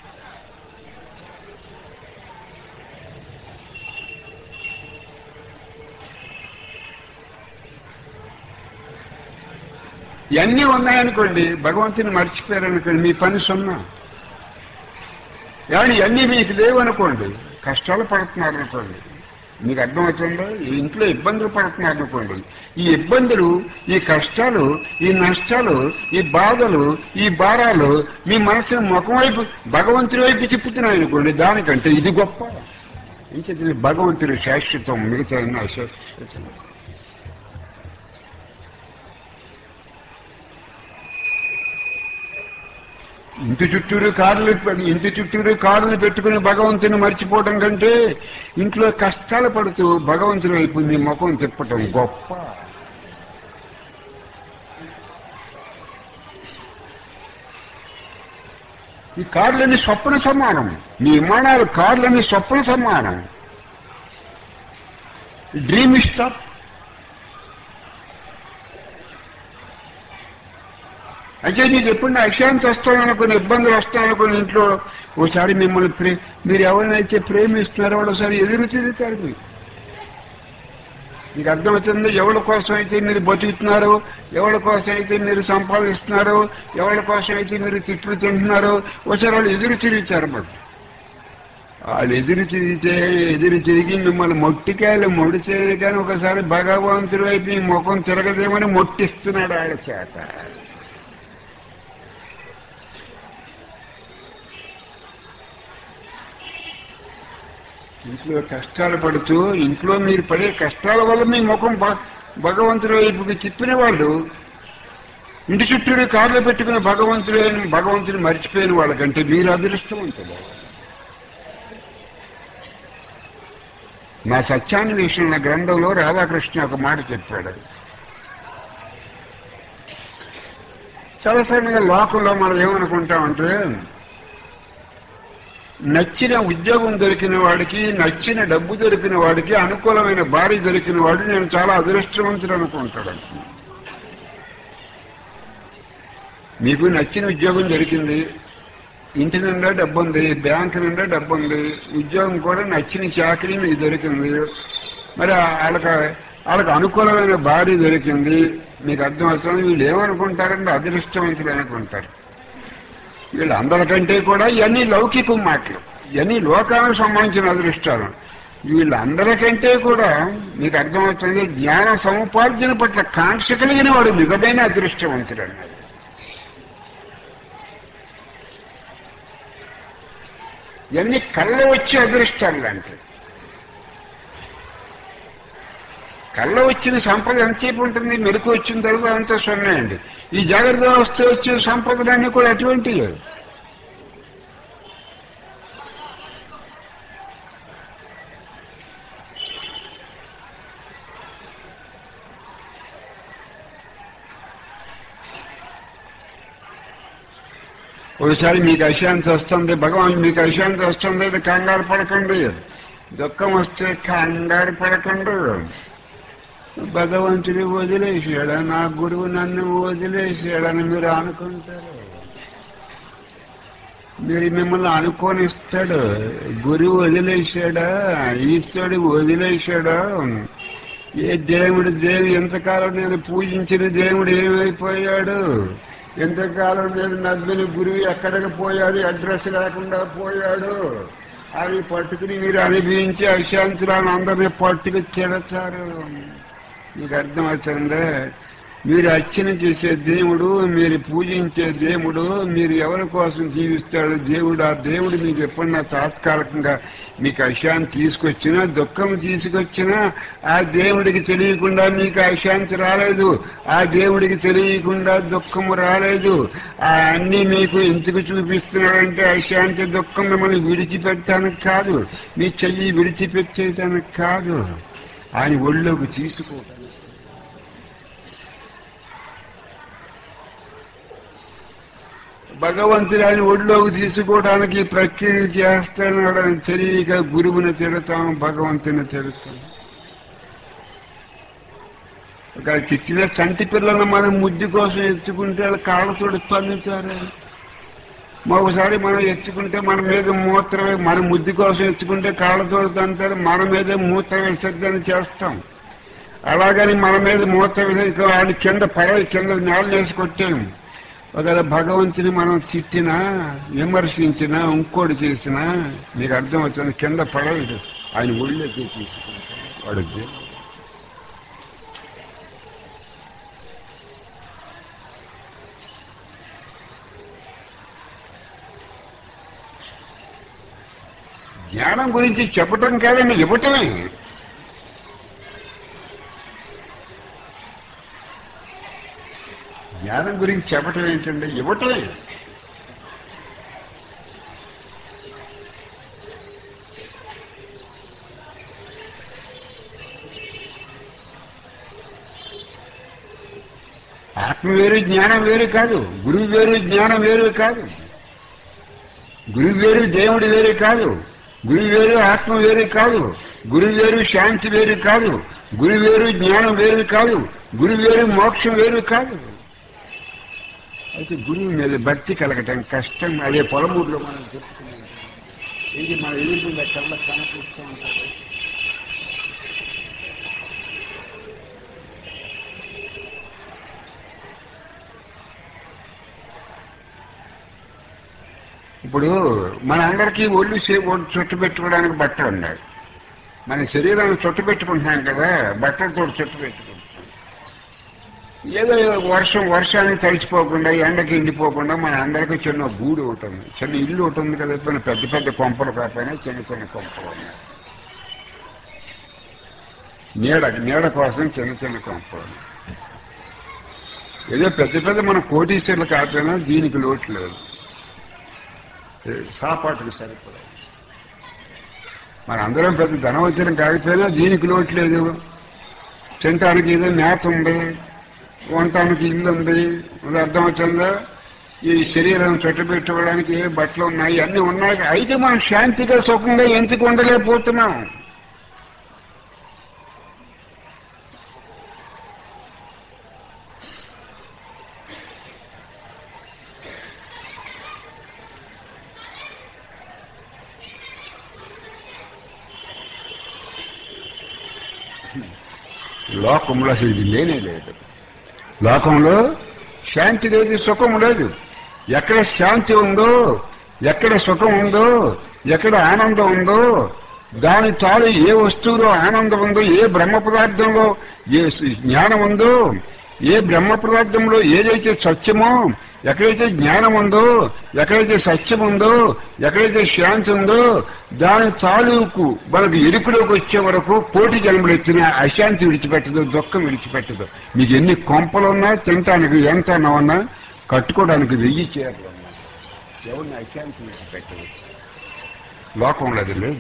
ఇవన్నీ ఉన్నాయనుకోండి భగవంతుని మర్చిపోయారనుకోండి మీ పని సున్నా కానీ ఇవన్నీ మీకు లేవనుకోండి కష్టాలు పడుతున్నారు అనుకోండి మీకు అర్థమవుతుందో ఈ ఇంట్లో ఇబ్బందులు పడుతున్నారు అనుకోండి ఈ ఇబ్బందులు ఈ కష్టాలు ఈ నష్టాలు ఈ బాధలు ఈ భారాలు మీ మనసును ముఖం వైపు భగవంతుడి వైపు తిప్పుతున్నాయి అనుకోండి దానికంటే ఇది గొప్ప ఏం చెప్పింది భగవంతుడి శాశ్వతం మిగతా ఎన్నో అశాశ్వతం ఇంటి చుట్టూరు కార్లు ఇంటి చుట్టూరు కార్లు పెట్టుకుని భగవంతుని మర్చిపోవడం కంటే ఇంట్లో కష్టాలు పడుతూ భగవంతుని వైపు నీ ముఖం తిప్పటం గొప్ప ఈ కార్లన్నీ స్వప్న సమానం నీ విమానాలు కార్లన్నీ స్వప్న సమానం డ్రీమ్ స్టాప్ అయితే నీకు ఎప్పుడు అశాంతి వస్తాయనుకుని ఇబ్బందులు వస్తాయనుకుని ఇంట్లో ఓసారి మిమ్మల్ని ప్రే మీరు ఎవరినైతే ప్రేమిస్తున్నారో ఒకసారి ఎదురు తిరుగుతారు మీకు మీకు అర్థమవుతుంది ఎవరి కోసం అయితే మీరు బతుకుతున్నారో ఎవరి కోసం అయితే మీరు సంపాదిస్తున్నారో ఎవరి కోసం అయితే మీరు తిట్లు తింటున్నారో ఒకసారి వాళ్ళు ఎదురు తిరుగుతారు మాకు వాళ్ళు ఎదురు తిరిగితే ఎదురు తిరిగి మిమ్మల్ని మొట్టికాయలు మొడితే కానీ ఒకసారి భగవంతుడి వైపు మీ ముఖం తిరగదేమని మొట్టిస్తున్నాడు ఆయన చేత ఇంట్లో కష్టాలు పడుతూ ఇంట్లో మీరు పడే కష్టాల వల్ల మీ ముఖం భ- భగవంతుడి వైపుకి తిప్పిన వాళ్ళు ఇంటి చుట్టూ కార్లు పెట్టుకుని భగవంతుడు భగవంతుని మర్చిపోయిన వాళ్ళకంటే మీరు అదృష్టవంతులు నా సత్యాన్వేషణ గ్రంథంలో రాధాకృష్ణ ఒక మాట చెప్పాడు చాలా సడన్గా లోకంలో మనం ఏమనుకుంటామంటే నచ్చిన ఉద్యోగం దొరికిన వాడికి నచ్చిన డబ్బు దొరికిన వాడికి అనుకూలమైన భార్య దొరికిన వాడు నేను చాలా అదృష్టవంతుడు అనుకుంటాడు మీకు నచ్చిన ఉద్యోగం దొరికింది ఇంటి నిండా డబ్బు ఉంది బ్యాంకు నిండా డబ్బు ఉంది ఉద్యోగం కూడా నచ్చిన చాకరీ మీకు దొరికింది మరి వాళ్ళకి వాళ్ళకి అనుకూలమైన భార్య దొరికింది మీకు అర్థమవుతుంది వీళ్ళు ఏమనుకుంటారంటే అదృష్టవంతులు అనుకుంటారు వీళ్ళు అందరికంటే కూడా ఇవన్నీ లౌకికం మాటలు ఇవన్నీ లోకానికి సంబంధించిన అదృష్టాలు వీళ్ళందరికంటే కూడా మీకు అర్థమవుతుంది జ్ఞాన సముపార్జన పట్ల కాంక్ష కలిగిన వాడు మిగమైన అదృష్టవంతుడు అన్నాడు ఇవన్నీ కళ్ళ వచ్చే అదృష్టాలు లాంటివి కళ్ళ వచ్చిన సంపద ఎంతసేపు ఉంటుంది మెరుకు వచ్చిన తర్వాత అంతా సున్నాయండి ఈ జాగ్రత్త వ్యవస్థ వచ్చే సంపదలన్నీ కూడా అటువంటివి ఒకసారి మీకు అశాంతి వస్తుంది భగవాన్ మీకు అశాంతి వస్తుంది అంటే కంగారు పడకండి దుఃఖం వస్తే కంగారు పడకండి భగవంతుడి వదిలేసాడా నా గురువు నన్ను వదిలేసాడని మీరు అనుకుంటారు మీరు మిమ్మల్ని అనుకోనిస్తాడు గురువు వదిలేశాడా ఈశ్వరుడు వదిలేశాడా ఏ దేవుడు దేవి ఎంతకాలం నేను పూజించిన దేవుడు ఏమైపోయాడు ఎంతకాలం నేను నమ్మిన గురువు ఎక్కడికి పోయాడు అడ్రస్ లేకుండా పోయాడు అని పట్టుకుని మీరు అనుభవించి అశాంతులను అందరినీ పట్టుకు తిడతారు మీకు అర్థమవుతుందా మీరు అర్చన చేసే దేవుడు మీరు పూజించే దేవుడు మీరు ఎవరి కోసం జీవిస్తాడు దేవుడు ఆ దేవుడు మీకు ఎప్పుడన్నా తాత్కాలికంగా మీకు అశాంతి తీసుకొచ్చినా దుఃఖం తీసుకొచ్చినా ఆ దేవుడికి తెలియకుండా మీకు అశాంతి రాలేదు ఆ దేవుడికి తెలియకుండా దుఃఖము రాలేదు ఆ అన్ని మీకు ఎందుకు చూపిస్తున్నాడంటే అశాంతి దుఃఖం మిమ్మల్ని విడిచిపెట్టడానికి కాదు మీ చెయ్యి విడిచిపెట్టేయటానికి కాదు ఆయన ఒళ్ళోకి తీసుకోవటానికి భగవంతుడు ఆయన ఒడిలోకి తీసుకోవడానికి ప్రక్రియ చేస్తున్నాడు అని తెలియక గురువుని తిడతాం భగవంతుని తిడతాం ఒక చిచ్చిన చంటి పిల్లలను మనం ముద్దు కోసం ఎత్తుకుంటే వాళ్ళ కాళ్ళతోటి స్పందించారు ఒకసారి మనం ఎత్తుకుంటే మన మీద మూత్రమే మన ముద్దు కోసం ఎత్తుకుంటే కాళ్ళతో తంటారు మన మీద మూత్ర విసర్జన చేస్తాం అలాగని మన మీద మూత్ర విసర్జన ఆయన కింద పడవ కింద నేల వేసి కొట్టాము ఒకవేళ భగవంతుని మనం తిట్టినా విమర్శించినా ఇంకోటి చేసినా మీకు అర్థమవుతుంది కింద పడవదు ఆయన ఒళ్ళోకి తీసుకుంటాడు వాడు దేవుడు. జ్ఞానం గురించి చెప్పటం కాదండి ఇవ్వటమే జ్ఞానం గురించి చెప్పటం ఏంటంటే ఇవ్వటమే ఆత్మ వేరు జ్ఞానం వేరు కాదు గురువు వేరు జ్ఞానం వేరు కాదు గురువు వేరు దేవుడు వేరు కాదు గురువు వేరు ఆత్మ వేరు కాదు గురువు వేరు శాంతి వేరు కాదు గురువు వేరు జ్ఞానం వేరు కాదు గురువు వేరు మోక్షం వేరు కాదు అయితే గురువు మీద భక్తి కలగటం కష్టం అదే పొలమూరులో మనం చెప్పుకున్నాం ఇది మన ఎదుగుతున్న కళ్ళ కనిపిస్తూ ఉంటుంది ఇప్పుడు మన అందరికీ ఒళ్ళు సే- ఒళ్ళు చుట్టు పెట్టుకోవడానికి బట్టలు ఉన్నాయి మన శరీరాన్ని చుట్టు పెట్టుకుంటున్నాం కదా బట్టలతో చుట్టు పెట్టుకుంటున్నాం ఏదో వర్షం వర్షానికి తడిచిపోకుండా ఎండకి ఎండిపోకుండా మన అందరికీ చిన్న గూడు ఉంటుంది చిన్న ఇల్లు ఉంటుంది కదా ఇప్పుడు పెద్ద పెద్ద కొంపలు కాకపోయినా చిన్న చిన్న కొంపలు ఉన్నాయి నీడ నీడ కోసం చిన్న చిన్న కొంపలు ఉన్నాయి. ఏదో పెద్ద పెద్ద మన కోటీశ్వర్లు కాకపోయినా దీనికి లోటు లేదు సాపాటుకు సరిపడా మన అందరం పెద్ద ధనవంతులం కాకపోయినా దీనికి లోటు లేదు తినటానికి ఏదో మేత ఉంది వంటానికి ఇల్లు ఉంది అది అర్థమవుతుందా ఈ శరీరం చుట్టబెట్టుకోవడానికి ఏ బట్టలు ఉన్నాయి అన్నీ ఉన్నాయి అయితే మనం శాంతిగా సుఖంగా ఎందుకు ఉండలేకపోతున్నాం లోకంలో అసలు ఇది లేనే లేదు లోకంలో శాంతి లేదు సుఖం లేదు ఎక్కడ శాంతి ఉందో ఎక్కడ సుఖం ఉందో ఎక్కడ ఆనందం ఉందో దాని తాను ఏ వస్తువులో ఆనందం ఉందో ఏ బ్రహ్మ పదార్థంలో ఏ జ్ఞానం ఉందో ఏ బ్రహ్మ పదార్థంలో ఏదైతే సత్యమో ఎక్కడైతే జ్ఞానం ఉందో ఎక్కడైతే సత్యం ఉందో ఎక్కడైతే శాంతి ఉందో దాని తాలూకు మనకు ఎరుకులోకి వచ్చే వరకు కోటి జన్మలు ఎత్తిన అశాంతి విడిచిపెట్టదు దుఃఖం విడిచిపెట్టదు మీకు ఎన్ని కొంపలున్నా తినటానికి ఎంత ఉన్నా కట్టుకోవడానికి వెయ్యి చీరలు ఉన్నా ఎవరిని అశాంతి విడిచిపెట్టదు లోకంలో అది లేదు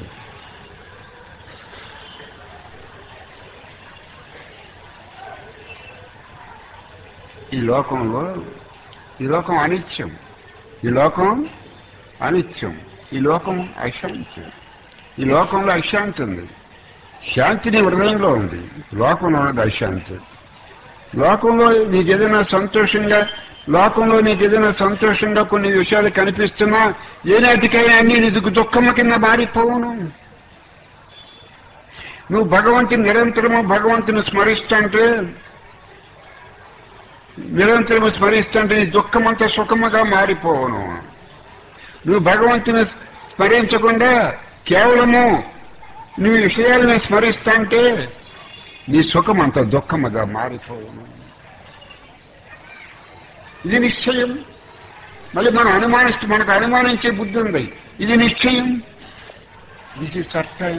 ఈ లోకంలో ఈ లోకం అనిత్యం ఈ లోకం అనిత్యం ఈ లోకం అశాంతి ఈ లోకంలో అశాంతి ఉంది శాంతి నీ హృదయంలో ఉంది లోకంలో ఉన్నది అశాంతి లోకంలో నీకు ఏదైనా సంతోషంగా లోకంలో నీకు ఏదైనా సంతోషంగా కొన్ని విషయాలు కనిపిస్తున్నా ఏనాటికైనా అన్ని నీకు దుఃఖము కింద మారిపోవును నువ్వు భగవంతుని నిరంతరము భగవంతుని స్మరిస్తుంటే నిరంతరము స్మరిస్తుంటే నీ దుఃఖమంతా సుఖముగా మారిపోవును నువ్వు భగవంతుని స్మరించకుండా కేవలము నువ్వు విషయాలను స్మరిస్తుంటే నీ సుఖమంతా దుఃఖముగా మారిపోవును ఇది నిశ్చయం మళ్ళీ మనం అనుమానిస్తూ మనకు అనుమానించే బుద్ధి ఉంది ఇది నిశ్చయం దిస్ ఇస్ సర్టైన్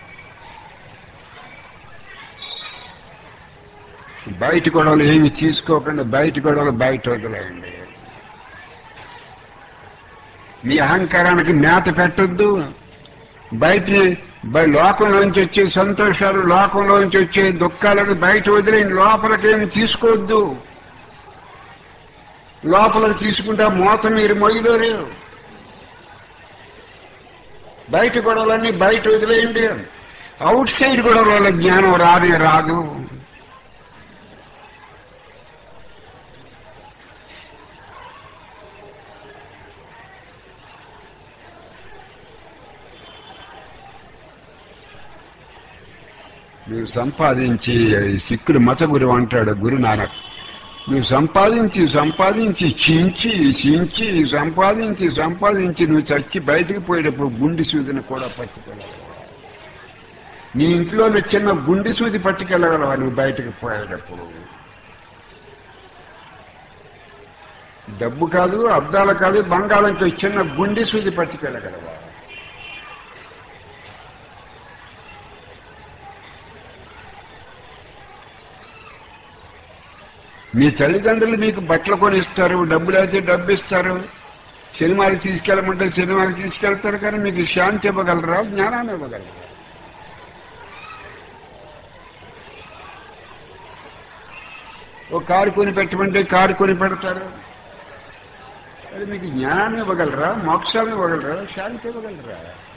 బయట గొడవలు ఏమి తీసుకోకుండా బయట గొడవలు బయట వదిలేయండి మీ అహంకారానికి మేత పెట్టొద్దు బయట బయ లోకంలోంచి వచ్చే సంతోషాలు లోకంలోంచి వచ్చే దుఃఖాలను బయట వదిలేయండి లోపలికేమి తీసుకోవద్దు లోపలికి తీసుకుంటే ఆ మూత మీరు మొయ్యలేరు బయట గొడవలన్నీ బయట వదిలేయండి అవుట్ సైడ్ గొడవల వల్ల జ్ఞానం రాదే రాదు నువ్వు సంపాదించి సిక్కులు మత గురువు అంటాడు గురు నానక్ నువ్వు సంపాదించి సంపాదించి చించి చించి సంపాదించి సంపాదించి నువ్వు చచ్చి బయటికి పోయేటప్పుడు గుండె సూదిని కూడా పట్టుకెళ్ళగలవా నీ ఇంట్లో చిన్న గుండె సూది పట్టుకెళ్ళగలవా నువ్వు బయటకు పోయేటప్పుడు డబ్బు కాదు అద్దాలు కాదు బంగాళంతో చిన్న గుండె సూది పట్టుకెళ్ళగలవా మీ తల్లిదండ్రులు మీకు బట్టలు కొనిస్తారు డబ్బులు అయితే డబ్బు ఇస్తారు సినిమాకి తీసుకెళ్ళమంటే సినిమాకి తీసుకెళ్తారు కానీ మీకు శాంతి ఇవ్వగలరా జ్ఞానాన్ని ఇవ్వగలరా ఓ కారు కొని పెట్టమంటే కారు కొని పెడతారు అది మీకు జ్ఞానాన్ని ఇవ్వగలరా మోక్షాన్ని ఇవ్వగలరా శాంతి ఇవ్వగలరా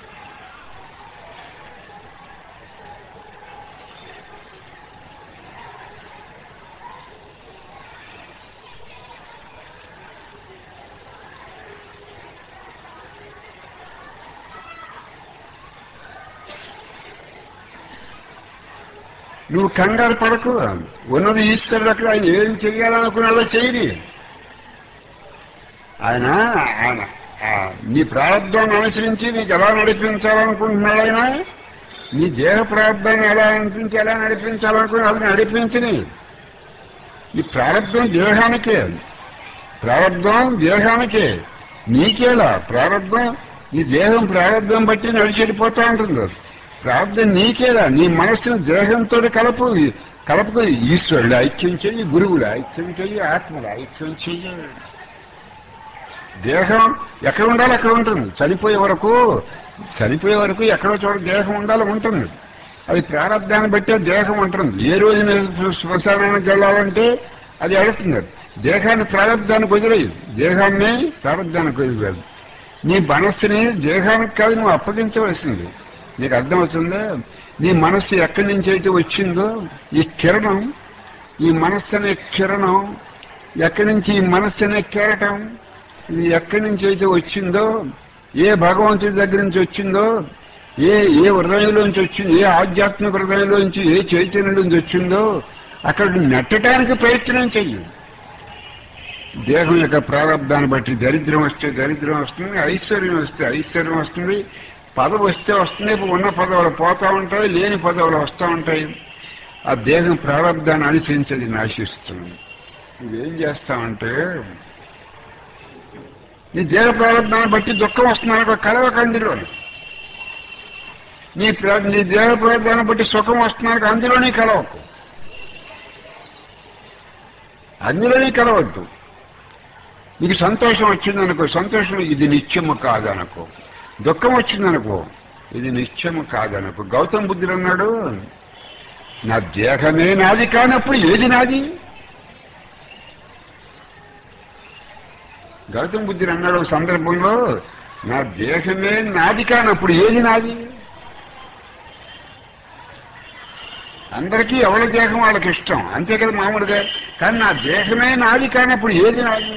నువ్వు కంగారు పడకు ఉన్నది ఈశ్వరుడు అక్కడ ఆయన ఏం చెయ్యాలనుకున్నాడో చేయని ఆయన ఆయన ఆ, నీ ప్రారంభాన్ని అనుసరించి నీకు ఎలా నడిపించాలనుకుంటున్నాడు ఆయన నీ దేహ ప్రారంభాన్ని ఎలా అనిపించి ఎలా నడిపించాలనుకున్నాడు అది నడిపించని నీ ప్రారంభం దేహానికే ప్రారంభం దేహానికే నీకేలా ప్రారంభం నీ దేహం ప్రారంభం బట్టి నడిచెడిపోతా ఉంటుంది ప్రార్థన నీకేలా నీ మనస్సును దేహంతో కలపు కలపకు ఈశ్వరుడు ఐక్యం చెయ్యి గురువులు ఐక్యం చెయ్యి ఆత్మలు ఐక్యం చెయ్యి దేహం ఎక్కడ ఉండాలి అక్కడ ఉంటుంది చనిపోయే వరకు చనిపోయే వరకు ఎక్కడో చోట దేహం ఉండాలి ఉంటుంది అది ప్రారంధాన్ని బట్టే దేహం ఉంటుంది ఏ రోజు నేను శ్మశానానికి వెళ్ళాలంటే అది వెళుతుంది దేహాన్ని ప్రారంధానికి వదిలేయి దేహాన్ని ప్రారంధానికి వదిలేదు నీ మనస్సుని దేహానికి కాదు నువ్వు అప్పగించవలసింది నీకు అర్థమవుతుందా నీ మనస్సు ఎక్కడి నుంచి అయితే వచ్చిందో ఈ కిరణం ఈ మనస్సు అనే కిరణం ఎక్కడి నుంచి ఈ మనస్సు అనే కెరటం ఇది ఎక్కడి నుంచి అయితే వచ్చిందో ఏ భగవంతుడి దగ్గర నుంచి వచ్చిందో ఏ ఏ హృదయంలోంచి వచ్చింది ఏ ఆధ్యాత్మిక హృదయంలోంచి ఏ చైతన్యంలోంచి వచ్చిందో అక్కడ నెట్టడానికి ప్రయత్నం చెయ్యి దేహం యొక్క ప్రారంభాన్ని బట్టి దరిద్రం వస్తే దరిద్రం వస్తుంది ఐశ్వర్యం వస్తే ఐశ్వర్యం వస్తుంది పదవి వస్తే వస్తుంది ఉన్న పదవులు పోతా ఉంటాయి లేని పదవులు వస్తూ ఉంటాయి ఆ దేహం ప్రారంభాన్ని అనుసరించేది నాశిస్తుంది నువ్వేం చేస్తావంటే నీ దేహ ప్రారంభాన్ని బట్టి దుఃఖం వస్తుందనుకో కలవక అందులోని నీ ప్ర- నీ దేహ ప్రారంభాన్ని బట్టి సుఖం వస్తుందనుకో అందులోనే కలవకు అందులోనే కలవద్దు నీకు సంతోషం వచ్చిందనుకో సంతోషం ఇది నిత్యము కాదనుకో దుఃఖం వచ్చిందనుకో ఇది నిత్యము కాదనుకో గౌతమ్ బుద్ధుడు అన్నాడు నా దేహమే నాది కానప్పుడు ఏది నాది గౌతమ్ బుద్ధుడు అన్నాడు ఒక సందర్భంలో నా దేహమే నాది కానప్పుడు ఏది నాది అందరికీ ఎవరి దేహం వాళ్ళకి ఇష్టం అంతే కదా మామూలుగా కానీ నా దేహమే నాది కానప్పుడు ఏది నాది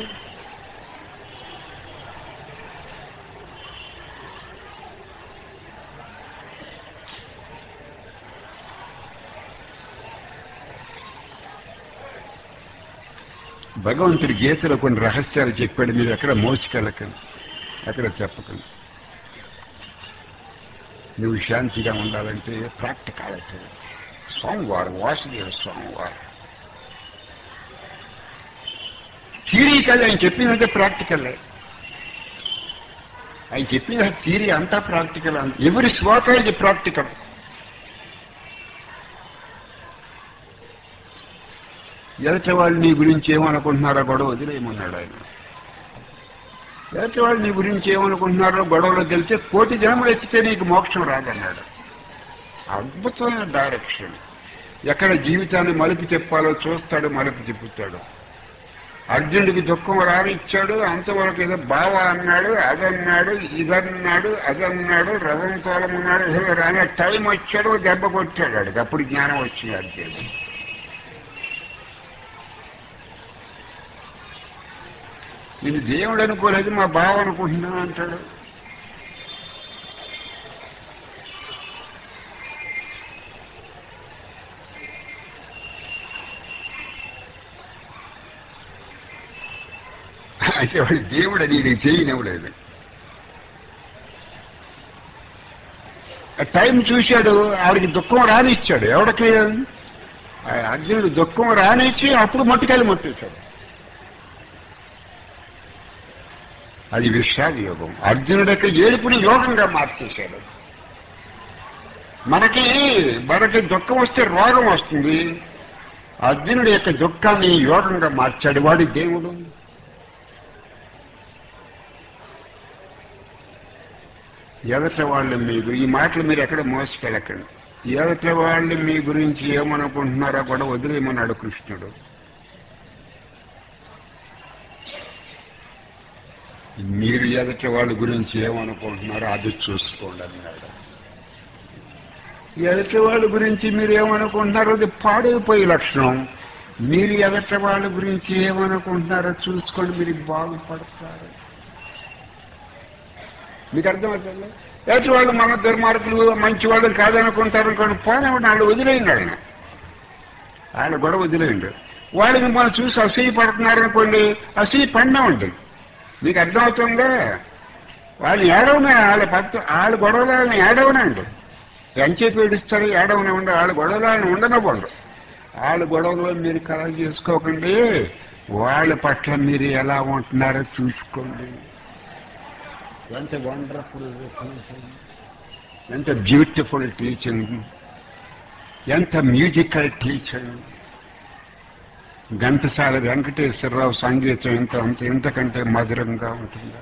భగవంతుడి గీతలో కొన్ని రహస్యాలు చెప్పాడు మీరు ఎక్కడ మోసుకెళ్ళకండి ఎక్కడ చెప్పకండి నువ్వు శాంతిగా ఉండాలంటే ప్రాక్టికాలిటీ సోమవారం వాసుదేవ సోమవారం థీరీ కాదు ఆయన చెప్పిందంటే ప్రాక్టికల్ ఆయన చెప్పిన థీరీ అంతా ప్రాక్టికల్ ఎవరి శ్లోక ఇది ప్రాక్టికల్ ఎదుటి వాళ్ళు నీ గురించి ఏమనుకుంటున్నారో గొడవ వదిలేయమన్నాడు ఆయన ఎదుటి వాళ్ళు నీ గురించి ఏమనుకుంటున్నారో గొడవలో తెలిస్తే కోటి జనములు ఎత్తితే నీకు మోక్షం రాదన్నాడు అద్భుతమైన డైరెక్షన్ ఎక్కడ జీవితాన్ని మలుపు చెప్పాలో చూస్తాడు మలుపు తిప్పుతాడు అర్జునుడికి దుఃఖం రానిచ్చాడు అంతవరకు ఏదో బావ అన్నాడు అదన్నాడు ఇదన్నాడు అదన్నాడు రథం తోలమన్నాడు ఏదో రాని టైం వచ్చాడు ఓ దెబ్బ కొట్టాడు వాడికి అప్పుడు జ్ఞానం వచ్చింది అర్జునుడు నేను దేవుడు అనుకోలేదు మా బావ అనుకుంటున్నాను అంటాడు అయితే వాడు దేవుడు అని ఇది చేయనివ్వలేదు ఆ టైం చూశాడు ఆవిడికి దుఃఖం రానిచ్చాడు ఎవడికి ఆ అర్జునుడు దుఃఖం రానిచ్చి అప్పుడు మట్టుకెళ్ళి మట్టేశాడు అది విషాద యోగం అర్జునుడు యొక్క ఏడుపుని యోగంగా మార్చేశాడు మనకి మనకి దుఃఖం వస్తే రోగం వస్తుంది అర్జునుడి యొక్క దుఃఖాన్ని యోగంగా మార్చాడు వాడి దేవుడు ఎదట వాళ్ళు మీకు ఈ మాటలు మీరు ఎక్కడ మోసుకెళ్ళకండి ఎదట వాళ్ళు మీ గురించి ఏమనుకుంటున్నారో కూడా వదిలేయమన్నాడు కృష్ణుడు మీరు ఎదట వాళ్ళ గురించి ఏమనుకుంటున్నారో అది చూసుకోండి అన్నాడు ఎదట వాళ్ళ గురించి మీరు ఏమనుకుంటున్నారో అది పాడైపోయే లక్షణం మీరు ఎదట వాళ్ళ గురించి ఏమనుకుంటున్నారో చూసుకోండి మీరు బాగుపడతారు మీకు అర్థమవుతుంది ఎదుటి వాళ్ళు మన దుర్మార్గులు మంచి వాళ్ళు కాదనుకుంటారు అనుకోండి పోనీ వాళ్ళు వదిలేయండి ఆయన ఆయన గొడవ వదిలేయండి వాళ్ళని మనం చూసి అసూయ పడుతున్నారు అనుకోండి అసూయ పడినామండి మీకు అర్థమవుతుందా వాళ్ళు ఏడవనే వాళ్ళ పత్త వాళ్ళ గొడవలు వాళ్ళని ఏడవనండి ఎంచేపు ఏడుస్తారు ఏడవనే ఉండి వాళ్ళ గొడవలు వాళ్ళని ఉండనివ్వండి వాళ్ళ గొడవలో మీరు కలగ చేసుకోకండి వాళ్ళ పట్ల మీరు ఎలా ఉంటున్నారో చూసుకోండి ఎంత వండర్ఫుల్ టీచింగ్ ఎంత బ్యూటిఫుల్ టీచింగ్ ఎంత మ్యూజికల్ టీచింగ్ ఘంటసాల వెంకటేశ్వరరావు సంగీతం ఇంకా అంత ఎంతకంటే మధురంగా ఉంటుందా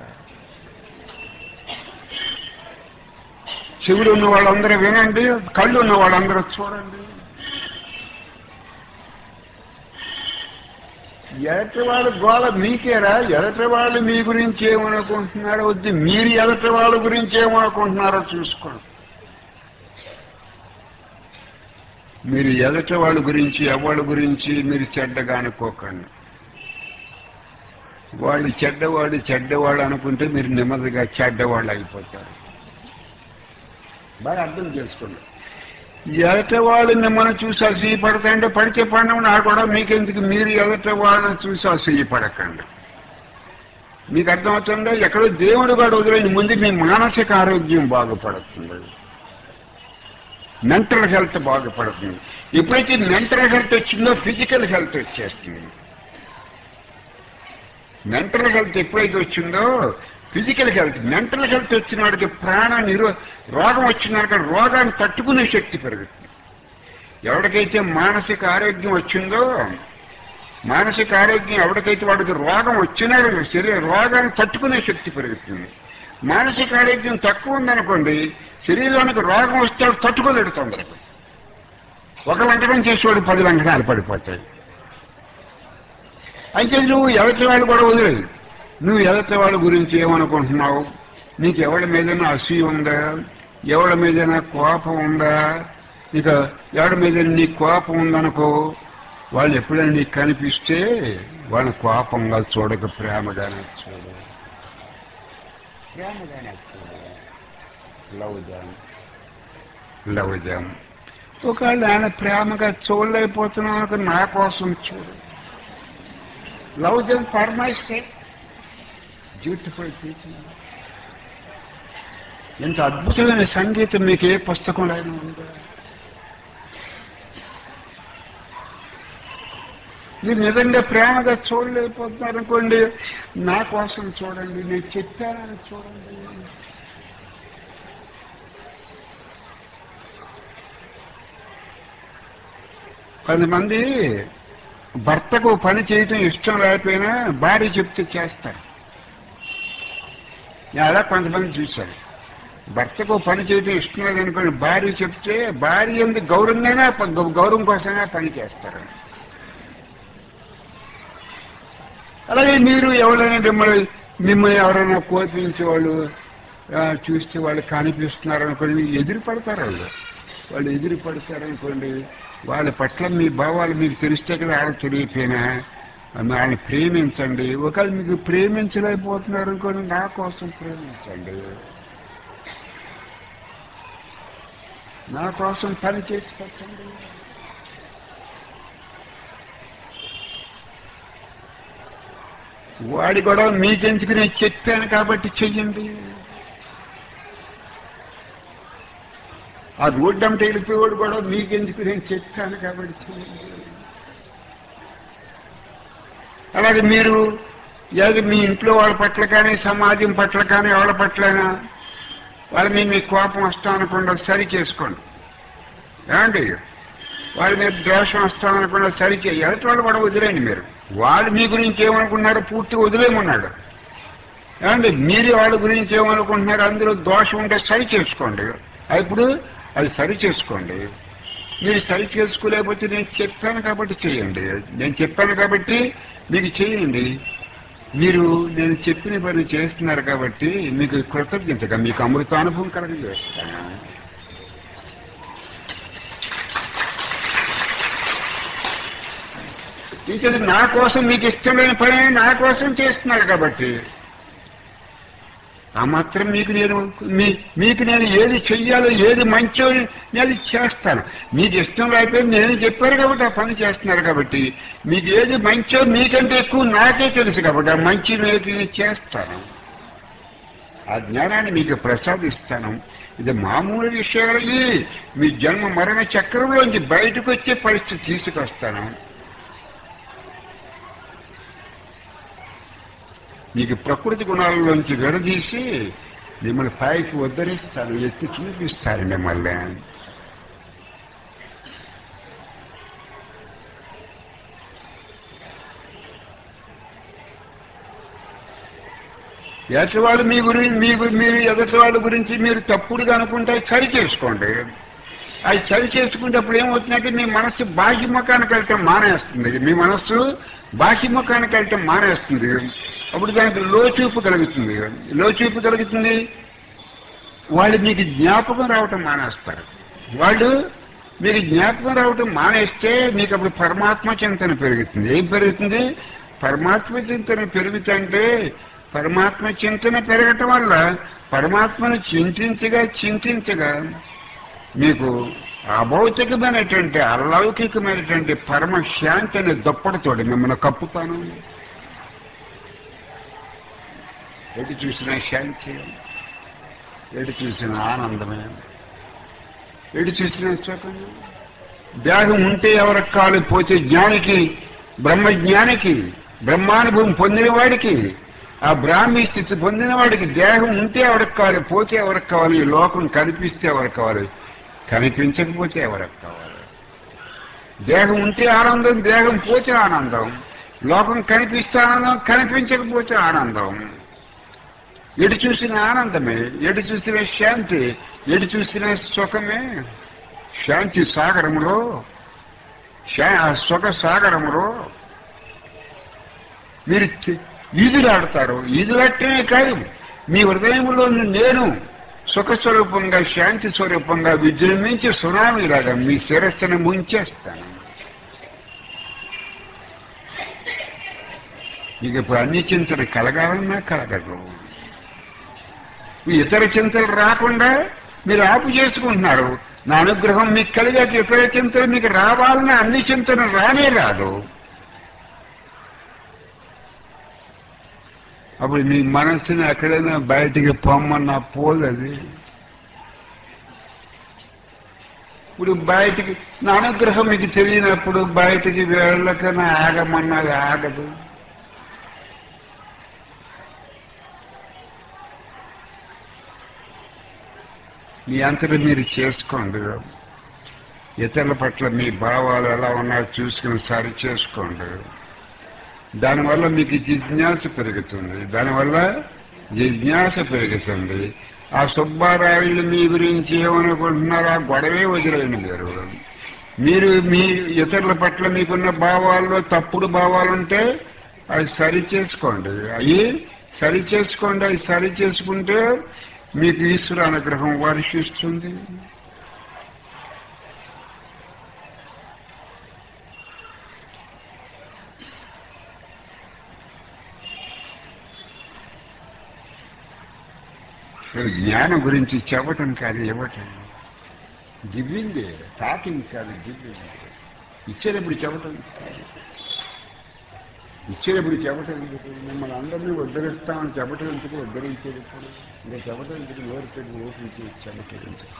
చెవులు ఉన్న వాళ్ళందరూ వినండి కళ్ళు ఉన్న వాళ్ళందరూ చూడండి ఎదటి వాళ్ళ గోళ మీకేరా ఎదటి వాళ్ళు మీ గురించి ఏమనుకుంటున్నారో వద్దు మీరు ఎదటి వాళ్ళ గురించి ఏమనుకుంటున్నారో చూసుకోండి మీరు ఎదటి వాళ్ళ గురించి ఎవరి గురించి మీరు చెడ్డగా అనుకోకండి వాళ్ళు చెడ్డవాడు చెడ్డవాడు అనుకుంటే మీరు నెమ్మదిగా చెడ్డవాళ్ళు అయిపోతారు బాగా అర్థం చేసుకోండి ఎదట వాళ్ళు మిమ్మల్ని చూసి అసూయపడతాయంటే పడితే పడిన నా కూడా మీకెందుకు మీరు ఎదట వాళ్ళని చూసి అసూయపడకండి మీకు అర్థమవుతుందో ఎక్కడో దేవుడు కూడా వదిలేని ముందు మీ మానసిక ఆరోగ్యం బాగుపడుతుంది మెంటల్ హెల్త్ బాగుపడుతుంది ఎప్పుడైతే మెంటల్ హెల్త్ వచ్చిందో ఫిజికల్ హెల్త్ వచ్చేస్తుంది మెంటల్ హెల్త్ ఎప్పుడైతే వచ్చిందో ఫిజికల్ హెల్త్ మెంటల్ హెల్త్ వచ్చిన వాడికి ప్రాణ నిరో రోగం వచ్చిన వాడికి రోగాన్ని తట్టుకునే శక్తి పెరుగుతుంది ఎవరికైతే మానసిక ఆరోగ్యం వచ్చిందో మానసిక ఆరోగ్యం ఎవరికైతే వాడికి రోగం వచ్చినా శరీర రోగాన్ని తట్టుకునే శక్తి పెరుగుతుంది మానసిక ఆరోగ్యం తక్కువ ఉందనుకోండి శరీరానికి రోగం వస్తే వాడు తట్టుకోలేడు తొందరగా ఒక లంకనం చేసేవాడు పది లంకనాలు పడిపోతాయి అయితే నువ్వు ఎదటి వాళ్ళు కూడా వదిలేదు నువ్వు ఎదటి వాళ్ళ గురించి ఏమనుకుంటున్నావు నీకు ఎవడి మీదైనా అసూయ ఉందా ఎవడి మీదైనా కోపం ఉందా ఇక ఎవడి మీద నీ కోపం ఉందనుకో వాళ్ళు ఎప్పుడైనా నీకు కనిపిస్తే వాళ్ళ కోపంగా చూడక ప్రేమగానే చూడు ప్రేమగానే చూడు లవ్ జామ్ లవ్ జామ్ ఒకవేళ ఆయన ప్రేమగా చూడలేకపోతున్నాను నా కోసం చూడు love them for my sake beautiful teaching ఎంత అద్భుతమైన సంగీతం మీకు ఏ పుస్తకంలో అయినా ఉందా మీరు నిజంగా ప్రేమగా చూడలేకపోతున్నారు అనుకోండి నా కోసం చూడండి నేను చెప్పానని చూడండి కొంతమంది భర్తకు పని చేయటం ఇష్టం లేకపోయినా భార్య చెప్తే చేస్తారు నేను అలా కొంతమంది చూశాను భర్తకు పని చేయటం ఇష్టం లేదనుకోండి భార్య చెప్తే భార్య ఎందుకు గౌరవంగానే గౌరవం కోసమే పని చేస్తారు అలాగే మీరు ఎవరైనా మిమ్మల్ని మిమ్మల్ని ఎవరైనా కోపించే వాళ్ళు ఆ, చూస్తే వాళ్ళు కనిపిస్తున్నారు అనుకోండి ఎదురు పడతారు వాళ్ళు వాళ్ళు ఎదురు పడతారు అనుకోండి వాళ్ళ పట్ల మీ భావాలు మీకు తెలిస్తే కదా వాళ్ళకి తెలియకపోయినా వాళ్ళని ప్రేమించండి ఒకవేళ మీకు ప్రేమించలేకపోతున్నారు అనుకోండి నా కోసం ప్రేమించండి నా కోసం పని చేసి పెట్టండి వాడి కూడా మీకెందుకు నేను చెప్పాను కాబట్టి చెయ్యండి ఆ రోడ్డు అంటే వెళ్ళిపోయేవాడు కూడా మీకెందుకు నేను చెప్పాను కాబట్టి చెయ్యండి అలాగే మీరు ఏది మీ ఇంట్లో వాళ్ళ పట్ల కానీ సమాజం పట్ల కానీ వాళ్ళ పట్లైనా వాళ్ళ మీద మీకు కోపం వస్తామనుకుండా సరి చేసుకోండి ఏమండి వాళ్ళ మీద ద్వేషం వస్తామనుకుండా సరికి ఎదుటి వాళ్ళు కూడా వదిలేండి మీరు వాళ్ళు మీ గురించి ఏమనుకున్నారో పూర్తిగా వదిలేమన్నాడు ఏమండి మీరు వాళ్ళ గురించి ఏమనుకుంటున్నారు అందులో దోషం ఉంటే సరి చేసుకోండి ఇప్పుడు అది సరి చేసుకోండి మీరు సరి చేసుకోలేకపోతే నేను చెప్పాను కాబట్టి చేయండి నేను చెప్పాను కాబట్టి మీకు చేయండి మీరు నేను చెప్పిన పని చేస్తున్నారు కాబట్టి మీకు కృతజ్ఞతగా మీకు అమృతానుభవం కలగజేస్తాను ఇంకేది నా కోసం మీకు ఇష్టం లేని పని నా కోసం చేస్తున్నారు కాబట్టి ఆ మాత్రం మీకు నేను మీ మీకు నేను ఏది చెయ్యాలో ఏది మంచో నేను అది చేస్తాను మీకు ఇష్టం లేకపోతే నేను చెప్పాను కాబట్టి ఆ పని చేస్తున్నారు కాబట్టి మీకు ఏది మంచో మీకంటే ఎక్కువ నాకే తెలుసు కాబట్టి ఆ మంచి నేను చేస్తాను ఆ జ్ఞానాన్ని మీకు ప్రసాదిస్తాను ఇది మామూలు విషయాలకి మీ జన్మ మరణ చక్రంలోంచి బయటకు వచ్చే పరిస్థితి తీసుకొస్తాను మీకు ప్రకృతి గుణాలలోంచి విడదీసి మిమ్మల్ని పైకి ఉద్ధరిస్తాను ఎత్తి చూపిస్తాను మిమ్మల్ని ఎదుటి వాళ్ళు మీ గురించి మీ గు- మీరు ఎదుటి వాళ్ళ గురించి మీరు తప్పుడుగా అనుకుంటే అది సరి చేసుకోండి అది సరి చేసుకునేటప్పుడు ఏమవుతుందంటే మీ మనస్సు బాహ్యముఖానికి వెళ్ళటం మానేస్తుంది మీ మనస్సు బాహ్యముఖానికి వెళ్ళటం మానేస్తుంది అప్పుడు దానికి లోచూపు కలుగుతుంది లోచూపు కలుగుతుంది వాళ్ళు మీకు జ్ఞాపకం రావటం మానేస్తారు వాళ్ళు మీకు జ్ఞాపకం రావటం మానేస్తే మీకు అప్పుడు పరమాత్మ చింతన పెరుగుతుంది ఏం పెరుగుతుంది పరమాత్మ చింతన పెరుగుతుంటే పరమాత్మ చింతన పెరగటం వల్ల పరమాత్మను చింతించగా చింతించగా మీకు అభౌతికమైనటువంటి అలౌకికమైనటువంటి పరమ శాంతి అనే దుప్పటితోటి మిమ్మల్ని కప్పుతాను ఎటు చూసిన శాంతి ఎటు చూసిన ఆనందమే ఎటు చూసిన సుఖం దేహం ఉంటే ఎవరికి కాలు పోతే జ్ఞానికి బ్రహ్మజ్ఞానికి బ్రహ్మానుభవం పొందినవాడికి ఆ బ్రాహ్మీ స్థితి పొందినవాడికి దేహం ఉంటే ఎవరికి కావాలి పోతే ఎవరికి కావాలి ఈ లోకం కనిపిస్తే ఎవరికి కావాలి కనిపించకపోతే ఎవరికి కావాలి దేహం ఉంటే ఆనందం దేహం పోతే ఆనందం లోకం కనిపిస్తే ఆనందం కనిపించకపోతే ఆనందం ఎటు చూసిన ఆనందమే ఎటు చూసిన శాంతి ఎటు చూసిన సుఖమే శాంతి సాగరములో శా- సుఖ సాగరములో మీరు చి- ఈదులాడతారు ఈదులాడటమే కాదు మీ హృదయంలో నేను సుఖ స్వరూపంగా శాంతి స్వరూపంగా విజృంభించి సునామీలాగా మీ శిరస్సును ముంచేస్తాను మీకు ఇప్పుడు అన్ని చింతలు కలగాలన్నా కలగదు ఈ ఇతర చింతలు రాకుండా మీరు ఆపు చేసుకుంటున్నారు నా అనుగ్రహం మీకు కలిగాక ఇతర చింతలు మీకు రావాలన్నా అన్ని చింతలు రానే రాదు అప్పుడు మీ మనస్సుని ఎక్కడైనా బయటికి పొమ్మన్నా పోదు అది ఇప్పుడు బయటికి నా అనుగ్రహం మీకు తెలియనప్పుడు బయటికి వెళ్ళకన్నా ఆగమన్నది ఆగదు మీ అంతటి మీరు చేసుకోండి ఇతరుల పట్ల మీ భావాలు ఎలా ఉన్నాయో చూసుకుని సరి చేసుకోండి దానివల్ల మీకు జిజ్ఞాస పెరుగుతుంది దానివల్ల జిజ్ఞాస పెరుగుతుంది ఆ సుబ్బారాయుళ్ళు మీ గురించి ఏమనుకుంటున్నారో ఆ గొడవే వదిలేయండి మీరు మీరు మీ ఇతరుల పట్ల మీకున్న భావాల్లో తప్పుడు భావాలుంటే అవి సరి చేసుకోండి అవి సరి చేసుకోండి అవి సరి చేసుకుంటే మీకు ఈశ్వర అనుగ్రహం వర్షిస్తుంది జ్ఞానం గురించి చెప్పటం కాదు ఇవ్వటం గివింగ్ టాకింగ్ కాదు గివింగ్ ఇచ్చేటప్పుడు చెప్పటం కాదు. ఇచ్చేటప్పుడు చెప్పటం ఎందుకు మిమ్మల్ని అందరినీ ఉద్ధరిస్తామని చెప్పటం ఎందుకు ఉద్ధరించేటప్పుడు ఇంకా చెప్పటం ఎందుకు నోరు పెట్టి ఓపెన్ చేసి చెప్పటం ఎందుకు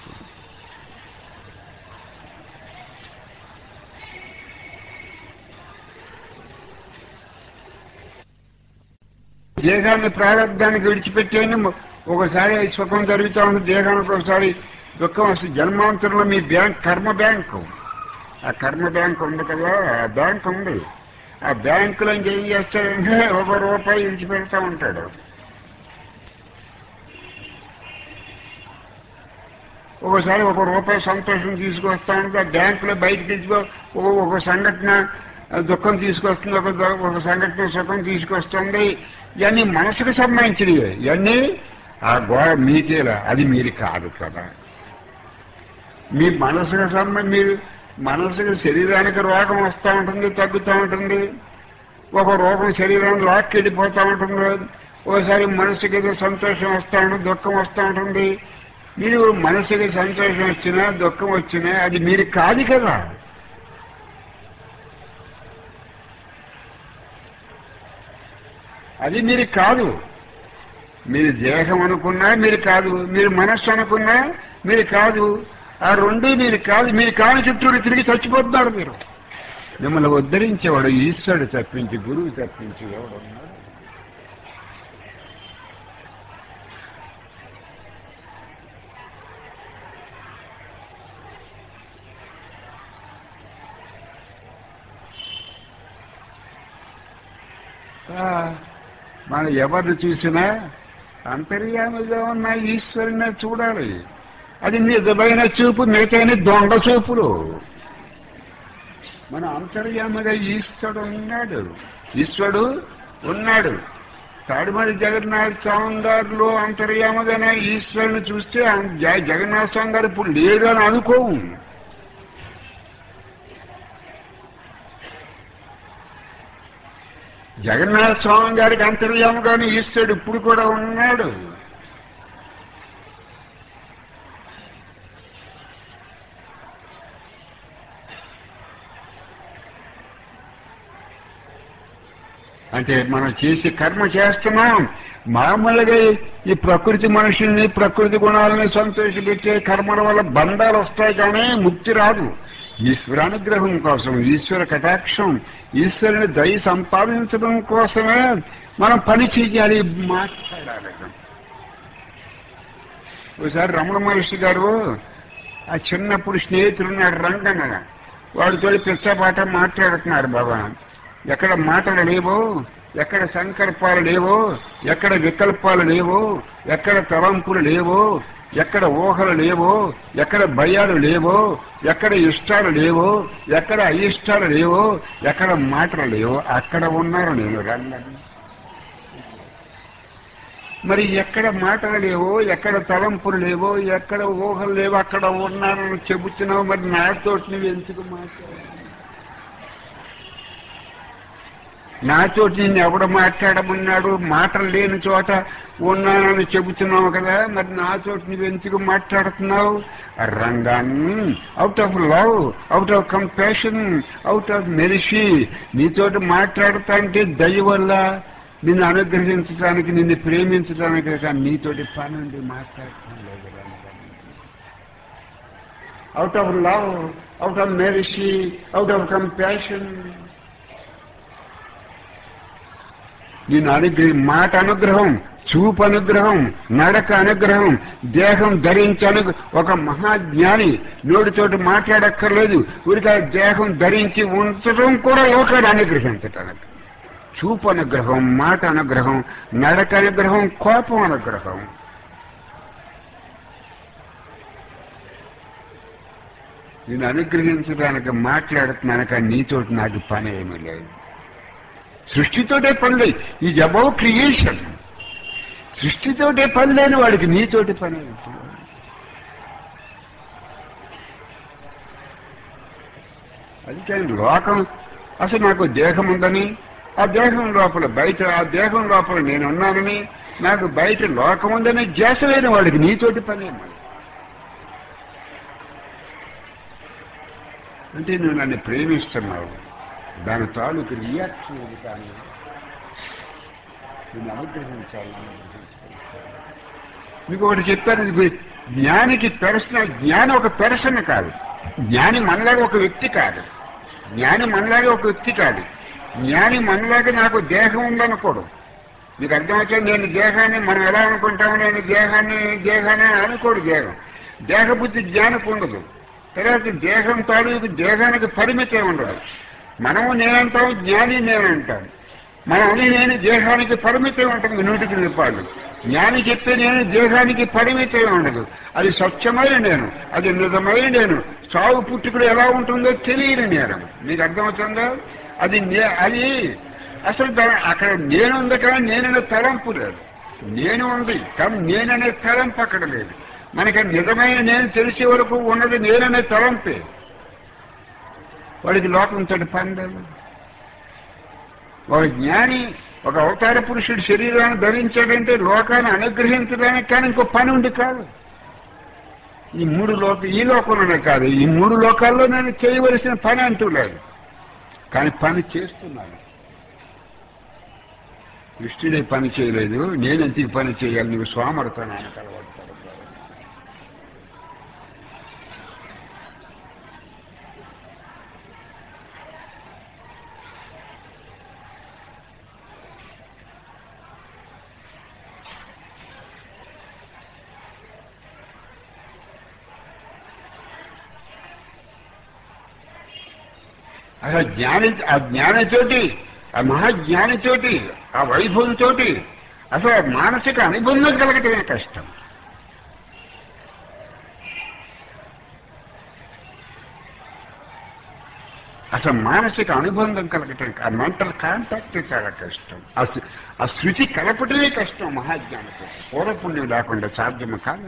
దేహాన్ని ప్రారంధానికి విడిచిపెట్టేయండి ఒకసారి సుఖం జరుగుతూ ఉంటుంది దేహానికి ఒకసారి దుఃఖం వస్తుంది జన్మాంతరంలో మీ బ్యాంక్ కర్మ బ్యాంకు ఆ కర్మ బ్యాంక్ ఉంది కదా ఆ బ్యాంక్ ఉంది ఆ బ్యాంకులో ఇంకేం చేస్తాడంటే ఒక రూపాయి విడిచిపెడతా ఉంటాడు ఒకసారి ఒక రూపాయి సంతోషం తీసుకొస్తా ఉంటే ఆ బ్యాంకులో బయటకు తీసుకో ఒక- ఒక సంఘటన ఆ, దుఃఖం తీసుకొస్తుంది ఒక దు- ఒక సంఘటన సుఖం తీసుకొస్తుంది ఇవన్నీ మనసుకు సంబంధించినవి ఇవన్నీ ఆ గోడ మీకేలా అది మీరు కాదు కదా మీ మనసుకు సంబంధం మీరు మనసుకు శరీరానికి రోగం వస్తూ ఉంటుంది తగ్గుతూ ఉంటుంది ఒక రోగం శరీరాన్ని లాక్కెళ్ళిపోతూ ఉంటుంది ఒకసారి మనసుకి ఏదో సంతోషం వస్తూ ఉంటుంది దుఃఖం వస్తూ ఉంటుంది మీరు మనసుకి సంతోషం వచ్చినా దుఃఖం వచ్చినా అది మీరు కాదు కదా అది మీరు కాదు మీరు దేహం అనుకున్నా మీరు కాదు మీరు మనస్సు అనుకున్నా మీరు కాదు ఆ రెండు మీరు కాదు మీరు కాని చుట్టూ తిరిగి చచ్చిపోతున్నారు మీరు మిమ్మల్ని ఉద్ధరించేవాడు ఈశ్వరుడు తప్పించి గురువు తప్పించి ఎవడు ఉన్నాడు ఆ, మనం ఎవరిని చూసినా అంతర్యామిగా ఉన్న ఈశ్వరుని చూడాలి అది నిజమైన చూపు మిగతాని దొంగ చూపులు మన అంతర్యామిగా ఈశ్వరుడు ఉన్నాడు ఈశ్వరుడు ఉన్నాడు తాడిమడి జగన్నాథ స్వామి గారిలో అంతర్యామగానే ఈశ్వరుని చూస్తే ఆ జ- జగన్నాథ స్వామి గారు ఇప్పుడు లేడు అని అనుకోము జగన్నాథ స్వామి గారికి అంతర్యామగానే ఈశ్వరుడు ఇప్పుడు కూడా ఉన్నాడు అంటే మనం చేసి కర్మ చేస్తున్నాం మామూలుగా ఈ ప్రకృతి మనుషుల్ని ప్రకృతి గుణాలని సంతోషపెట్టే కర్మల వల్ల బంధాలు వస్తాయి కానీ ముక్తి రాదు ఈశ్వరానుగ్రహం కోసం ఈశ్వర కటాక్షం ఈశ్వరుని దయ సంపాదించడం కోసమే మనం పని చేయాలి మాట్లాడాలి ఒకసారి రమణ మహర్షి గారు ఆ చిన్నప్పుడు స్నేహితులున్నాడు రంగన్న వాడితో పిచ్చపాట మాట్లాడుతున్నారు బాబా ఎక్కడ మాటలు లేవో ఎక్కడ సంకల్పాలు లేవో ఎక్కడ వికల్పాలు లేవో ఎక్కడ తలంపులు లేవో ఎక్కడ ఊహలు లేవో ఎక్కడ భయాలు లేవో ఎక్కడ ఇష్టాలు లేవో ఎక్కడ అయిష్టాలు లేవో ఎక్కడ మాటలు లేవో అక్కడ ఉన్నారు నేను రంగన్న మరి ఎక్కడ మాటలు లేవో ఎక్కడ తలంపులు లేవో ఎక్కడ ఊహలు లేవో అక్కడ ఉన్నానని చెబుతున్నావు మరి నాతోటి నువ్వు ఎందుకు మాట్లాడు నాతోటి నిన్ను ఎవడు మాట్లాడమన్నాడు మాటలు లేని చోట ఉన్నానని చెబుతున్నావు కదా మరి నాతోటి నువ్వు ఎందుకు మాట్లాడుతున్నావు రంగాన్ని out of love out of compassion out of mercy నీతోటి మాట్లాడుతా అంటే దయ వల్ల నిన్ను అనుగ్రహించడానికి నిన్ను ప్రేమించడానికి కానీ నీతోటి పని ఉండి మాట్లాడటం లేదు out of love out of mercy out of compassion నిన్ను అనుగ్రహి మాట అనుగ్రహం చూపు అనుగ్రహం నడక అనుగ్రహం దేహం ధరించి అను ఒక మహాజ్ఞాని నోటితోటి మాట్లాడక్కర్లేదు ఊరిక దేహం ధరించి ఉంచడం కూడా లోకాన్ని అనుగ్రహించటానికి చూపు అనుగ్రహం మాట అనుగ్రహం నడక అనుగ్రహం కోపం అనుగ్రహం నేను అనుగ్రహించడానికి మాట్లాడుతున్నాను కానీ నీతోటి నాకు పని ఏమీ లేదు సృష్టితోటే పని లేదు ఈజ్ అబౌవ్ క్రియేషన్ సృష్టితోటే పని లేని వాడికి నీతోటి పని ఏంటి? అందుకని లోకం అసలు నాకు దేహం ఉందని ఆ దేహం లోపల బయట ఆ దేహం లోపల నేను ఉన్నానని నాకు బయట లోకం ఉందని ధ్యాస లేని వాడికి నీతోటి పని ఏమో. అంటే నువ్వు నన్ను ప్రేమిస్తున్నావు దాని తాలూకు రియాక్షన్ ఇది కానీ నేను అనుగ్రహించాలి మీకు ఒకటి చెప్పాను ఇది జ్ఞానికి పర్సనల్ జ్ఞానం ఒక పెర్సన్ కాదు జ్ఞాని మనలాగా ఒక వ్యక్తి కాదు జ్ఞాని మనలాగా ఒక వ్యక్తి కాదు జ్ఞాని మనలాగా నాకు దేహం ఉందనుకోడు మీకు అర్థమవుతుంది నేను దేహాన్ని మనం ఎలా అనుకుంటాము నేను దేహాన్ని దేహాన్ని అనుకోడు దేహం దేహబుద్ధి జ్ఞానకు ఉండదు తర్వాత దేహం తాలూకు దేహానికి పరిమితి ఉండదు మనము నేనంటాం జ్ఞాని నేనంటాం మనం అని నేను దేహానికి పరిమితం ఉంటుంది నూటికి నిపాడు జ్ఞాని చెప్తే నేను దేహానికి పరిమితం ఉండదు అది స్వచ్ఛమైన నేను అది నిజమైన నేను చావు పుట్టుకుడు ఎలా ఉంటుందో తెలియని నేను మీకు అర్థమవుతుందా అది నే- అది అసలు దా- అక్కడ నేను ఉంది కానీ నేననే తలంపు లేదు నేను ఉంది కానీ నేననే తలంపు అక్కడ లేదు మనకి నిజమైన నేను తెలిసే వరకు ఉన్నది నేననే తలంపే వాడికి లోకంతో పని లేదు ఒక జ్ఞాని ఒక అవతార పురుషుడు శరీరాన్ని ధరించాడంటే లోకాన్ని అనుగ్రహించడానికి కానీ ఇంకో పని ఉంది కాదు ఈ మూడు లోక ఈ లోకంలోనే కాదు ఈ మూడు లోకాల్లో నేను చేయవలసిన పని అంటూ లేదు కానీ పని చేస్తున్నాను కృష్ణుడే పని చేయలేదు నేను ఎందుకు పని చేయాలి నువ్వు స్వామర్థనాన్ని కలవడతాడు అసలు జ్ఞాని ఆ జ్ఞానితోటి ఆ మహాజ్ఞానితోటి ఆ వైభవంతో అసలు మానసిక అనుబంధం కలగటమే కష్టం అసలు మానసిక అనుబంధం కలగటం ఆ మెంటల్ కాంటాక్ట్ చాలా కష్టం ఆ శృ- ఆ శృతి కలపటమే కష్టం మహాజ్ఞానితో పూర్వపుణ్యం లేకుండా సాధ్యము కాదు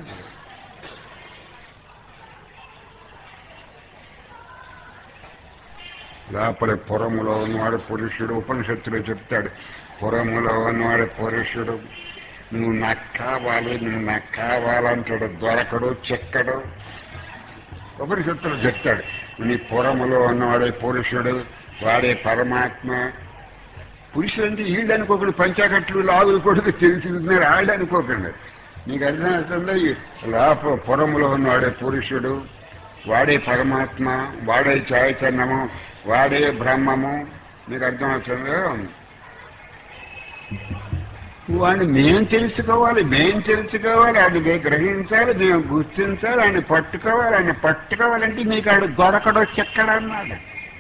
లోపల పురములో ఉన్నవాడు పురుషుడు ఉపనిషత్తులో చెప్తాడు పురములో ఉన్నవాడు పురుషుడు నువ్వు నాకు కావాలి నువ్వు నాకు కావాలంటాడు దొరకడు చెక్కడు ఉపనిషత్తులు చెప్తాడు నీ పురములో ఉన్నవాడే పురుషుడు వాడే పరమాత్మ పురుషులు అంటే వీళ్ళు అనుకోకుండా పంచాకట్లు లాగులు కొడుకు తిరిగి తిరుగుతున్నారు వాళ్ళు అనుకోకండి మీకు అర్థమవుతుందా ఈ లోప పురంలో ఉన్నవాడే పురుషుడు వాడే పరమాత్మ వాడే చైతన్యము వాడే బ్రహ్మము మీకు అర్థమవుతుందా వాడిని మేం తెలుసుకోవాలి మేం తెలుసుకోవాలి అది మేము గ్రహించాలి మేము గుర్తించాలి ఆయన పట్టుకోవాలి ఆయన పట్టుకోవాలంటే మీకు ఆడు దొరకడో చెక్కడు అన్నాడు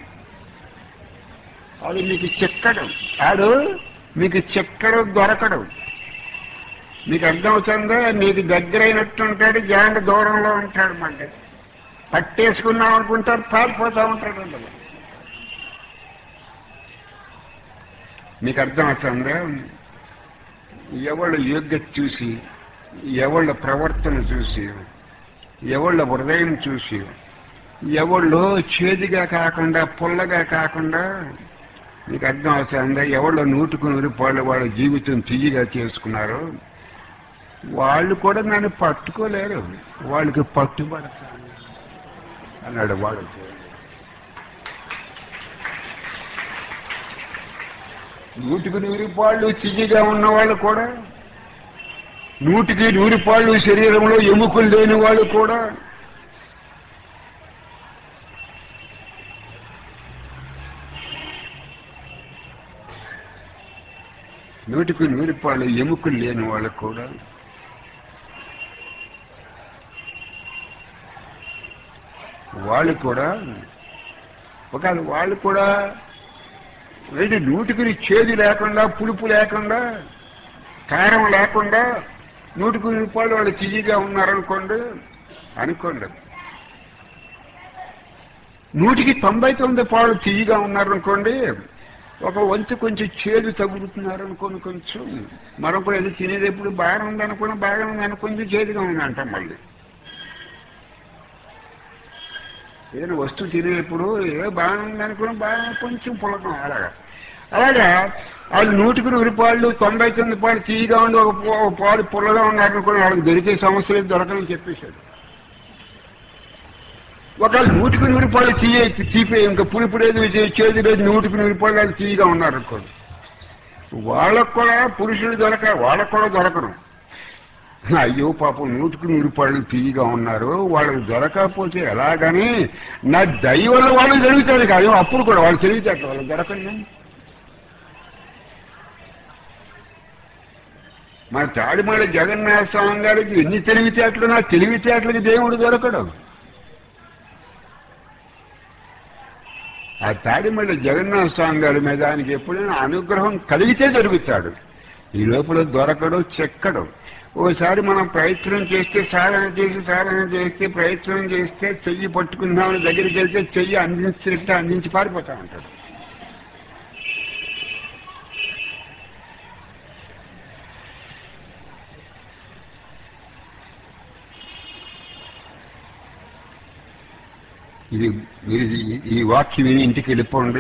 ఆడు మీకు చెక్కడు ఆడు మీకు చెక్కడు దొరకడు మీకు అర్థమవుతుందా మీకు దగ్గరైనట్టు ఉంటాడు జాండ దూరంలో ఉంటాడు మళ్ళీ పట్టేసుకున్నాం అనుకుంటారు పారిపోతూ ఉంటాడు అందులో మీకు అర్థమవుతుందా ఎవళ్ళ యోగ్యత చూసి ఎవళ్ళ ప్రవర్తన చూసి ఎవళ్ళ హృదయం చూసి ఎవళ్ళు చేదుగా కాకుండా పుల్లగా కాకుండా మీకు అర్థం అవుతుందా ఎవళ్ళ నూటుకు నూరిపాళ్ళు వాళ్ళ జీవితం తియ్యగా చేసుకున్నారు వాళ్ళు కూడా నన్ను పట్టుకోలేరు వాళ్ళకి పట్టుబడతాను అన్నాడు వాడు నూటికి నూరిపాళ్ళు చియ్యగా ఉన్నవాళ్ళు కూడా నూటికి నూరిపాళ్ళు శరీరంలో ఎముకలు లేని వాళ్ళు కూడా నూటికి నూరిపాళ్ళు ఎముకలు లేని వాళ్ళు కూడా వాళ్ళు కూడా ఒకవేళ వాళ్ళు కూడా ఏంటి నూటికి చేదు లేకుండా పులుపు లేకుండా కారం లేకుండా నూటికి రూపాయలు వాళ్ళు తియ్యగా ఉన్నారనుకోండి అనుకోండి నూటికి తొంభై తొమ్మిది పాలు తియ్యగా ఉన్నారనుకోండి ఒక వంతు కొంచెం చేదు తగులుతున్నారు అనుకోండి కొంచెం మరొక ఏదో తినేటప్పుడు బాగానే ఉంది అనుకుని బాగానే ఉంది అని కొంచెం చేదుగా ఉంది అంటాం మళ్ళీ ఏదైనా వస్తువు తినేటప్పుడు ఏదో బాగానే ఉంది అనుకుని బాగా కొంచెం పులకం అలాగా అలాగా వాళ్ళు నూటికి నూరు పాళ్ళు తొంభై తొమ్మిది పాలు తీయగా ఉండి ఒక పా- ఒక పాలు పుల్లగా ఉన్నారనుకుని వాళ్ళకి దొరికే సమస్య లేదు దొరకని చెప్పేశాడు ఒకవేళ నూటికి నూరు పాళ్ళు తీయ తీపే ఇంకా పులుపు లేదు చే- చేదు లేదు నూటికి నూరు పాళ్ళు వాళ్ళు తీయగా ఉన్నారనుకోండి వాళ్ళకు కూడా పురుషులు దొరక వాళ్ళకు కూడా దొరకరు అయ్యో పాపం నూటికి నూరు పాళ్ళు తీయగా ఉన్నారు వాళ్ళకి దొరకకపోతే ఎలాగని నా దయ వల్ల వాళ్ళు జరుగుతారు కాదు అప్పుడు కూడా వాళ్ళు తెలివితేటలు వాళ్ళు దొరకండి మా తాడిమల జగన్నాథ స్వామి గారికి ఎన్ని తెలివితేటలు నా తెలివితేటలకి దేవుడు దొరకడు ఆ తాడిమల్లి జగన్నాథ స్వామి గారి మీద ఆయనకి ఎప్పుడైనా అనుగ్రహం కలిగితే జరుగుతాడు ఈ లోపల దొరకడు చెక్కడు ఓసారి మనం ప్రయత్నం చేస్తే సాధన చేసి సాధన చేస్తే ప్రయత్నం చేస్తే చెయ్యి పట్టుకుందామని దగ్గరికి వెళ్తే చెయ్యి అందించి అందించి పారిపోతా ఉంటాడు ఇది మీరు ఈ- ఈ వాక్యం విని ఇంటికి వెళ్ళిపోండి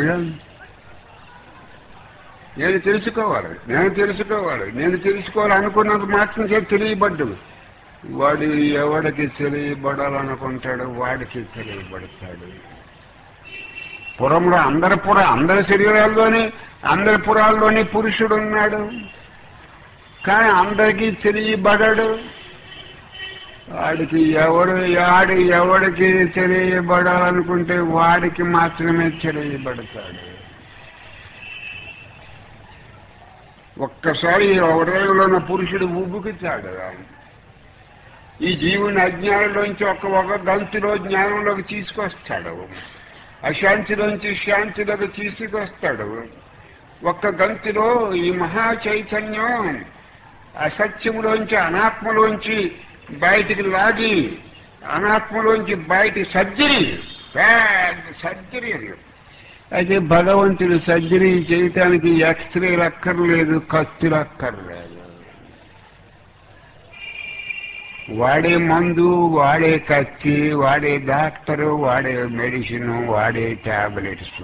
నేను తెలుసుకోవాలి నేను తెలుసుకోవాలి నేను తెలుసుకోవాలి అనుకున్నంత మాత్రం చేసి తెలియబడ్డు వాడు ఎవడికి తెలియబడాలనుకుంటాడు వాడికి తెలియబడతాడు పురంలో అందరి పుర అందరి శరీరాల్లోనే అందరి పురాల్లోనే పురుషుడు ఉన్నాడు కానీ అందరికీ తెలియబడడు వాడికి ఎవడు ఆడు ఎవడికి తెలియబడాలనుకుంటే వాడికి మాత్రమే తెలియబడతాడు ఒక్కసారి ఈ హృదయంలో ఉన్న పురుషుడు ఉబుకుతాడు ఈ జీవుని అజ్ఞానంలోంచి ఒక ఒక గంతులో జ్ఞానంలోకి తీసుకొస్తాడు అశాంతిలోంచి శాంతిలోకి తీసుకొస్తాడు ఒక్క గంతులో ఈ మహా చైతన్యం అసత్యములోంచి అనాత్మలోంచి బయటికి లాగి అనాత్మలోంచి బయటి సర్జరీ పెద్ద సర్జరీ అది అయితే భగవంతుడు సర్జరీ చేయటానికి ఎక్స్రేలు అక్కర్లేదు కత్తులు అక్కర్లేదు వాడే మందు వాడే కత్తి వాడే డాక్టరు వాడే మెడిసిన్ వాడే టాబ్లెట్స్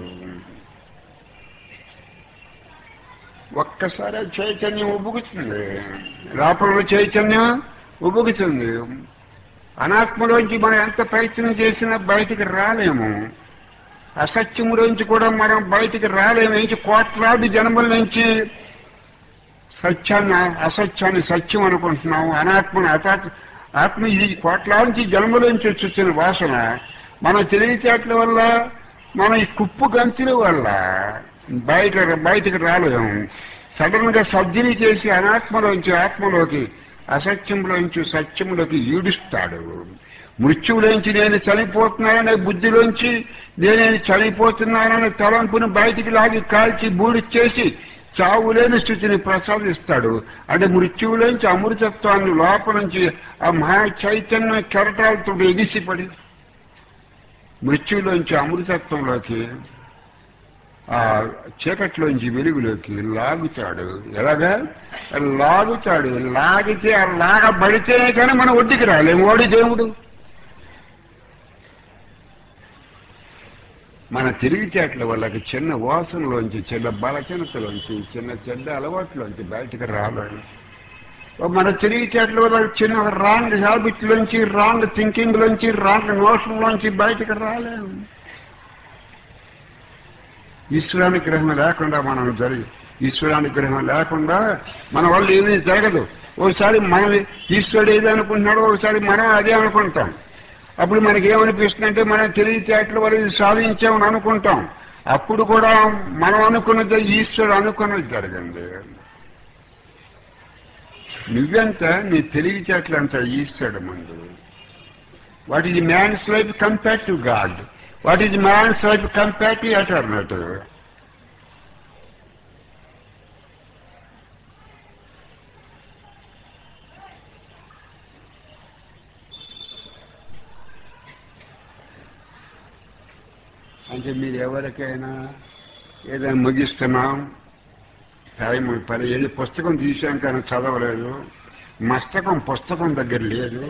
ఒక్కసారి చైతన్యం ఉబ్బుకుతుంది లోపల చైతన్యం ఉబ్బుకుతుంది అనాత్మలోంచి మనం ఎంత ప్రయత్నం చేసినా బయటికి రాలేము అసత్యములోంచి కూడా మనం బయటికి రాలేము ఏంటి కోట్లాది జన్మల నుంచి సత్యాన్ని అసత్యాన్ని సత్యం అనుకుంటున్నాం అనాత్మని అతా ఆత్మ ఇది కోట్లాది నుంచి జన్మలోంచి వచ్చి వచ్చిన వాసన మన తెలివితేటల వల్ల మన ఈ కుప్పు గంతుల వల్ల బయట బయటకు రాలేము సడన్ గా సర్జరీ చేసి అనాత్మలోంచి ఆత్మలోకి అసత్యంలోంచి సత్యంలోకి ఈడుస్తాడు మృత్యువులోంచి నేను చనిపోతున్నాననే బుద్ధిలోంచి నేనేది చనిపోతున్నాననే తలంపుని బయటికి లాగి కాల్చి బూడి చేసి చావులేని స్థితిని ప్రసాదిస్తాడు అంటే మృత్యువులోంచి అమృతత్వాన్ని లోపల నుంచి ఆ మహా చైతన్య కెరటాలతో ఎగిసిపడి మృత్యువులోంచి అమృతత్వంలోకి ఆ చీకట్లోంచి వెలుగులోకి లాగుతాడు ఎలాగా లాగుతాడు లాగితే ఆ లాగబడితేనే కానీ మనం ఒడ్డుకి రాలేము ఓడి దేవుడు మన తెలివితేటల వల్ల చిన్న వాసనలోంచి చిన్న బలచనతలోంచి చిన్న చెడ్డ అలవాట్లోంచి బయటకు రాలేము మన తెలివితేటల వల్ల చిన్న రాంగ్ హ్యాబిట్లోంచి రాంగ్ థింకింగ్లోంచి రాంగ్ నోషన్లోంచి బయటకు రాలేము ఈశ్వరానుగ్రహం లేకుండా మనం జరిగి ఈశ్వరానుగ్రహం లేకుండా మన వల్ల ఏమీ జరగదు ఓసారి మనం ఈశ్వరుడు ఏది అనుకుంటున్నాడో ఒకసారి మనం అదే అనుకుంటాం అప్పుడు మనకి ఏమనిపిస్తుందంటే మనం తెలివితేటల వల్ల ఇది సాధించామని అనుకుంటాం అప్పుడు కూడా మనం అనుకున్నది ఈశ్వరుడు అనుకున్నది జరిగింది నువ్వెంత నీ తెలివితేటలు అంత ఈశ్వరుడు ముందు what is man's life compare to God what is man's life compare to eternity అంటే మీరు ఎవరికైనా ఏదైనా ముగిస్తున్నాం టైం పని ఏది పుస్తకం తీసాం కానీ చదవలేదు మస్తకం పుస్తకం దగ్గర లేదు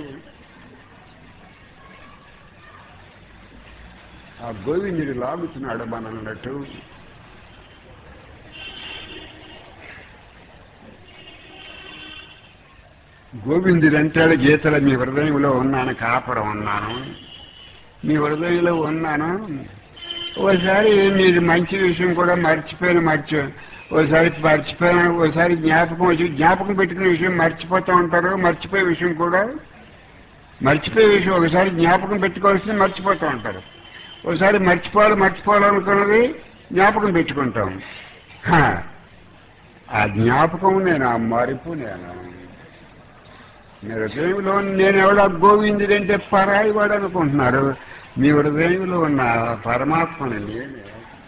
ఆ గోవిందుడు లాగుతున్నాడు మన అన్నట్టు గోవిందుడు అంటాడు గీతలో మీ హృదయంలో ఉన్నాను కాపురం ఉన్నాను మీ హృదయంలో ఉన్నాను ఓసారి మీది మంచి విషయం కూడా మర్చిపోయిన మర్చి ఓసారి మర్చిపోయిన ఓసారి జ్ఞాపకం వచ్చి జ్ఞాపకం పెట్టుకునే విషయం మర్చిపోతూ ఉంటారు మర్చిపోయే విషయం కూడా మర్చిపోయే విషయం ఒకసారి జ్ఞాపకం పెట్టుకోవాల్సింది మర్చిపోతూ ఉంటారు ఒకసారి మర్చిపోవాలి మర్చిపోవాలనుకున్నది జ్ఞాపకం పెట్టుకుంటాం హ, ఆ జ్ఞాపకం నేను ఆ మరుపు నేను మీ హృదయంలో నేను ఎవడో గోవిందుడంటే పరాయి వాడు అనుకుంటున్నారు మీ హృదయంలో ఉన్న పరమాత్మని నేనే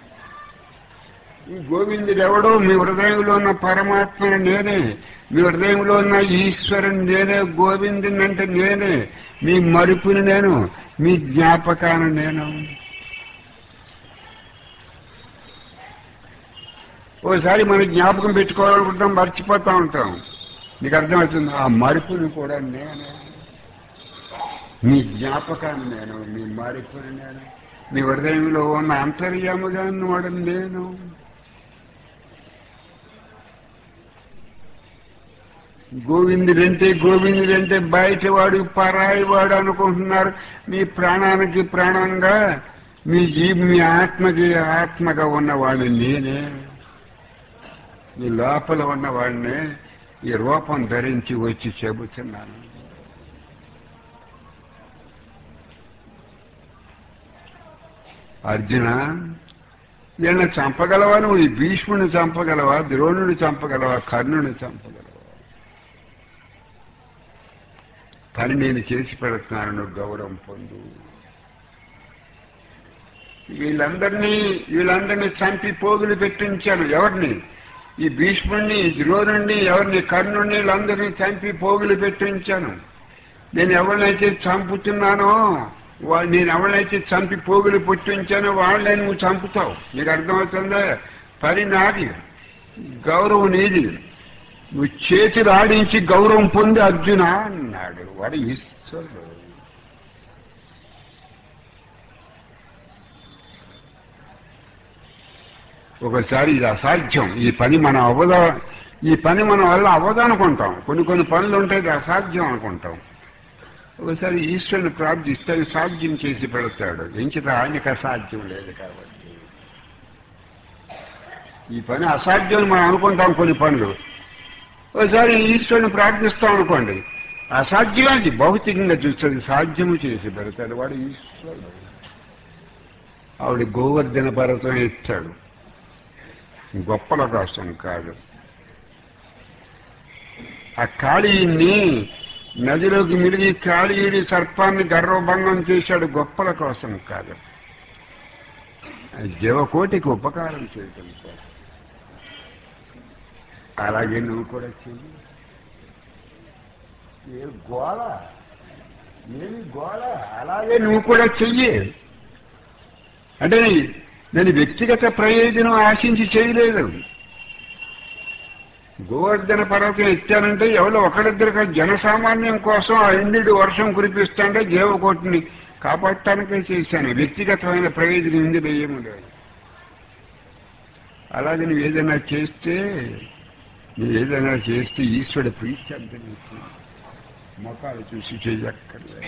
ఈ గోవిందుడు ఎవడో మీ హృదయంలో ఉన్న పరమాత్మని నేనే మీ హృదయంలో ఉన్న ఈశ్వరుని నేనే గోవిందుని అంటే నేనే మీ మరుపుని నేను మీ జ్ఞాపకాన్ని నేను ఓసారి మనం జ్ఞాపకం పెట్టుకోవాలనుకుంటాం మర్చిపోతూ ఉంటాం నీకు అర్థమవుతుంది ఆ మరుపుని కూడా నేనే మీ జ్ఞాపకాన్ని నేను మీ మరుపుని నేను మీ హృదయంలో ఉన్న అంతర్యాముగా వాడు నేను గోవిందుడంటే గోవిందుడంటే బయట వాడు పరాయి వాడు అనుకుంటున్నారు మీ ప్రాణానికి ప్రాణంగా మీ జీ మీ ఆత్మకి ఆత్మగా ఉన్నవాడు నేనే మీ లోపల ఉన్నవాడిని ఈ రూపం ధరించి వచ్చి చెబుతున్నాను అర్జున వీళ్ళని చంపగలవా నువ్వు ఈ భీష్ముని చంపగలవా ద్రోణుని చంపగలవా కర్ణుని చంపగలవా పని నేను చేసి పెడుతున్నాను నువ్వు గౌరవం పొందు వీళ్ళందరినీ వీళ్ళందరినీ చంపి పోగులు పెట్టించాను ఎవరిని ఈ భీష్ముడిని ఈ ద్రోణుణ్ణి ఎవరిని కర్ణుణ్ణి వీళ్ళందరినీ చంపి పోగులు పెట్టించాను నేను ఎవరినైతే చంపుతున్నానో వా- నేను ఎవరినైతే చంపి పోగులు పుట్టించానో వాళ్ళే నువ్వు చంపుతావు నీకు అర్థమవుతుందా పని నాది గౌరవం నీది నువ్వు చేతులు ఆడించి గౌరవం పొంది అర్జున అన్నాడు వాడు ఈశ్వరుడు ఒకసారి ఇది అసాధ్యం ఈ పని మనం అవ్వదా ఈ పని మన వల్ల అవ్వదు అనుకుంటాం కొన్ని కొన్ని పనులు ఉంటాయి ఇది అసాధ్యం అనుకుంటాం ఒకసారి ఈశ్వరుని ప్రార్థిస్తే అది సాధ్యం చేసి పెడతాడు ఎంచిత ఆయనకు అసాధ్యం లేదు కాబట్టి ఈ పని అసాధ్యం అని మనం అనుకుంటాం కొన్ని పనులు ఒకసారి ఈశ్వరుని ప్రార్థిస్తాం అనుకోండి అసాధ్యమైంది భౌతికంగా చూస్తుంది సాధ్యము చేసి పెడతాడు వాడు ఈశ్వరుడు ఆవిడ గోవర్ధన పర్వతం ఎత్తాడు గొప్పల కోసం కాదు ఆ కాళీని నదిలోకి మిరిగి కాళీయుడి సర్పాన్ని గర్వభంగం చేశాడు గొప్పల కోసం కాదు ఆ జీవకోటికి ఉపకారం చేయటం కోసం అలాగే నువ్వు కూడా చెయ్యి ఏ గోళ ఏమి గోళ అలాగే నువ్వు కూడా చెయ్యి అంటే నేను వ్యక్తిగత ప్రయోజనం ఆశించి చేయలేదు గోవర్ధన పర్వతం ఎత్తానంటే ఎవరో ఒకరిద్దరు జనసామాన్యం కోసం ఆ ఇంద్రుడు వర్షం కురిపిస్తుంటే జీవకోటిని కాపాడటానికే చేశాను వ్యక్తిగతమైన ప్రయోజనం ఇందులో ఏమి లేదు అలాగే నువ్వు ఏదైనా చేస్తే నువ్వు ఏదైనా చేస్తే ఈశ్వరుడు ప్రీత్యంతం మొఖాలు చూసి చేయక్కర్లేదు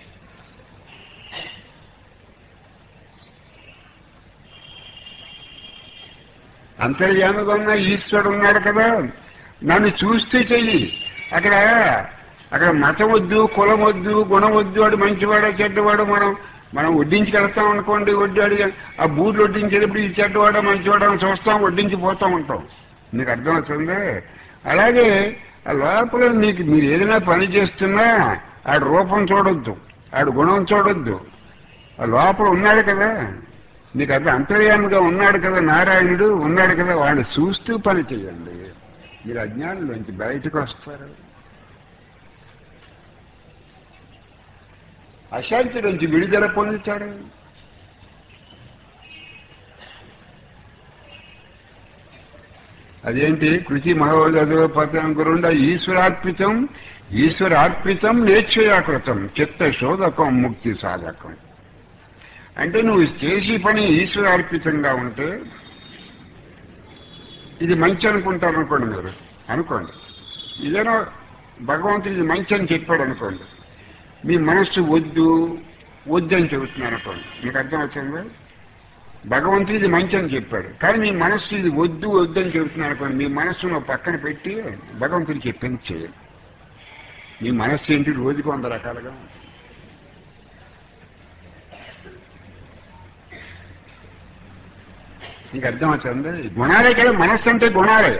అంతర్యామిగా ఉన్న ఈశ్వరుడు ఉన్నాడు కదా నన్ను చూస్తే చెయ్యి అక్కడ అక్కడ మతం వద్దు కులం వద్దు గుణం వద్దు వాడు మంచివాడు చెడ్డవాడు మనం మనం వడ్డించి వెళ్తాం అనుకోండి వడ్డాడు ఆ బూట్లు వడ్డించేటప్పుడు ఈ చెడ్డవాడు మంచివాడు అని చూస్తాం వడ్డించి పోతా ఉంటాం మీకు అర్థమవుతుంది అలాగే ఆ లోపల మీకు మీరు ఏదైనా పని చేస్తున్నా ఆడు రూపం చూడొద్దు ఆడు గుణం చూడొద్దు ఆ లోపల ఉన్నాడు కదా నీకు అర్థం అంతర్యామిగా ఉన్నాడు కదా నారాయణుడు ఉన్నాడు కదా వాడిని చూస్తూ పని చేయండి మీరు అజ్ఞానంలోంచి బయటకు వస్తారు అశాంతి నుంచి విడుదల పొందుతాడు అదేంటి కృతి మహోదయ పతం గురుండ ఈశ్వరార్పితం ఈశ్వరార్పితం నేర్చయాకృతం చిత్త శోధకం ముక్తి సాధకం అంటే నువ్వు చేసే పని ఈశ్వరార్పితంగా ఉంటే ఇది మంచి అనుకుంటారు అనుకోండి మీరు అనుకోండి ఇదేనో భగవంతుడు ఇది మంచి అని చెప్పాడు అనుకోండి మీ మనస్సు వద్దు వద్దు అని చెబుతున్నారు అనుకోండి మీకు అర్థం వచ్చిందా భగవంతుడు ఇది మంచి అని చెప్పాడు కానీ మీ మనస్సు ఇది వద్దు వద్దు అని చెబుతున్నారు అనుకోండి మీ మనస్సును పక్కన పెట్టి భగవంతుడు చెప్పింది చేయాలి మీ మనస్సు ఏంటి రోజుకు వంద రకాలుగా ఉంటుంది నీకు అర్థం వచ్చింది గుణాలే కదా మనస్సు అంటే గుణాలే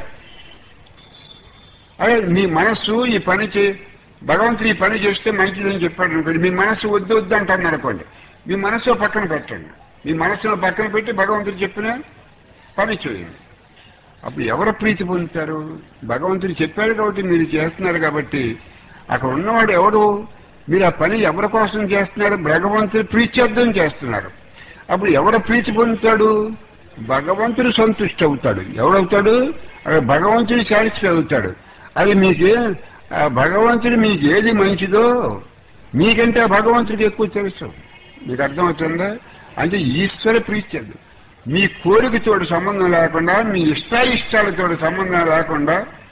అదే మీ మనస్సు ఈ పని చే భగవంతుడు ఈ పని చేస్తే మంచిదని చెప్పాడు అనుకోండి మీ మనస్సు వద్దు వద్దు అంటాను అనుకోండి మీ మనస్సు పక్కన పెట్టండి మీ మనస్సును పక్కన పెట్టి భగవంతుడు చెప్పిన పని చేయండి అప్పుడు ఎవరు ప్రీతి పొందుతారు భగవంతుడు చెప్పాడు కాబట్టి మీరు చేస్తున్నారు కాబట్టి అక్కడ ఉన్నవాడు ఎవడు మీరు ఆ పని ఎవరి కోసం చేస్తున్నారు భగవంతుడు ప్రీత్యర్థం చేస్తున్నారు అప్పుడు ఎవరు ప్రీతి పొందుతాడు భగవంతుడు సంతుష్టి అవుతాడు ఎవడవుతాడు అక్కడ భగవంతుడు సాటిస్ఫై అవుతాడు అది మీకు ఆ భగవంతుడు మీకు ఏది మంచిదో మీకంటే ఆ భగవంతుడికి ఎక్కువ తెలుసు మీకు అర్థమవుతుందా అంటే ఈశ్వర ప్రీత్యదు మీ కోరికతోటి సంబంధం లేకుండా మీ ఇష్టాయిష్టాలతో సంబంధం లేకుండా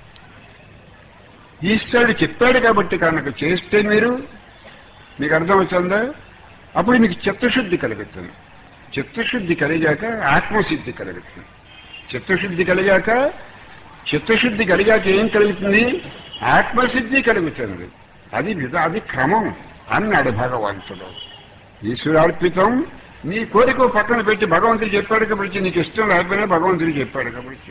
ఈశ్వరుడు చెప్పాడు కాబట్టి కనుక చేస్తే మీరు మీకు అర్థమవుతుందా అప్పుడు మీకు చిత్తశుద్ధి కలుగుతుంది చిత్తశుద్ధి కలిగాక ఆత్మసిద్ధి కలుగుతుంది చిత్తశుద్ధి కలిగాక చిత్తశుద్ధి కలిగాక ఏం కలుగుతుంది ఆత్మసిద్ధి కలుగుతుంది అది విధ అది క్రమం అన్నాడు భగవంతుడు ఈశ్వరార్పితం నీ కోరిక పక్కన పెట్టి భగవంతుడు చెప్పాడు కాబట్టి నీకు ఇష్టం లేకపోయినా భగవంతుడు చెప్పాడు కాబట్టి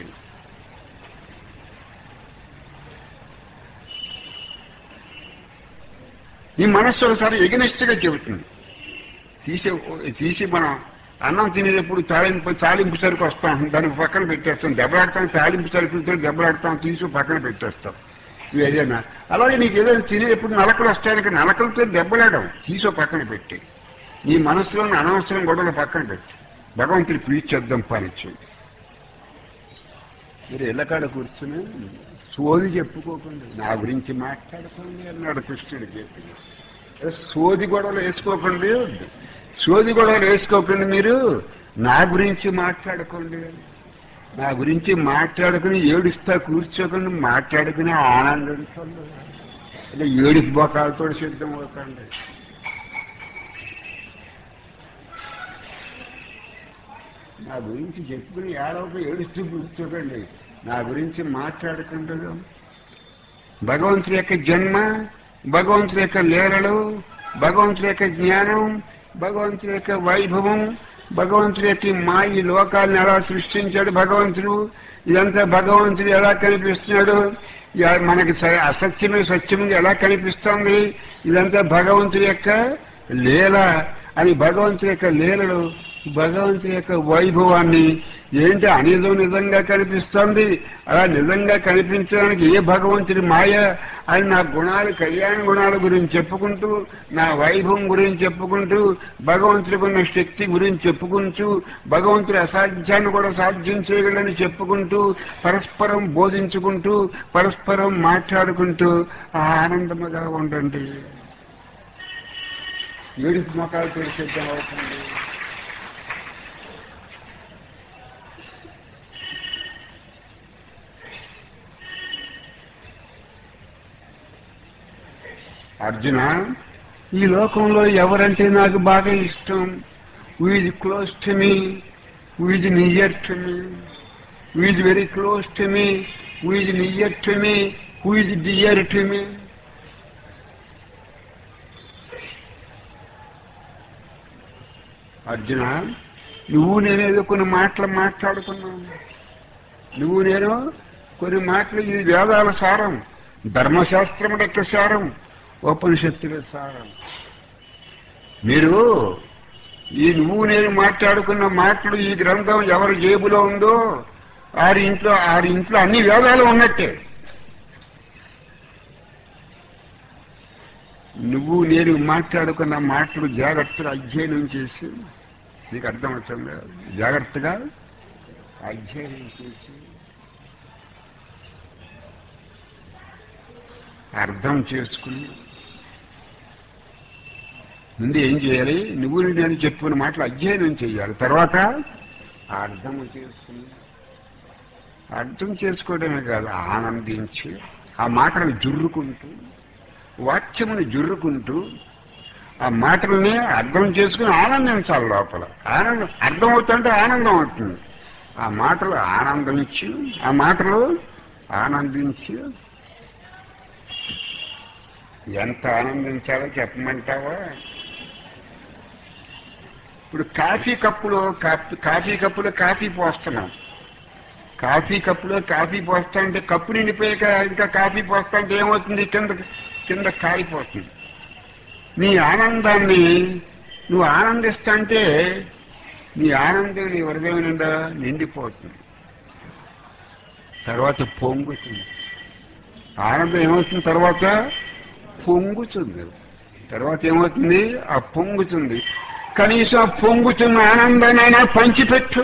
నీ మనస్సు ఒకసారి ఎగనిష్టగా చెబుతుంది తీసి తీసి మనం అన్నం తినేటప్పుడు తాలింపు తాలింపు సరుకు వస్తాం దానికి పక్కన పెట్టేస్తాం దెబ్బలాడతాం తాలింపు సరుకులతో దెబ్బలాడతాం తీసి పక్కన పెట్టేస్తాం ఇవి ఏదైనా అలాగే నీకు ఏదైనా తినేటప్పుడు నలకలు వస్తాయని నలకలతో దెబ్బలాడడం తీసో పక్కన పెట్టి నీ మనసులోని అనవసరం గొడవలు పక్కన పెట్టి భగవంతుడి ప్రీత్యర్థం పనిచ్చింది మీరు ఇళ్ళకాడ కూర్చుని సోది చెప్పుకోకండి నా గురించి మాట్లాడుకోండి అన్నాడు కృష్ణుడు చెప్పి సోది గొడవలు వేసుకోకండి సోది గొడవలు వేసుకోకండి మీరు నా గురించి మాట్లాడుకోండి నా గురించి మాట్లాడుకుని ఏడుస్తా కూర్చోకండి మాట్లాడుకుని ఆనందించండి అంటే ఏడుపు బొకాలతో సిద్ధం అవుతుంది నా గురించి చెప్పుకుని ఏడవకు ఏడుస్తూ కూర్చోకండి నా గురించి మాట్లాడుకుంటారు భగవంతుడి యొక్క జన్మ భగవంతుడి యొక్క లీలలు భగవంతుడి యొక్క జ్ఞానం భగవంతుడి యొక్క వైభవం భగవంతుడి యొక్క మా ఈ లోకాలను ఎలా సృష్టించాడు భగవంతుడు ఇదంతా భగవంతుడు ఎలా కనిపిస్తున్నాడు ఇక మనకి స- అసత్యమే సత్యంగా ఎలా కనిపిస్తుంది ఇదంతా భగవంతుడి యొక్క లీల అని భగవంతుడి యొక్క లీలలు భగవంతుడి యొక్క వైభవాన్ని ఏంటి అనిజం నిజంగా కనిపిస్తుంది అలా నిజంగా కనిపించడానికి ఏ భగవంతుడి మాయ అని నా గుణాలు కళ్యాణ గుణాల గురించి చెప్పుకుంటూ నా వైభవం గురించి చెప్పుకుంటూ భగవంతుడికి ఉన్న శక్తి గురించి చెప్పుకుంటూ భగవంతుడి అసాధ్యాన్ని కూడా సాధ్యం చేయగలని చెప్పుకుంటూ పరస్పరం బోధించుకుంటూ పరస్పరం మాట్లాడుకుంటూ ఆనందముగా ఉండండి ఏడుపు మొక్కలు తెరిచేద్దాం అవుతుంది అర్జున ఈ లోకంలో ఎవరంటే నాకు బాగా ఇష్టం he's close to me he's near to me he's very close to me he's near to me he's dear to me Arjuna నువ్వు నేనేదో కొన్ని మాటలు మాట్లాడుకున్నాను నువ్వు నేను కొన్ని మాటలు ఇది వేదాల సారం ధర్మశాస్త్రం యొక్క సారం ఉపనిషత్తుల సారం మీరు ఈ నువ్వు నేను మాట్లాడుకున్న మాటలు ఈ గ్రంథం ఎవరి జేబులో ఉందో ఆరి ఇంట్లో ఆరి ఇంట్లో అన్ని వేదాలు ఉన్నట్టే నువ్వు నేను మాట్లాడుకున్న మాటలు జాగ్రత్తగా అధ్యయనం చేసి నీకు అర్థమవుతుంది జాగ్రత్తగా అధ్యయనం చేసి అర్థం చేసుకుని ముందు ఏం చేయాలి నువ్వు నేను చెప్పుకున్న మాటలు అధ్యయనం చేయాలి తర్వాత అర్థం చేసుకుని అర్థం చేసుకోవడమే కాదు ఆనందించి ఆ మాటలు జుర్రుకుంటూ వాక్యముని జుర్రుకుంటూ ఆ మాటల్ని అర్థం చేసుకుని ఆనందించాలి లోపల ఆనందం అర్థం అవుతుంటే ఆనందం అవుతుంది ఆ మాటలు ఆనందించి ఆ మాటలు ఆనందించి ఎంత ఆనందించాలో చెప్పమంటావా ఇప్పుడు కాఫీ కప్పులో కాఫీ కాఫీ కప్పులో కాఫీ పోస్తున్నాం కాఫీ కప్పులో కాఫీ పోస్తా అంటే కప్పు నిండిపోయాక ఇంకా కాఫీ పోస్తా అంటే ఏమవుతుంది కింద కింద కారిపోతుంది నీ ఆనందాన్ని నువ్వు ఆనందిస్తా అంటే నీ ఆనందం నీ హృదయం నిండా నిండిపోతుంది తర్వాత పొంగుతుంది ఆనందం ఏమవుతుంది తర్వాత పొంగుతుంది తర్వాత ఏమవుతుంది ఆ పొంగుతుంది కనీసం ఆ పొంగుతున్న ఆనందానైనా పంచిపెట్టు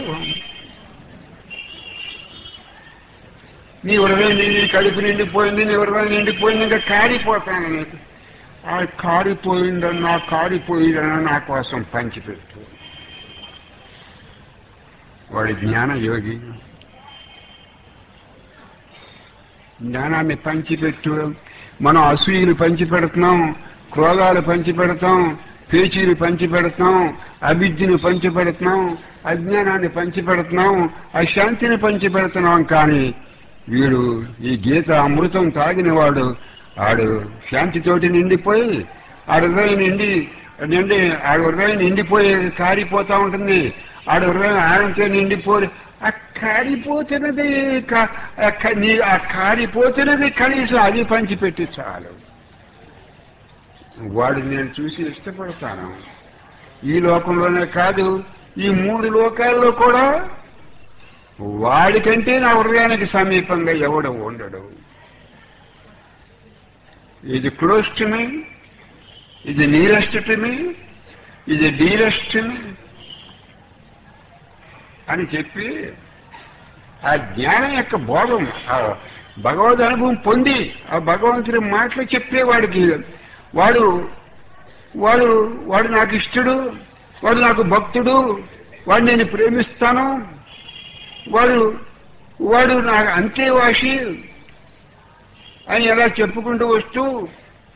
నీ హృదయం నిండి కడుపు నిండిపోయింది నీ హృదయం నిండిపోయింది ఇంకా కారిపోతాను నీకు ఆ కారిపోయిందన్నా కారిపోయిందన్నా నా కోసం పంచిపెట్టు వాడి జ్ఞాన యోగి జ్ఞానాన్ని పంచిపెట్టు మనం అసూయలు పంచిపెడుతున్నాం క్రోధాలు పంచిపెడతాం పేచీలు పంచిపెడతాం అవిద్యను పంచిపెడుతున్నాం అజ్ఞానాన్ని పంచిపెడుతున్నాం అశాంతిని పంచిపెడుతున్నాం కానీ వీడు ఈ గీత అమృతం తాగినవాడు ఆడు శాంతితోటి నిండిపోయి ఆ హృదయం నిండి నిండి ఆ హృదయం నిండిపోయి కారిపోతా ఉంటుంది ఆడ హృదయం ఆనంతో నిండిపోయి ఆ కారిపోతున్నది కా- ఆ క- నీ- ఆ కారిపోతున్నది కనీసం అది పంచిపెట్టి చాలు వాడిని నేను చూసి ఇష్టపడతాను ఈ లోకంలోనే కాదు ఈ మూడు లోకాల్లో కూడా వాడికంటే నా హృదయానికి సమీపంగా ఎవడు ఉండడు ఇది క్లోజ్ టు మీ ఇది నీరెస్ట్ టు మీ ఇది డీరెస్ట్ టు మీ అని చెప్పి ఆ జ్ఞానం యొక్క బోధం ఆ భగవద్ అనుభవం పొంది ఆ భగవంతుడి మాటలు చెప్పేవాడికి వాడు వాడు వాడు నాకు ఇష్టడు వాడు నాకు భక్తుడు వాడు నేను ప్రేమిస్తాను వాడు వాడు నాకు అంతేవాసి అని ఎలా చెప్పుకుంటూ వస్తూ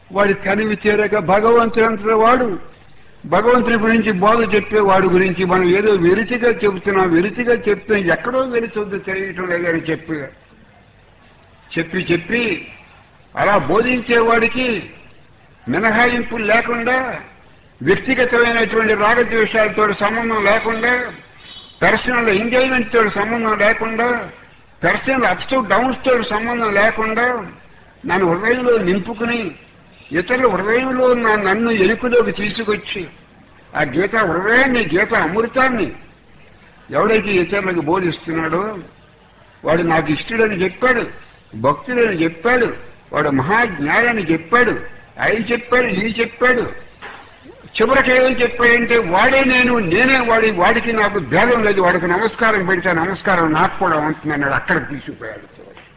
వాడి తనివి తీరక భగవంతుడంతటి వాడు భగవంతుని గురించి బోధ చెప్పే వాడి గురించి మనం ఏదో వెరితిగా చెబుతున్నాం వెరితిగా చెప్తున్నాం ఎక్కడో వెలిచొద్దు తెలియటం లేదని చెప్పి చెప్పి చెప్పి అలా బోధించేవాడికి మినహాయింపులు లేకుండా వ్యక్తిగతమైనటువంటి రాగద్వేషాలతో సంబంధం లేకుండా పర్సనల్ ఎంజాయ్మెంట్ తోటి సంబంధం లేకుండా పర్సనల్ అప్స్ డౌన్స్ తోటి సంబంధం లేకుండా నన్ను హృదయంలో నింపుకుని ఇతరుల హృదయంలో నా నన్ను ఎరుకులోకి తీసుకొచ్చి ఆ గీత హృదయాన్ని గీత అమృతాన్ని ఎవడైతే ఇతరులకు బోధిస్తున్నాడో వాడు నాకు ఇష్టడని చెప్పాడు భక్తుడని చెప్పాడు వాడు మహాజ్ఞానాన్ని చెప్పాడు అయి చెప్పాడు ఈ చెప్పాడు చివరికి ఏం చెప్పాడంటే వాడే నేను నేనే వాడి వాడికి నాకు భేదం లేదు వాడికి నమస్కారం పెడితే నమస్కారం నాకు కూడా ఉంటుందన్నాడు అక్కడికి తీసుకుపోయాడు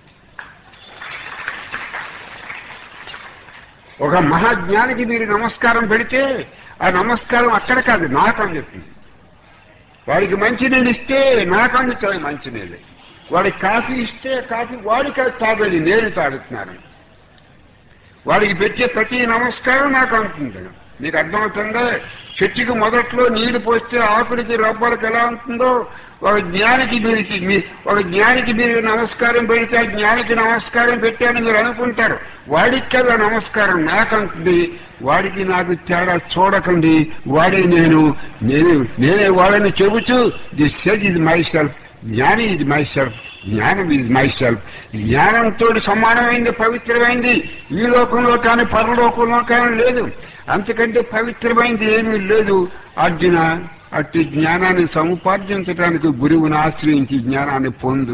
ఒక మహాజ్ఞానికి మీరు నమస్కారం పెడితే ఆ నమస్కారం అక్కడ కాదు నాకు అని చెప్పింది వాడికి మంచినీళ్ళు ఇస్తే నాకు అందుతాయి మంచినీళ్ళు వాడికి కాఫీ ఇస్తే కాఫీ వాడికి అది తాగేది నేను తాగుతున్నాను వాడికి పెట్టే ప్రతి నమస్కారం నాకు అందుతుంది నీకు అర్థమవుతుందా చెట్టుకి మొదట్లో నీళ్లు పోస్తే ఆకులకి రబ్బర్కి ఎలా ఉంటుందో ఒక జ్ఞానికి మీరు చి- మీ- ఒక జ్ఞానికి మీరు నమస్కారం పెడితే ఆ జ్ఞానికి నమస్కారం పెట్టాను మీరు అనుకుంటారు వాడికి కదా నమస్కారం నాకంటుంది వాడికి నాకు తేడా చూడకండి వాడే నేను నేను నేనే వాడని చెబుతూ the sage is my self జ్ఞాని ఇది మై సెల్ఫ్ జ్ఞానం ఇది మై సెల్ఫ్ జ్ఞానంతో సమానమైంది పవిత్రమైంది ఈ లోకంలో కానీ పరలోకంలో కానీ లేదు అంతకంటే పవిత్రమైంది ఏమీ లేదు అర్జున అట్టి జ్ఞానాన్ని సముపార్జించడానికి గురువుని ఆశ్రయించి జ్ఞానాన్ని పొందు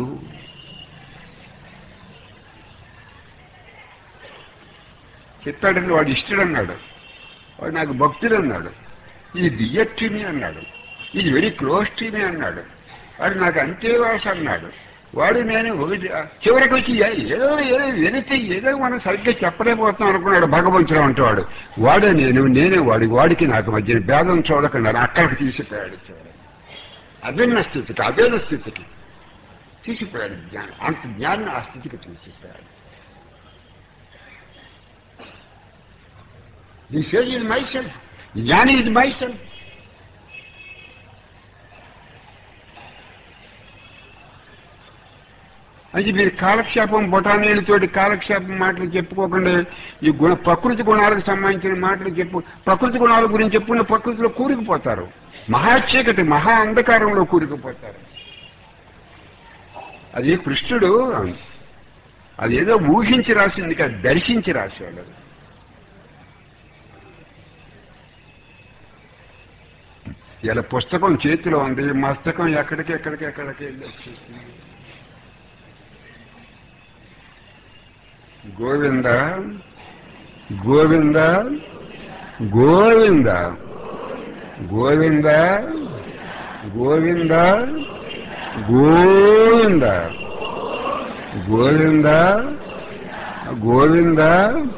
చెప్పాడని వాడు ఇష్టడన్నాడు వాడు నాకు భక్తుడు అన్నాడు ఇది డియర్ టు మీ అన్నాడు ఇది వెరీ క్లోజ్ టు మీ అన్నాడు వాడు నాకు అంతేవాస అన్నాడు వాడు నేను ఒకటి చివరికి వచ్చి ఏ- ఏదో ఏదో వెళితే ఏదో మనం సరిగ్గా చెప్పలేకపోతున్నాం అనుకున్నాడు భగవంతుడు అంటేవాడు వాడే నేను నేనే వాడి వాడికి నాకు మధ్య భేదం చూడకుండా అక్కడికి తీసిపోయాడు చివరికి. అభిన్న స్థితికి అభేద స్థితికి తీసిపోయాడు జ్ఞానం అంత జ్ఞానం ఆ స్థితికి తీసిపోయాడు the sage is my self జ్ఞాని ఇస్ మై సెల్ఫ్ అది మీరు కాలక్షేపం బొటానీలతోటి కాలక్షేపం మాటలు చెప్పుకోకుండా ఈ గుణ ప్రకృతి గుణాలకు సంబంధించిన మాటలు చెప్పు ప్రకృతి గుణాల గురించి చెప్పుకున్న ప్రకృతిలో కూరుకుపోతారు మహా చీకటి మహా అంధకారంలో కూరుకుపోతారు అది కృష్ణుడు అదేదో ఊహించి రాసింది కాదు దర్శించి రాశాడు అది. ఇలా పుస్తకం చేతిలో ఉంది మస్తకం ఎక్కడికి ఎక్కడికి ఎక్కడికి వెళ్ళి వచ్చేసింది గోవింద గోవింద గోవింద గోవింద గోవింద గోవింద గోవింద గోవింద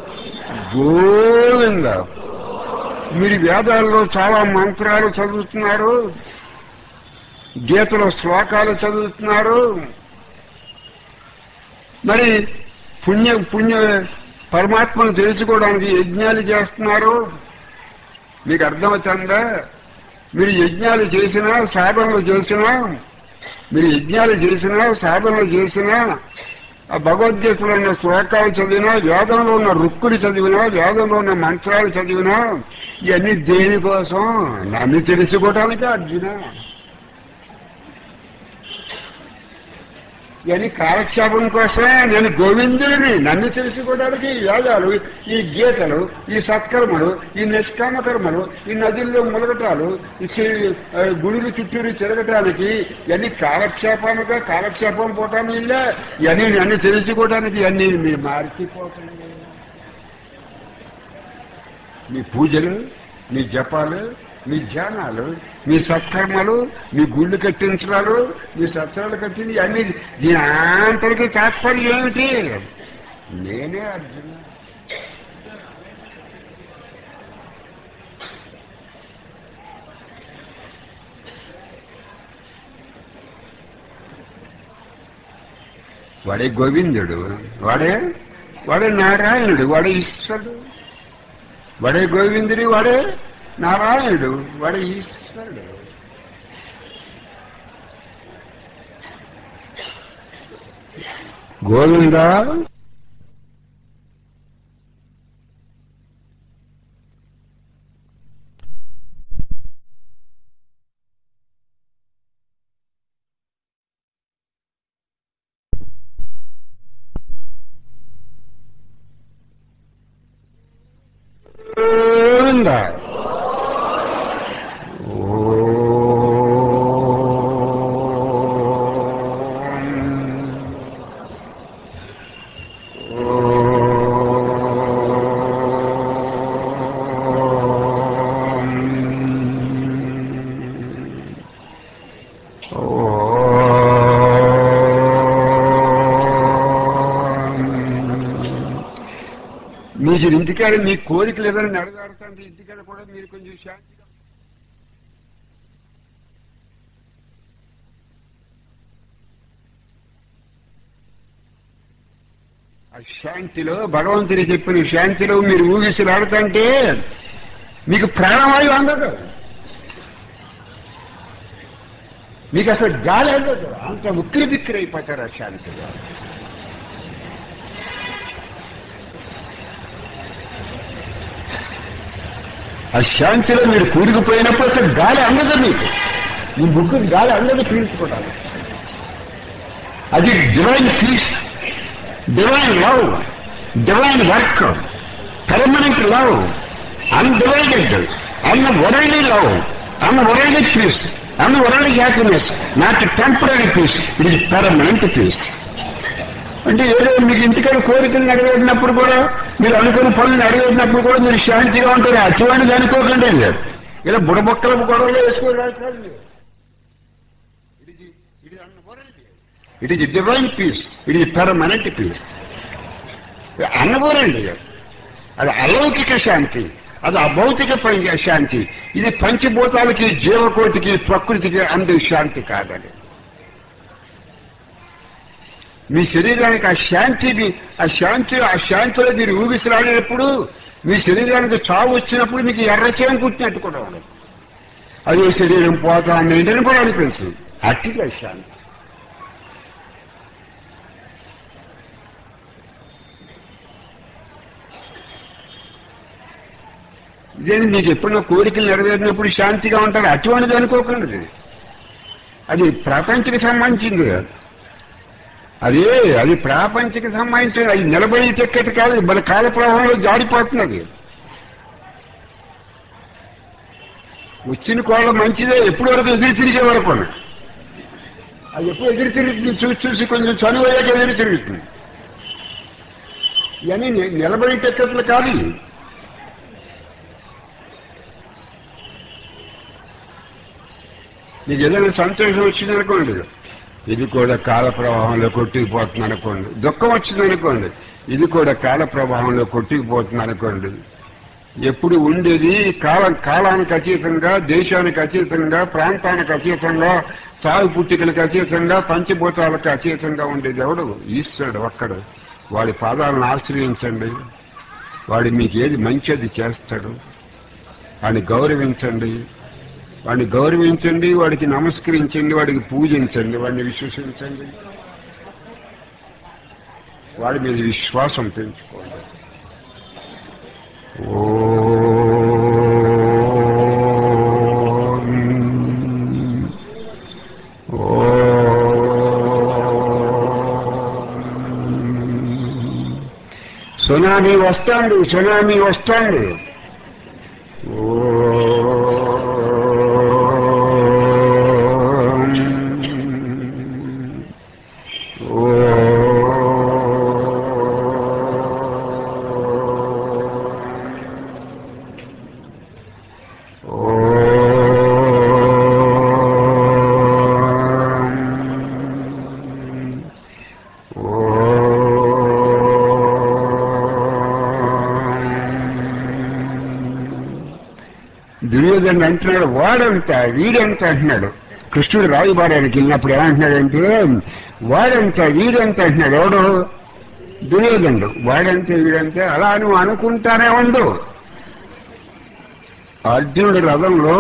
గోవింద మీరు వేదాల్లో చాలా మంత్రాలు చదువుతున్నారు గీతలో శ్లోకాలు చదువుతున్నారు మరి పుణ్య పుణ్య పరమాత్మను తెలుసుకోవడానికి యజ్ఞాలు చేస్తున్నారు మీకు అర్థమవుతుందా మీరు యజ్ఞాలు చేసినా సాధనలు చేసినా మీరు యజ్ఞాలు చేసినా సాధనలు చేసినా ఆ భగవద్గీతలో ఉన్న శ్లోకాలు చదివినా వేదంలో ఉన్న రుక్కులు చదివినా వేదంలో ఉన్న మంత్రాలు చదివినా ఇవన్నీ దేనికోసం నన్ను తెలుసుకోవటానికి అర్జున ఇవన్నీ కాలక్షేపం కోసమే నేను గోవిందుడిని నన్ను తెలుసుకోవడానికి ఈ వేదాలు ఈ గీతలు ఈ సత్కర్మలు ఈ నిష్కామ కర్మలు ఈ నదుల్లో ములగటాలు ఈ చి- ఆ, గుడులు చుట్టూరు తిరగటానికి ఇవన్నీ కాలక్షేపాలుగా కాలక్షేపం పోవటానికి ఇల్లే ఇవన్నీ నన్ను తెలుసుకోవడానికి ఇవన్నీ మీరు మార్చిపోతుంది మీ పూజలు మీ జపాలు మీ ధ్యానాలు మీ సత్కర్మలు మీ గుళ్ళు కట్టించడాలు మీ సత్రాలు కట్టింది అన్ని దీని అంతరికి తాత్పర్యం ఏమిటి నేనే అర్జున వాడే గోవిందుడు వాడే వాడే నారాయణుడు వాడే ఈశ్వరుడు వాడే గోవిందుడు వాడే నారాయణుడు వాడే ఈశ్వరుడు గోవింద గోవింద మీరు ఇంటికాడ మీ కోరికలు ఏదైనా నెరవేరుతుంటే ఇంటికాడ కూడా మీరు కొంచెం శాంతిగా ఆ శాంతిలో భగవంతుని చెప్పిన శాంతిలో మీరు ఊగిసిలాడుతుంటే మీకు ప్రాణవాయువు అందదు మీకు అసలు గాలి అందదు అంత ఉక్కిరి బిక్కిరి అయిపోతారు ఆ శాంతిలో ఆ శాంతిలో మీరు కూరుకుపోయినప్పుడు అసలు గాలి అందదు మీకు మీ ముక్కు గాలి అందదు పీల్చుకోవడానికి అది divine peace divine love divine work permanent love undivided అన్న వరల్డ్ లవ్ అన్న వరల్డ్ పీస్ అన్న world happiness not temporary peace it is permanent peace అంటే ఏదో మీకు ఇంటికాడ కోరికలు నెరవేరినప్పుడు కూడా మీరు అనుకున్న పనులు నెరవేరినప్పుడు కూడా మీరు శాంతిగా ఉంటారు అటువంటి అనుకోకండి ఇలా బుడబొక్కల గొడవలు వేసుకోవాలి it is divine peace it is permanent peace అన్నవరండి అది అలౌకిక శాంతి అది అభౌతిక పని శాంతి ఇది పంచభూతాలకి జీవకోటికి ప్రకృతికి అందే శాంతి కాదని మీ శరీరానికి ఆ శాంతిని ఆ శాంతి ఆ శాంతిలో మీరు ఊగిసలాడినప్పుడు మీ శరీరానికి చావు వచ్చినప్పుడు మీకు ఎర్రచేయం పుట్టినట్టు కూడా ఉండదు అది శరీరం పోతా ఏంటని కూడా అనిపించదు అట్టిగా శాంతి ఇదేంటి మీకు ఎప్పుడైనా కోరికలు నెరవేరినప్పుడు శాంతిగా ఉంటారు అటువంటిది అనుకోకండి అది ప్రపంచకి సంబంధించింది కాదు అది అది ప్రాపంచిక సంబంధించిన అది నిలబడి చెక్కటి కాదు మన కాల ప్రవాహంలో జారిపోతున్నది వచ్చిన కోళ్ళ మంచిదే ఎప్పటి వరకు ఎదురు తిరిగే వరకు అది ఎప్పుడు ఎదురు తిరుగుతుంది చూసి చూసి కొంచెం చనువు అయ్యాక ఎదురు తిరుగుతుంది ఇవన్నీ ని- నిలబడి టెక్కట్లు కాదు ఇవి. నీకు ఏదైనా సంతోషం వచ్చిందనుకోండి ఇది కూడా కాల ప్రవాహంలో కొట్టుకుపోతుంది అనుకోండి దుఃఖం వచ్చిందనుకోండి ఇది కూడా కాల ప్రవాహంలో కొట్టుకుపోతుంది అనుకోండి ఎప్పుడు ఉండేది కాలం కాలానికి అతీతంగా దేశానికి అతీతంగా ప్రాంతానికి అతీతంగా సాగు పుట్టికలకు అతీతంగా పంచభూతాలకు అతీతంగా ఉండేది ఎవడు ఈశ్వరుడు ఒక్కడు వాడి పాదాలను ఆశ్రయించండి వాడు మీకు ఏది మంచిది చేస్తాడు వాడిని గౌరవించండి వాడిని గౌరవించండి వాడికి నమస్కరించండి వాడికి పూజించండి వాడిని విశ్వసించండి వాడి మీద విశ్వాసం పెంచుకోండి సునామీ వస్తాండి సునామీ వస్తాండి దుర్యోధనుడు అంటున్నాడు వాడంత వీడంత అంటున్నాడు కృష్ణుడు రాయుబారానికి వెళ్ళినప్పుడు ఏమంటున్నాడంటే వాడంత వీడంత అంటున్నాడు ఎవడు దుర్యోధనుడు వాడంతే వీడంతే అలా నువ్వు అనుకుంటానే ఉండు అర్జునుడి రథంలో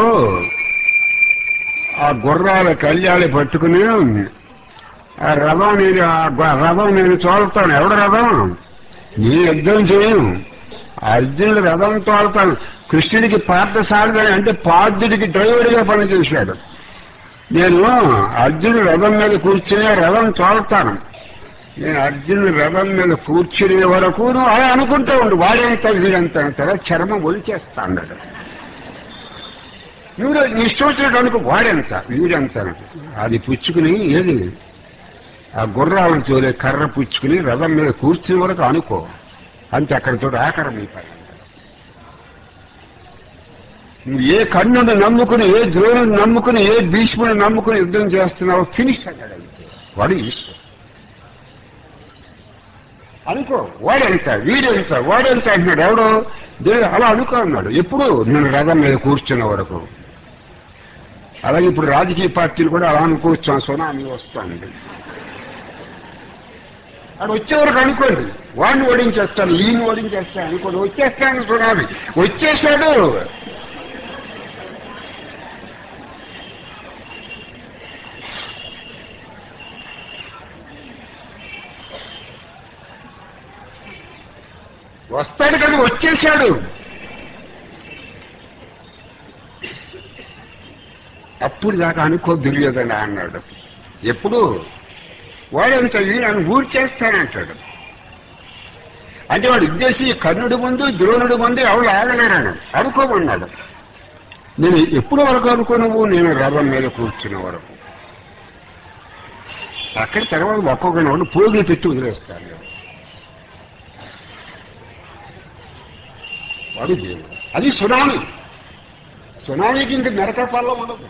ఆ గుర్రాల కళ్యాలు పట్టుకుని ఆ రథం నేను ఆ గు- రథం నేను తోలుతాను ఎవడ రథం నీ యుద్ధం చేయను అర్జునుడి రథం తోలుతాను కృష్ణుడికి పార్థసారథి అంటే పార్థుడికి డ్రైవర్గా పనిచేశాడు నేను అర్జునుడి రథం మీద కూర్చుని రథం తోలుతాను నేను అర్జునుడి రథం మీద కూర్చునే వరకు నువ్వు అలా అనుకుంటూ ఉండు వాడేంత వీడంత అంటారా చర్మం ఒలిచేస్తా అన్నాడు నువ్వు నీ ఇష్టం వచ్చినట్టు అనుకో వాడెంత వీడెంత అది పుచ్చుకుని ఏది ఆ గుర్రాలను తోలే కర్ర పుచ్చుకుని రథం మీద కూర్చునే వరకు అనుకో అంతే అక్కడితో ఆకరమైపోయి నువ్వు ఏ కన్నుని నమ్ముకుని ఏ ద్రోణుని నమ్ముకుని ఏ భీష్ముని నమ్ముకుని యుద్ధం చేస్తున్నావో ఫినిష్ అన్నాడు అంతే వాడు ఇష్టం అనుకో వాడెంత వీడెంత వాడెంత అంటున్నాడు ఎవడో దేవుడు అలా అనుకో అన్నాడు ఎప్పుడు నేను రథం మీద కూర్చున్న వరకు అలాగే ఇప్పుడు రాజకీయ పార్టీలు కూడా అలా అనుకోవచ్చు ఆ సునామీ వస్తుంది అది వచ్చే వరకు అనుకోండి వాడిని ఓడించేస్తాను ఈయన ఓడించేస్తాను అనుకోండి వచ్చేస్తాను సునామీ వచ్చేసాడు వస్తాడు కదా వచ్చేసాడు అప్పుడు దాకా అనుకో దుర్యోధన అన్నాడు ఎప్పుడు వాడంత వీళ్ళని ఊరి చేస్తానంటాడు అంటే వాడు ఉద్దేశం కర్ణుడి ముందు ద్రోణుడి ముందు ఎవరు ఆగలేరాను అనుకోమన్నాడు నేను ఎప్పుడు వరకు అనుకో నువ్వు నేను రథం మీద కూర్చున్న వరకు అక్కడ తర్వాత ఒక్కొక్క వాడు పోగులు పెట్టి వదిలేస్తాను వాడు దేవుడు అది సునామీ సునామీకి ఇంక మెరక పల్ల ఉండదు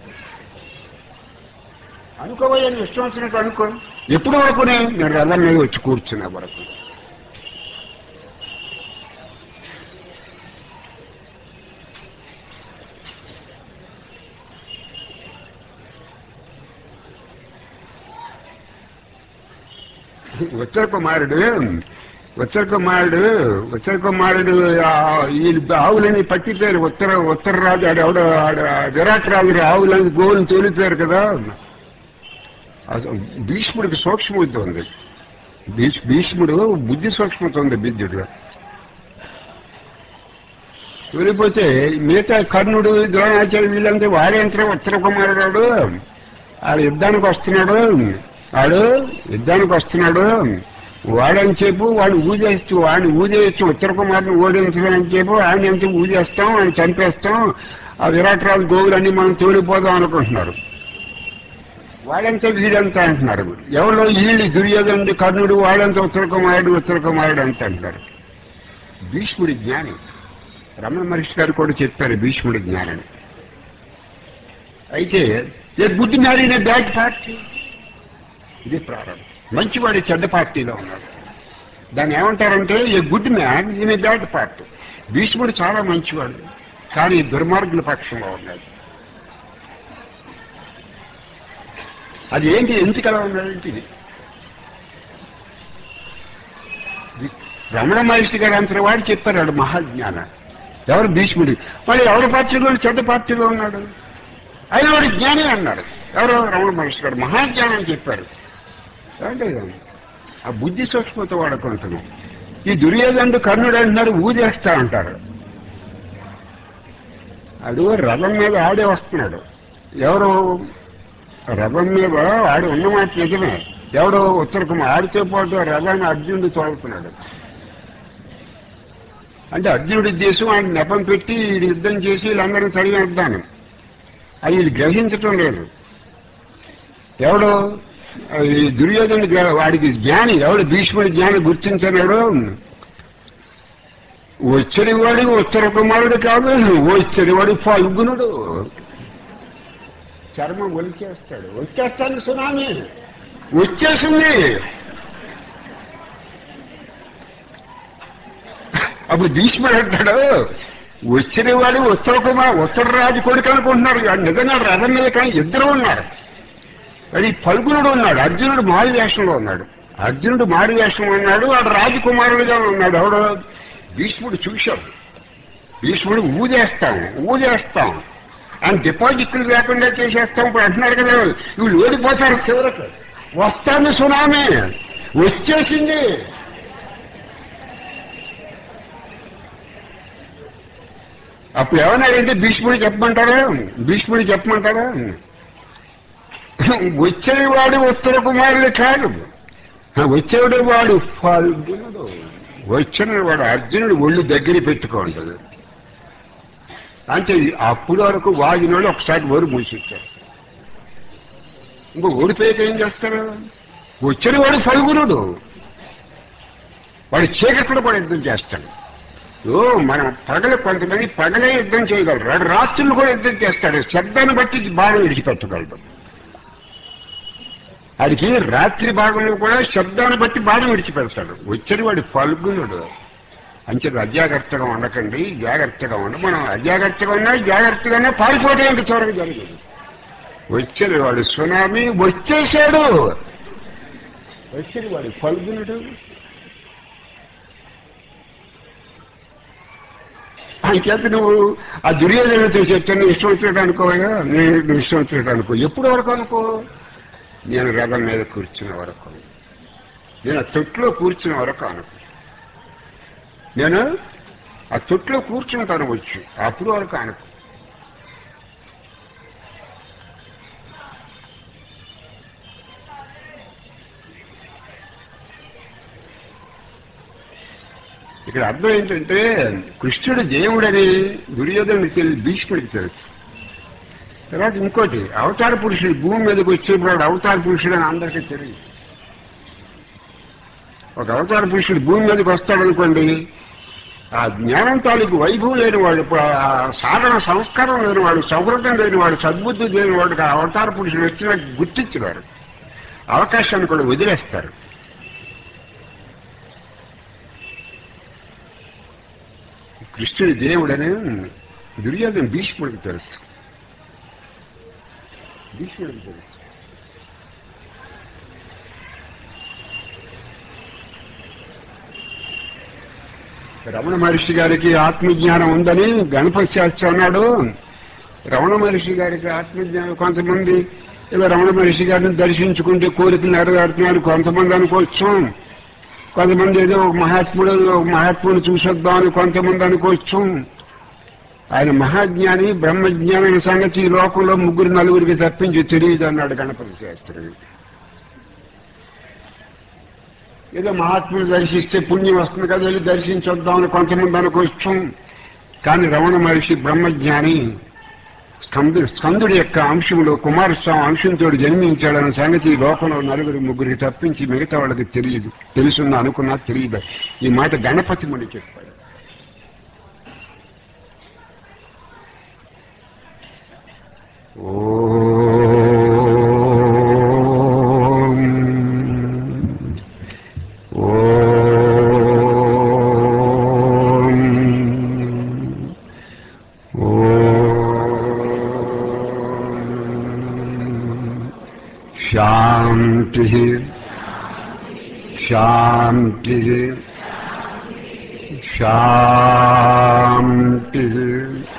అనుకోవయ్యా నీ ఇష్టం వచ్చినట్టు అనుకో ఎప్పుడు వరకు నేను రథం మీద వచ్చి కూర్చున్న వరకు ఉత్తర కుమారుడు ఉత్తర కుమారుడు ఉత్తర కుమారుడు ఆ, ఈ ఆవులని పట్టిపోయారు ఉత్తర ఉత్తర రాజు ఆడు ఎవడో ఆడు ఆ విరాట్ రాజు ఆవులని గోవులను తోలిపోయారు కదా అసలు భీష్ముడికి సూక్ష్మబుద్ధి ఉంది భీష్ భీష్ముడు బుద్ధి సూక్ష్మత ఉంది బిద్యుడు తోలిపోతే మిగతా కర్ణుడు ద్రోణాచార్య వీళ్ళంటే వాడేంటే ఉత్తర కుమారుడు ఆడు యుద్ధానికి వస్తున్నాడు ఆడు యుద్ధానికి వస్తున్నాడు వాడని చెప్పు వాడు ఊదేస్తూ వాడిని ఊదేస్తూ ఉత్తర కుమారుని ఓడించడానికి చెప్పు ఆయన ఎంత ఊదేస్తాం ఆయన చంపేస్తాం ఆ విరాట్ రాజు గోవులన్నీ మనం తోలిపోదాం అనుకుంటున్నారు వాడంతా వీడంతా అంటున్నారు ఎవరో వీళ్ళు దుర్యోధనుడు కర్ణుడు వాడంతా ఉత్తర కుమారుడు ఉత్తర కుమారుడు అంత అంటారు భీష్ముడి జ్ఞాని రమణ మహర్షి గారు కూడా చెప్పారు భీష్ముడి జ్ఞానం అయితే ఏ గుడ్ మ్యారీన్ ఏ బ్యాడ్ పార్టీ ఇది ప్రారంభం మంచివాడి చెడ్డ పార్టీలో ఉన్నాడు దాన్ని ఏమంటారంటే a good man in a bad party భీష్ముడు చాలా మంచివాడు కానీ దుర్మార్గుల పక్షంలో ఉన్నాడు అది ఏంటి ఎందుకు అలా ఉన్నాడంటే ఇది ఇది రమణ మహర్షి గారు అంతటి వాడు చెప్పారు వాడు మహాజ్ఞాన ఎవరు భీష్ముడి మరి ఎవరి పార్టీలో చెడ్డ పార్టీలో ఉన్నాడు ఆయన వాడు జ్ఞాని అన్నారు ఎవరు రమణ మహర్షి గారు మహాజ్ఞానం అని చెప్పారు అంటే ఆ బుద్ధి సూక్ష్మత వాడుకుంటున్నాం ఈ దుర్యోధనుడు కర్ణుడు అంటున్నారు ఊదేస్తా అంటారు అడు రథం మీద ఆడే వస్తున్నాడు ఎవరు రథం మీద ఆడు ఉన్నమాట నిజమే ఎవడో ఉత్తర కుమార్ ఆడితో పాటు రథాన్ని అర్జునుడు తోడుతున్నాడు అంటే అర్జునుడి ఉద్దేశం ఆయన నెపం పెట్టి వీడు యుద్ధం చేసి వీళ్ళందరినీ చదివేద్దాను అది ఇది గ్రహించటం లేదు ఎవడో ఈ దుర్యోధనుడు గ్ర- వాడికి జ్ఞాని ఎవడు భీష్ముడి జ్ఞాని గుర్తించనాడు వచ్చడి వాడి ఉత్తర కుమారుడు కాదు వచ్చడి వాడి ఫల్గునుడు చర్మం ఒలిచేస్తాడు వచ్చేస్తాను సునామీ వచ్చేసింది అప్పుడు భీష్ముడు అంటాడు వచ్చిన వాడు ఉత్తర కుమార్ ఉత్తర రాజు కొడుకు అనుకుంటున్నారు వాడు నిజంగా రథం మీద కానీ ఇద్దరు ఉన్నారు అది పల్గునుడు ఉన్నాడు అర్జునుడు మారు వేషంలో ఉన్నాడు అర్జునుడు మారు వేషంలో ఉన్నాడు వాడు రాజకుమారుడిగా ఉన్నాడు ఎవడో భీష్ముడు చూశాడు భీష్ముడు ఊదేస్తాం ఊదేస్తాం అని డిపాజిట్లు లేకుండా చేసేస్తాం ఇప్పుడు అంటున్నారు కదా వీళ్ళు ఓడిపోతారు చివరకు వస్తాను సునామీ వచ్చేసింది అప్పుడు ఏమన్నాడంటే భీష్ముడు చెప్పమంటారా భీష్ముడు చెప్పమంటారా వచ్చేవాడు ఉత్తర కుమారుడు కాదు వచ్చేవాడు వాడు ఫల్గుణుడు వచ్చిన వాడు అర్జునుడు ఒళ్ళు దగ్గర పెట్టుకోండి అంటే అప్పుడు వరకు వాగినోళ్ళు ఒకసారి ఓరు మూసిచ్చారు ఇంకో ఓడిపోయాక ఏం చేస్తారు వచ్చిన వాడు ఫల్గుణుడు వాడు చీకట్లో కూడా యుద్ధం చేస్తాడు ఓ మనం పగలు కొంతమంది పగలే యుద్ధం చేయగలరు వాడు రాత్రులు కూడా యుద్ధం చేస్తాడు శబ్దాన్ని బట్టి బాణం విడిచిపెట్టగలడు వాడికి రాత్రి భాగంలో కూడా శబ్దాన్ని బట్టి బాణం విడిచిపెడతాడు వచ్చని వాడి ఫల్గుణుడు అంచె అజాగ్రత్తగా ఉండకండి జాగ్రత్తగా ఉండి మనం అజాగ్రత్తగా ఉన్నా జాగ్రత్తగానే పారిపోవడం ఇంకా చివరికి జరిగింది వచ్చాడు వాడు సునామీ వచ్చేసాడు వచ్చాడు వాడు ఫల్గుణుడు అంచేత నువ్వు ఆ దుర్యోధనతో చెప్తాను ఇష్టం వచ్చినట్టు అనుకోవా నేను ఇష్టం వచ్చినట్టు అనుకో ఎప్పుడు వరకు అనుకో నేను రథం మీద కూర్చున్న వరకు నేను ఆ తొట్టులో కూర్చున్న వరకు అనుకో నేను ఆ తొట్టులో కూర్చుంటాను వచ్చు అప్పుడు వరకు అనుకో ఇక్కడ అర్థం ఏంటంటే కృష్ణుడు దేవుడని దుర్యోధనుడికి తెలియదు భీష్ముడికి తెలుసు తర్వాత ఇంకోటి అవతార పురుషుడు భూమి మీదకి వచ్చేప్పుడు వాడు అవతార పురుషుడు అని అందరికీ తెలియదు ఒక అవతార పురుషుడు భూమి మీదకి వస్తాడనుకోండి ఆ జ్ఞానం తాలూకు వైభవం లేని వాడు ఆ సాధన సంస్కారం లేని వాడు సౌహృదం లేని వాడు సద్బుద్ధి లేని వాడు ఆ అవతార పురుషుడు వచ్చినా గుర్తించినారు అవకాశాన్ని కూడా వదిలేస్తారు కృష్ణుడి దేవుడని దుర్యోధన భీష్ముడికి తెలుసు భీష్ముడికి తెలుసు రమణ మహర్షి గారికి ఆత్మజ్ఞానం ఉందని గణపతి శాస్త్రి అన్నాడు రమణ మహర్షి గారికి ఆత్మజ్ఞానం కొంతమంది ఏదో రమణ మహర్షి గారిని దర్శించుకుంటే కోరికలు నెరవేరుతున్నారు కొంతమంది అనుకోవచ్చు కొంతమంది ఏదో ఒక మహాత్ముడు ఒక మహాత్ముడు చూసొద్దామని కొంతమంది అనుకోవచ్చు ఆయన మహాజ్ఞాని బ్రహ్మజ్ఞానం సంగతి ఈ లోకంలో ముగ్గురు నలుగురికి తప్పించి తెలియదు అన్నాడు గణపతి శాస్త్రి ఏదో మహాత్ముడు దర్శిస్తే పుణ్యం వస్తుంది కదా వెళ్ళి దర్శించొద్దామని కొంతమంది అనుకోవచ్చు కానీ రమణ మహర్షి బ్రహ్మజ్ఞాని స్కందు స్కందుడి యొక్క అంశంలో కుమారస్వామి అంశంతో జన్మించాడన్న సంగతి ఈ లోకంలో నలుగురు ముగ్గురికి తప్పించి మిగతా వాళ్ళకి తెలియదు తెలుసున్న అనుకున్నా తెలియదు ఈ మాట గణపతి ముని చెప్పాడు శాంతి శాంతి శాంతి